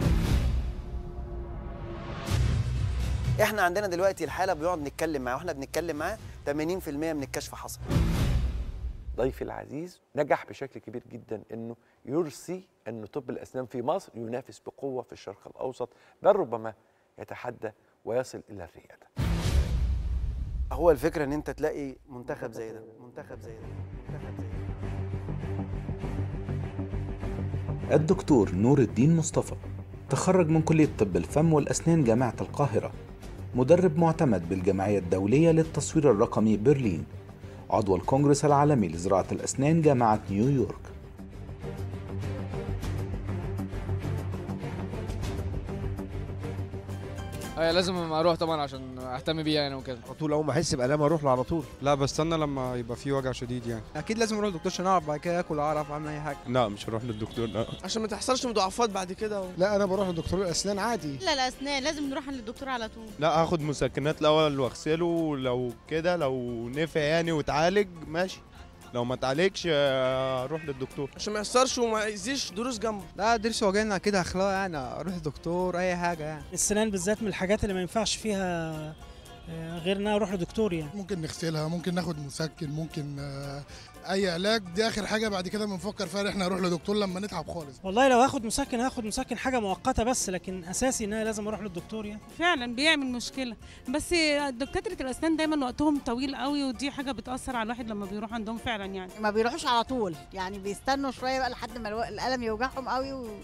احنا عندنا دلوقتي الحاله بيقعد نتكلم معاه واحنا بنتكلم معاه 80% من الكشف حصل ضيفي العزيز نجح بشكل كبير جدا انه يرسي ان طب الاسنان في مصر ينافس بقوه في الشرق الاوسط بل ربما يتحدى ويصل الى الرياده هو الفكره ان انت تلاقي منتخب زي ده منتخب زي ده منتخب زي ده الدكتور نور الدين مصطفى تخرج من كلية طب الفم والأسنان جامعة القاهرة مدرب معتمد بالجمعية الدولية للتصوير الرقمي برلين عضو الكونغرس العالمي لزراعة الأسنان جامعة نيويورك ايوه لازم اروح طبعا عشان اهتم بيه يعني وكده على طول اول ما احس بالام اروح له على طول لا بستنى لما يبقى في وجع شديد يعني اكيد لازم اروح للدكتور عشان اعرف بعد كده اكل اعرف اعمل اي حاجه لا مش هروح للدكتور لا عشان ما تحصلش مضاعفات بعد كده و... لا انا بروح لدكتور الاسنان عادي لا الاسنان لازم نروح للدكتور على طول لا هاخد مسكنات الاول واغسله ولو كده لو نفع يعني واتعالج ماشي لو ما اتعالجش آه، اروح للدكتور عشان ما يأثرش وما يأذيش دروس جنبه لا ضرس وجعنا كده اخلاق يعني اروح لدكتور اي حاجه يعني السنان بالذات من الحاجات اللي ما ينفعش فيها آه، غير ان انا اروح لدكتور يعني ممكن نغسلها ممكن ناخد مسكن ممكن آه، اي علاج دي اخر حاجه بعد كده بنفكر فيها ان احنا نروح لدكتور لما نتعب خالص والله لو هاخد مسكن هاخد مسكن حاجه مؤقته بس لكن اساسي ان انا لازم اروح للدكتور يعني فعلا بيعمل مشكله بس دكاتره الاسنان دايما وقتهم طويل قوي ودي حاجه بتاثر على الواحد لما بيروح عندهم فعلا يعني ما بيروحوش على طول يعني بيستنوا شويه بقى لحد ما الو- الالم يوجعهم قوي و...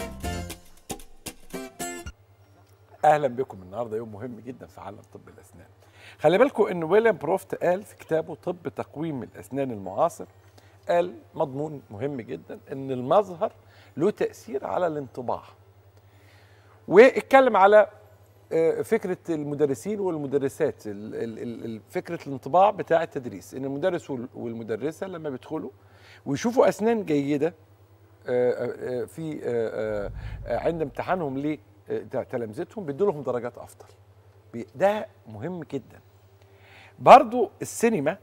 اهلا بكم النهارده يوم مهم جدا في عالم طب الاسنان خلي بالكم ان ويليام بروفت قال في كتابه طب تقويم الاسنان المعاصر قال مضمون مهم جدا ان المظهر له تاثير على الانطباع واتكلم على آه، فكره المدرسين والمدرسات ال- ال- ال- ال- فكره الانطباع بتاع التدريس ان المدرس وال- والمدرسه لما بيدخلوا ويشوفوا اسنان جيده آه، آه، في آه، آه، عند امتحانهم آه، ده تلامذتهم بيدوا لهم درجات افضل بي- ده مهم جدا برضو السينما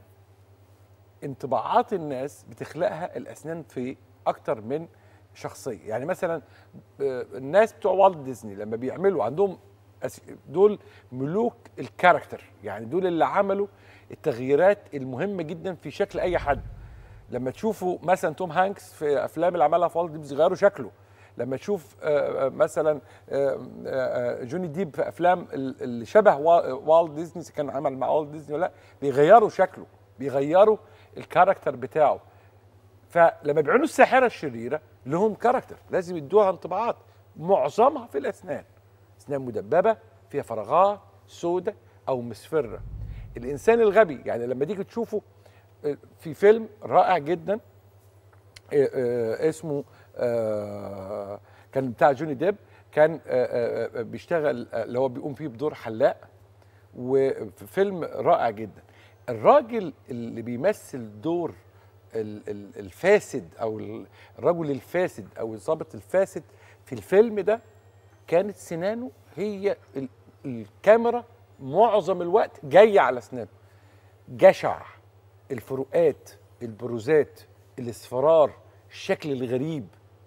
انطباعات الناس بتخلقها الاسنان في اكتر من شخصيه يعني مثلا آه، الناس بتوع والت ديزني لما بيعملوا عندهم أس- دول ملوك الكاركتر يعني دول اللي عملوا التغييرات المهمه جدا في شكل اي حد لما تشوفوا مثلا توم هانكس في افلام اللي عملها في والت ديزني غيروا شكله لما تشوف آه، آه، مثلا آه، آه، جوني ديب في افلام ال- اللي شبه وا- والت ديزني إذا كان عمل مع والت ديزني ولا لا بيغيروا شكله بيغيروا الكاركتر بتاعه فلما بيعملوا الساحره الشريره لهم كاركتر لازم يدوها انطباعات معظمها في الاسنان اسنان مدببه فيها فراغات سودة او مصفره الانسان الغبي يعني لما تيجي تشوفه آه، في فيلم رائع جدا آه، آه، اسمه آه، كان بتاع جوني ديب كان آه، آه، بيشتغل آه، اللي هو بيقوم فيه بدور حلاق وفي فيلم رائع جدا الراجل اللي بيمثل دور ال- ال- الفاسد او ال- الرجل الفاسد او الضابط الفاسد في الفيلم ده كانت سنانه هي ال- الكاميرا معظم الوقت جايه على اسنانه جشع الفروقات البروزات الاصفرار الشكل الغريب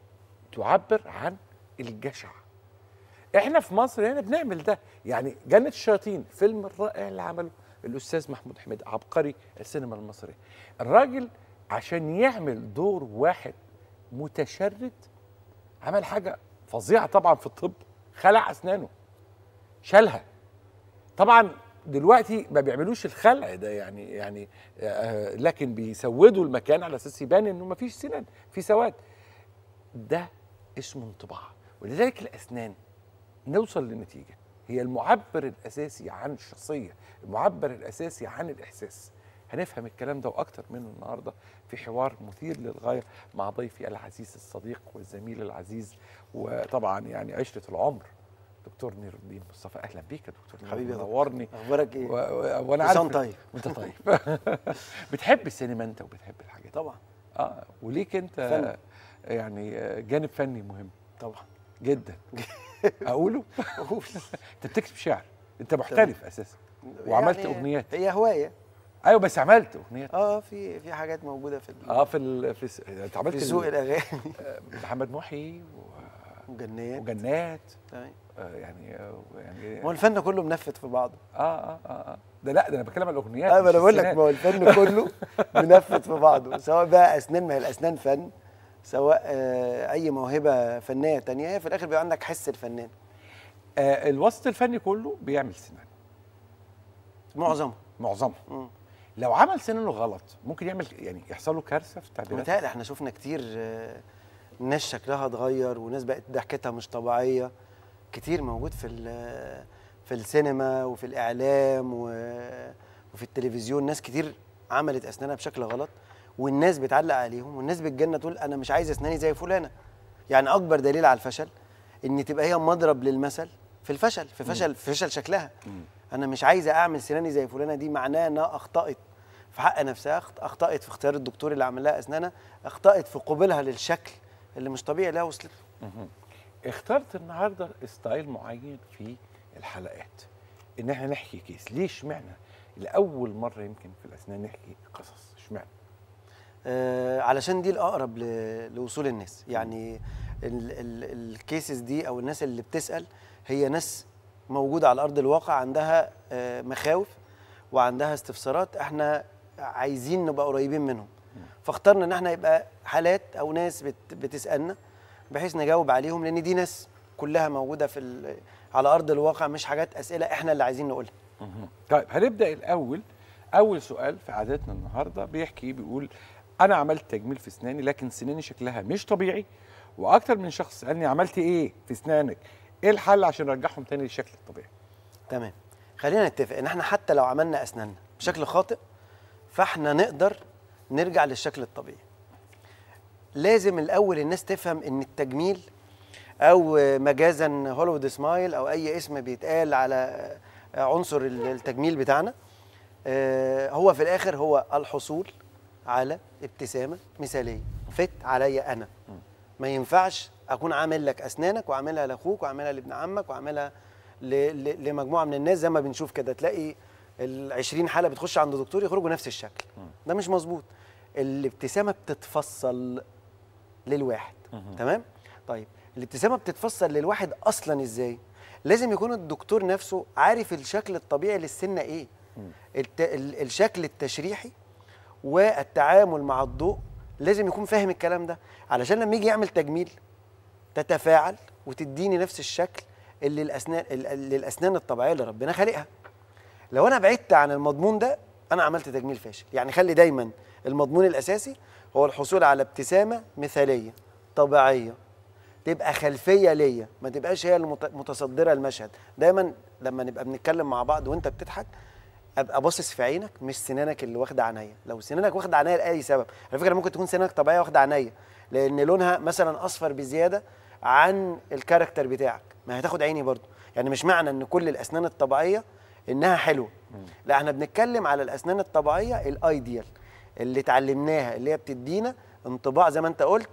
تعبر عن الجشع احنا في مصر هنا بنعمل ده يعني جنة الشياطين فيلم الرائع اللي عمله الاستاذ محمود حميد عبقري السينما المصريه الراجل عشان يعمل دور واحد متشرد عمل حاجه فظيعه طبعا في الطب خلع اسنانه شالها طبعا دلوقتي ما بيعملوش الخلع ده يعني يعني آه لكن بيسودوا المكان على اساس يبان انه ما فيش سنان في سواد ده اسمه انطباع ولذلك الاسنان نوصل لنتيجه هي المعبر الاساسي عن الشخصيه المعبر الاساسي عن الاحساس هنفهم الكلام ده واكتر منه النهارده في حوار مثير للغايه مع ضيفي العزيز الصديق والزميل العزيز وطبعا يعني عشره العمر دكتور نير الدين مصطفى اهلا بيك يا دكتور نير. حبيبي يا دكتور. منورني أخبارك إيه؟ و... و... وانا كل عارف سنة وأنت طيب. وانت طيب بتحب السينما انت وبتحب الحاجات طبعا اه وليك انت فن. يعني جانب فني مهم طبعا جدا اقوله اقول انت بتكتب شعر انت محترف اساسا وعملت يعني اغنيات هي هوايه ايوه بس عملت اغنيات اه في في حاجات موجوده في ال- اه في ال... في الس- انت عملت في ذوق ال- الاغاني آه، محمد محي وجنات وجنات تمام آه يعني آه يعني ما هو الفن كله منفذ في بعضه اه اه اه, آه. ده لا ده انا بتكلم عن الاغنيات اه ما مش انا بقول لك السنات. ما هو الفن كله منفذ في بعضه سواء بقى اسنان ما هي الاسنان فن سواء آه اي موهبه فنيه تانية هي في الاخر بيبقى عندك حس الفنان آه الوسط الفني كله بيعمل سنان معظمه معظمه لو عمل سنانه غلط ممكن يعمل يعني يحصل له كارثه في التعبيرات متهيألي احنا شفنا كتير آه، ناس شكلها اتغير وناس بقت ضحكتها مش طبيعيه كتير موجود في ال- في السينما وفي الاعلام و- وفي التلفزيون ناس كتير عملت اسنانها بشكل غلط والناس بتعلق عليهم والناس بتجنن تقول انا مش عايز اسناني زي فلانه يعني اكبر دليل على الفشل ان تبقى هي مضرب للمثل في الفشل في فشل في فشل شكلها انا مش عايزه اعمل سناني زي فلانه دي معناها انها اخطات في حق نفسها أخط- اخطات في اختيار الدكتور اللي عمل لها اسنانها اخطات في قبولها للشكل اللي مش طبيعي اللي هي وصلت له. مهم. اخترت النهارده ستايل معين في الحلقات ان احنا نحكي كيس ليه اشمعنى لاول مره يمكن في الاسنان نحكي قصص اشمعنى آه علشان دي الاقرب ل- لوصول الناس يعني ال- ال- الكيسز دي او الناس اللي بتسال هي ناس موجوده على ارض الواقع عندها آه مخاوف وعندها استفسارات احنا عايزين نبقى قريبين منهم فاخترنا ان احنا يبقى حالات او ناس بت بتسالنا بحيث نجاوب عليهم لان دي ناس كلها موجوده في ال- على ارض الواقع مش حاجات اسئله احنا اللي عايزين نقولها طيب هنبدا الاول اول سؤال في عادتنا النهارده بيحكي بيقول انا عملت تجميل في اسناني لكن سناني شكلها مش طبيعي واكتر من شخص سالني عملت ايه في اسنانك ايه الحل عشان ارجعهم تاني للشكل الطبيعي تمام خلينا نتفق ان احنا حتى لو عملنا اسناننا بشكل خاطئ فاحنا نقدر نرجع للشكل الطبيعي لازم الاول الناس تفهم ان التجميل او مجازا هوليوود سمايل او اي اسم بيتقال على عنصر التجميل بتاعنا آه، هو في الاخر هو الحصول على ابتسامه مثاليه فت عليا انا ما ينفعش اكون عامل لك اسنانك وعاملها لاخوك وعاملها لابن عمك وعاملها ل- ل- لمجموعه من الناس زي ما بنشوف كده تلاقي ال 20 حاله بتخش عند دكتور يخرجوا نفس الشكل ده مش مظبوط الابتسامه بتتفصل للواحد تمام طيب الابتسامه بتتفصل للواحد اصلا ازاي لازم يكون الدكتور نفسه عارف الشكل الطبيعي للسنه ايه الت... ال- الشكل التشريحي والتعامل مع الضوء لازم يكون فاهم الكلام ده علشان لما يجي يعمل تجميل تتفاعل وتديني نفس الشكل اللي الاسنان اللي الاسنان الطبيعيه اللي ربنا خالقها لو انا بعدت عن المضمون ده انا عملت تجميل فاشل يعني خلي دايما المضمون الاساسي هو الحصول على ابتسامه مثاليه طبيعيه تبقى خلفيه ليا ما تبقاش هي المتصدره المشهد دايما لما نبقى بنتكلم مع بعض وانت بتضحك ابقى باصص في عينك مش سنانك اللي واخده عينيا لو سنانك واخده عينيا لاي سبب على فكره ممكن تكون سنانك طبيعيه واخده عينيا لان لونها مثلا اصفر بزياده عن الكاركتر بتاعك ما هتاخد عيني برضو يعني مش معنى ان كل الاسنان الطبيعيه انها حلوه لا احنا بنتكلم على الاسنان الطبيعيه الايديال اللي اتعلمناها اللي هي بتدينا انطباع زي ما انت قلت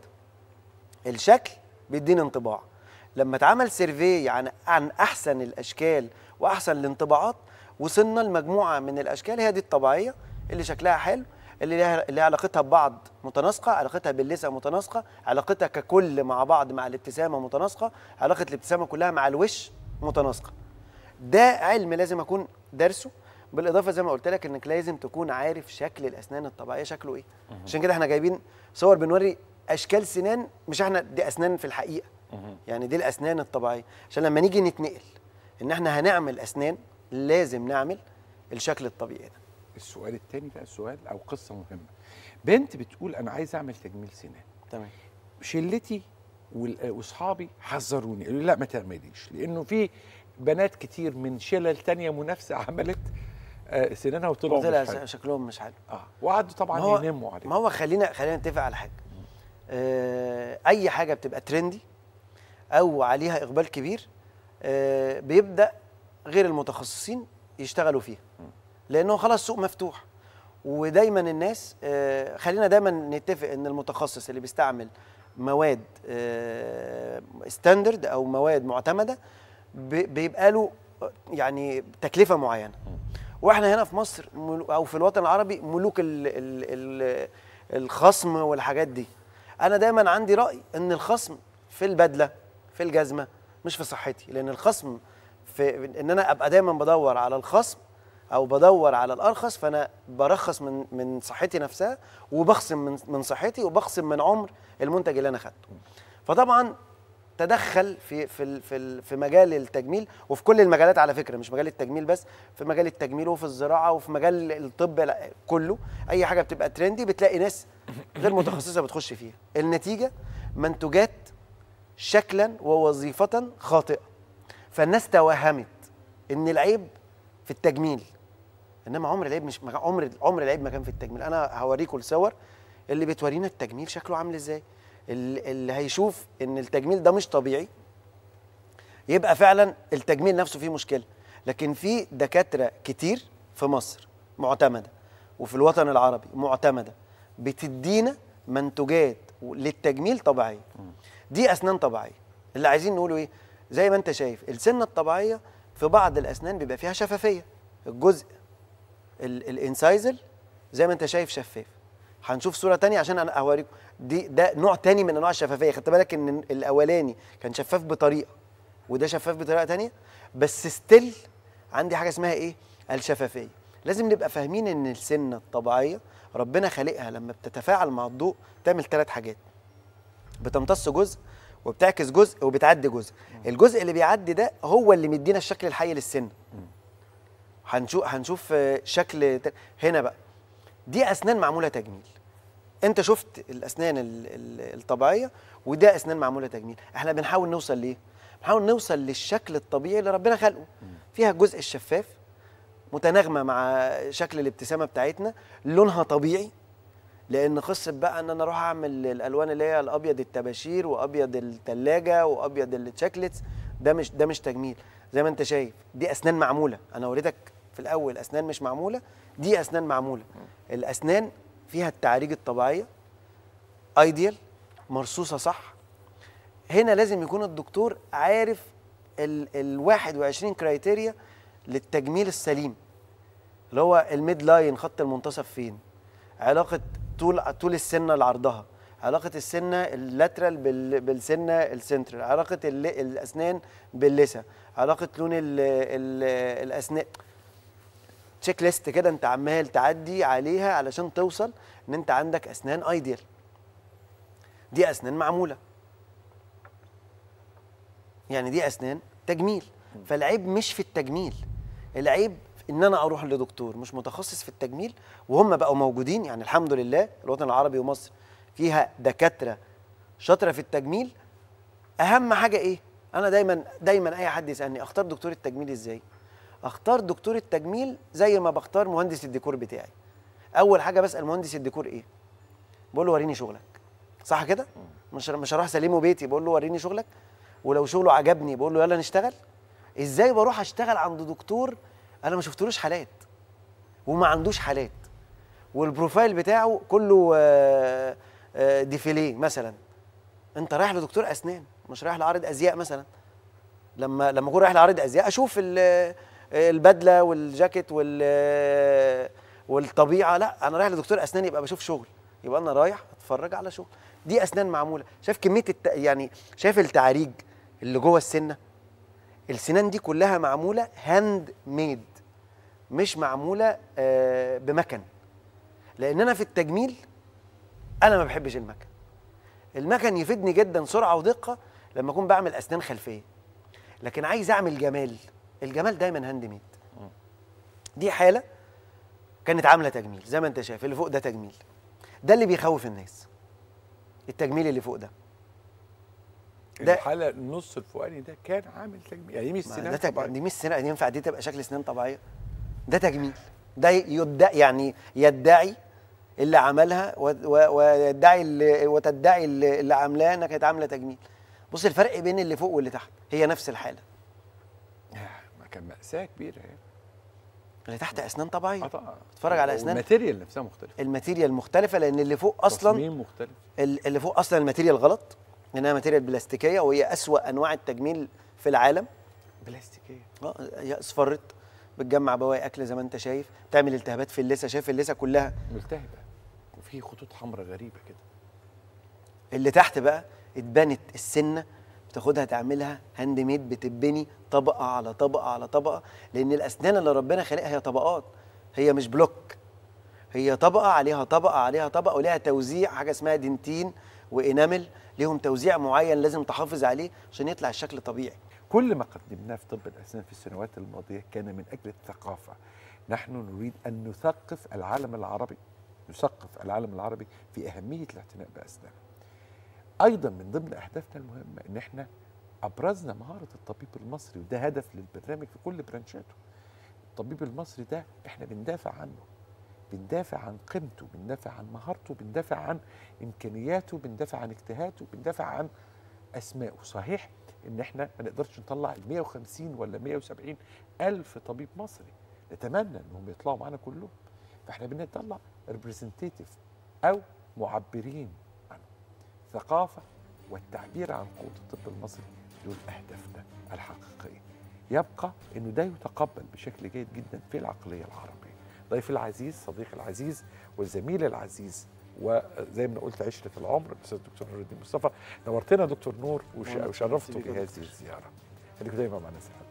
الشكل بيديني انطباع لما اتعمل سيرفي عن عن احسن الاشكال واحسن الانطباعات وصلنا لمجموعه من الاشكال هي دي الطبيعيه اللي شكلها حلو اللي لها اللي علاقتها ببعض متناسقه علاقتها باللثه متناسقه علاقتها ككل مع بعض مع الابتسامه متناسقه علاقه الابتسامه كلها مع الوش متناسقه ده علم لازم اكون دارسه بالاضافه زي ما قلت لك انك لازم تكون عارف شكل الاسنان الطبيعيه شكله ايه عشان كده احنا جايبين صور بنوري اشكال سنان مش احنا دي اسنان في الحقيقه يعني دي الاسنان الطبيعيه عشان لما نيجي نتنقل ان احنا هنعمل اسنان لازم نعمل الشكل الطبيعي ده السؤال الثاني بقى سؤال او قصه مهمه بنت بتقول انا عايز اعمل تجميل سنان تمام شلتي وال- واصحابي حذروني قالوا لي لا ما تعمليش لانه في بنات كتير من شلل تانية منافسه عملت آه، سنانها وطلعوا طلع مش حلو. شكلهم مش حلو اه وقعدوا طبعا ما هو- ينموا عليه ما هو خلينا خلينا نتفق على حاجه آه اي حاجه بتبقى ترندي او عليها اقبال كبير آه بيبدا غير المتخصصين يشتغلوا فيها لانه خلاص سوق مفتوح ودايما الناس آه خلينا دايما نتفق ان المتخصص اللي بيستعمل مواد آه ستاندرد او مواد معتمده بي- بيبقى له يعني تكلفه معينه واحنا هنا في مصر ملو- او في الوطن العربي ملوك ال ال ال الخصم والحاجات دي انا دايما عندي راي ان الخصم في البدله في الجزمه مش في صحتي لان الخصم في ان انا ابقى دايما بدور على الخصم او بدور على الارخص فانا برخص من من صحتي نفسها وبخصم من من صحتي وبخصم من عمر المنتج اللي انا خدته فطبعا تدخل في في ال- في ال- في مجال التجميل وفي كل المجالات على فكره مش مجال التجميل بس في مجال التجميل وفي الزراعه وفي مجال الطب لا، كله اي حاجه بتبقى ترندي بتلاقي ناس غير متخصصه بتخش فيها النتيجه منتجات شكلا ووظيفه خاطئه فالناس توهمت ان العيب في التجميل انما عمر العيب مش عمر عمر العيب ما كان في التجميل انا هوريكم الصور اللي بتورينا التجميل شكله عامل ازاي اللي اللي هيشوف ان التجميل ده مش طبيعي يبقى فعلا التجميل نفسه فيه مشكله لكن في دكاتره كتير في مصر معتمده وفي الوطن العربي معتمده بتدينا منتجات للتجميل طبيعيه دي اسنان طبيعيه اللي عايزين نقوله ايه زي ما انت شايف السنه الطبيعيه في بعض الاسنان بيبقى فيها شفافيه الجزء ال- الانسايزل زي ما انت شايف شفاف هنشوف صوره تانية عشان انا اوريكم دي ده نوع تاني من انواع الشفافيه خدت بالك ان الاولاني كان شفاف بطريقه وده شفاف بطريقه تانية بس ستيل عندي حاجه اسمها ايه الشفافيه لازم نبقى فاهمين ان السنه الطبيعيه ربنا خالقها لما بتتفاعل مع الضوء تعمل ثلاث حاجات بتمتص جزء وبتعكس جزء وبتعدي جزء الجزء اللي بيعدي ده هو اللي مدينا الشكل الحي للسن هنشوف هنشوف آه، شكل ت- هنا بقى دي اسنان معموله تجميل انت شفت الاسنان ال- ال- الطبيعيه وده اسنان معموله تجميل احنا بنحاول نوصل ليه بنحاول نوصل للشكل الطبيعي اللي ربنا خلقه فيها الجزء الشفاف متناغمه مع شكل الابتسامه بتاعتنا لونها طبيعي لان قصه بقى ان انا اروح اعمل الالوان اللي هي الابيض الطباشير وابيض الثلاجه وابيض الشوكليتس ده مش ده مش تجميل زي ما انت شايف دي اسنان معموله انا وريتك في الاول اسنان مش معموله دي اسنان معموله الاسنان فيها التعريج الطبيعيه ايديال مرصوصه صح هنا لازم يكون الدكتور عارف ال ال 21 كرايتيريا للتجميل السليم اللي هو الميد لاين خط المنتصف فين علاقه طول طول السنه لعرضها علاقه السنه اللاترال بال بالسنه السنترال علاقه الل- الاسنان باللثه علاقه لون ال ال الاسنان تشيك ليست كده انت عمال تعدي عليها علشان توصل ان انت عندك اسنان ايديال دي اسنان معموله يعني دي اسنان تجميل فالعيب مش في التجميل العيب في ان انا اروح لدكتور مش متخصص في التجميل وهم بقوا موجودين يعني الحمد لله الوطن العربي ومصر فيها دكاتره شاطره في التجميل اهم حاجه ايه انا دايما دايما اي حد يسالني اختار دكتور التجميل ازاي اختار دكتور التجميل زي ما بختار مهندس الديكور بتاعي اول حاجه بسال مهندس الديكور ايه بقول له وريني شغلك صح كده مش مش هروح اسلمه بيتي بقول له وريني شغلك ولو شغله عجبني بقول له يلا نشتغل ازاي بروح اشتغل عند دكتور انا ما شفتلوش حالات وما عندوش حالات والبروفايل بتاعه كله آه، آه، ديفيليه مثلا انت رايح لدكتور اسنان مش رايح لعارض ازياء مثلا لما لما اكون رايح لعارض ازياء اشوف ال- البدله والجاكيت وال والطبيعه لا انا رايح لدكتور اسنان يبقى بشوف شغل يبقى انا رايح اتفرج على شغل دي اسنان معموله شايف كميه الت... يعني شايف التعريج اللي جوه السنه السنان دي كلها معموله هاند ميد مش معموله آه، بمكن لان انا في التجميل انا ما بحبش المكن المكن يفيدني جدا سرعه ودقه لما اكون بعمل اسنان خلفيه لكن عايز اعمل جمال الجمال دايما هاند ميد دي حاله كانت عامله تجميل زي ما انت شايف اللي فوق ده تجميل ده اللي بيخوف الناس التجميل اللي فوق ده ده الحاله النص الفوقاني ده كان عامل تجميل يعني دي مش ما سنان ده تج... طبيعية. دي مش سنان دي ينفع دي تبقى شكل سنان طبيعيه ده تجميل ده يدعي يعني يدعي اللي عملها و- و- ويدعي اللي وتدعي اللي اللي عاملاه انها كانت عامله تجميل بص الفرق بين اللي فوق واللي تحت هي نفس الحاله ما كان مأساة كبيرة يعني اللي تحت اسنان طبيعيه اه طبعا اتفرج على اسنان الماتيريال نفسها مختلفة الماتيريال مختلفه لان اللي فوق اصلا تصميم مختلف ال- اللي فوق اصلا الماتيريال غلط انها ماتيريال بلاستيكيه وهي اسوا انواع التجميل في العالم بلاستيكية اه هي اصفرت بتجمع بواقي اكل زي ما انت شايف تعمل التهابات في اللثه شايف اللثه كلها ملتهبة وفي خطوط حمراء غريبة كده اللي تحت بقى اتبنت السنه بتاخدها تعملها هاند ميد بتبني طبقه على طبقه على طبقه لان الاسنان اللي ربنا خلقها هي طبقات هي مش بلوك هي طبقه عليها طبقه عليها طبقه وليها توزيع حاجه اسمها دنتين وانامل ليهم توزيع معين لازم تحافظ عليه عشان يطلع الشكل طبيعي كل ما قدمناه في طب الأسنان في السنوات الماضية كان من أجل الثقافة نحن نريد أن نثقف العالم العربي نثقف العالم العربي في أهمية الاعتناء بأسنان أيضا من ضمن أهدافنا المهمة أن احنا أبرزنا مهارة الطبيب المصري وده هدف للبرنامج في كل برانشاته الطبيب المصري ده احنا بندافع عنه بندافع عن قيمته بندافع عن مهارته بندافع عن امكانياته بندافع عن اجتهاده بندافع عن اسمائه صحيح ان احنا ما نقدرش نطلع ال 150 ولا 170 الف طبيب مصري نتمنى انهم يطلعوا معانا كلهم فاحنا بنطلع ريبريزنتيف او معبرين عن الثقافه والتعبير عن قوه الطب المصري دول اهدافنا الحقيقيه يبقى انه ده يتقبل بشكل جيد جدا في العقليه العربيه ضيفي العزيز صديقي العزيز والزميل العزيز وزي ما قلت عشره العمر الاستاذ الدكتور نور الدين مصطفى نورتنا دكتور نور وش- والله وشرفتوا ميرسي بيك يا بهذه الزياره خليكم دايما معنا سلام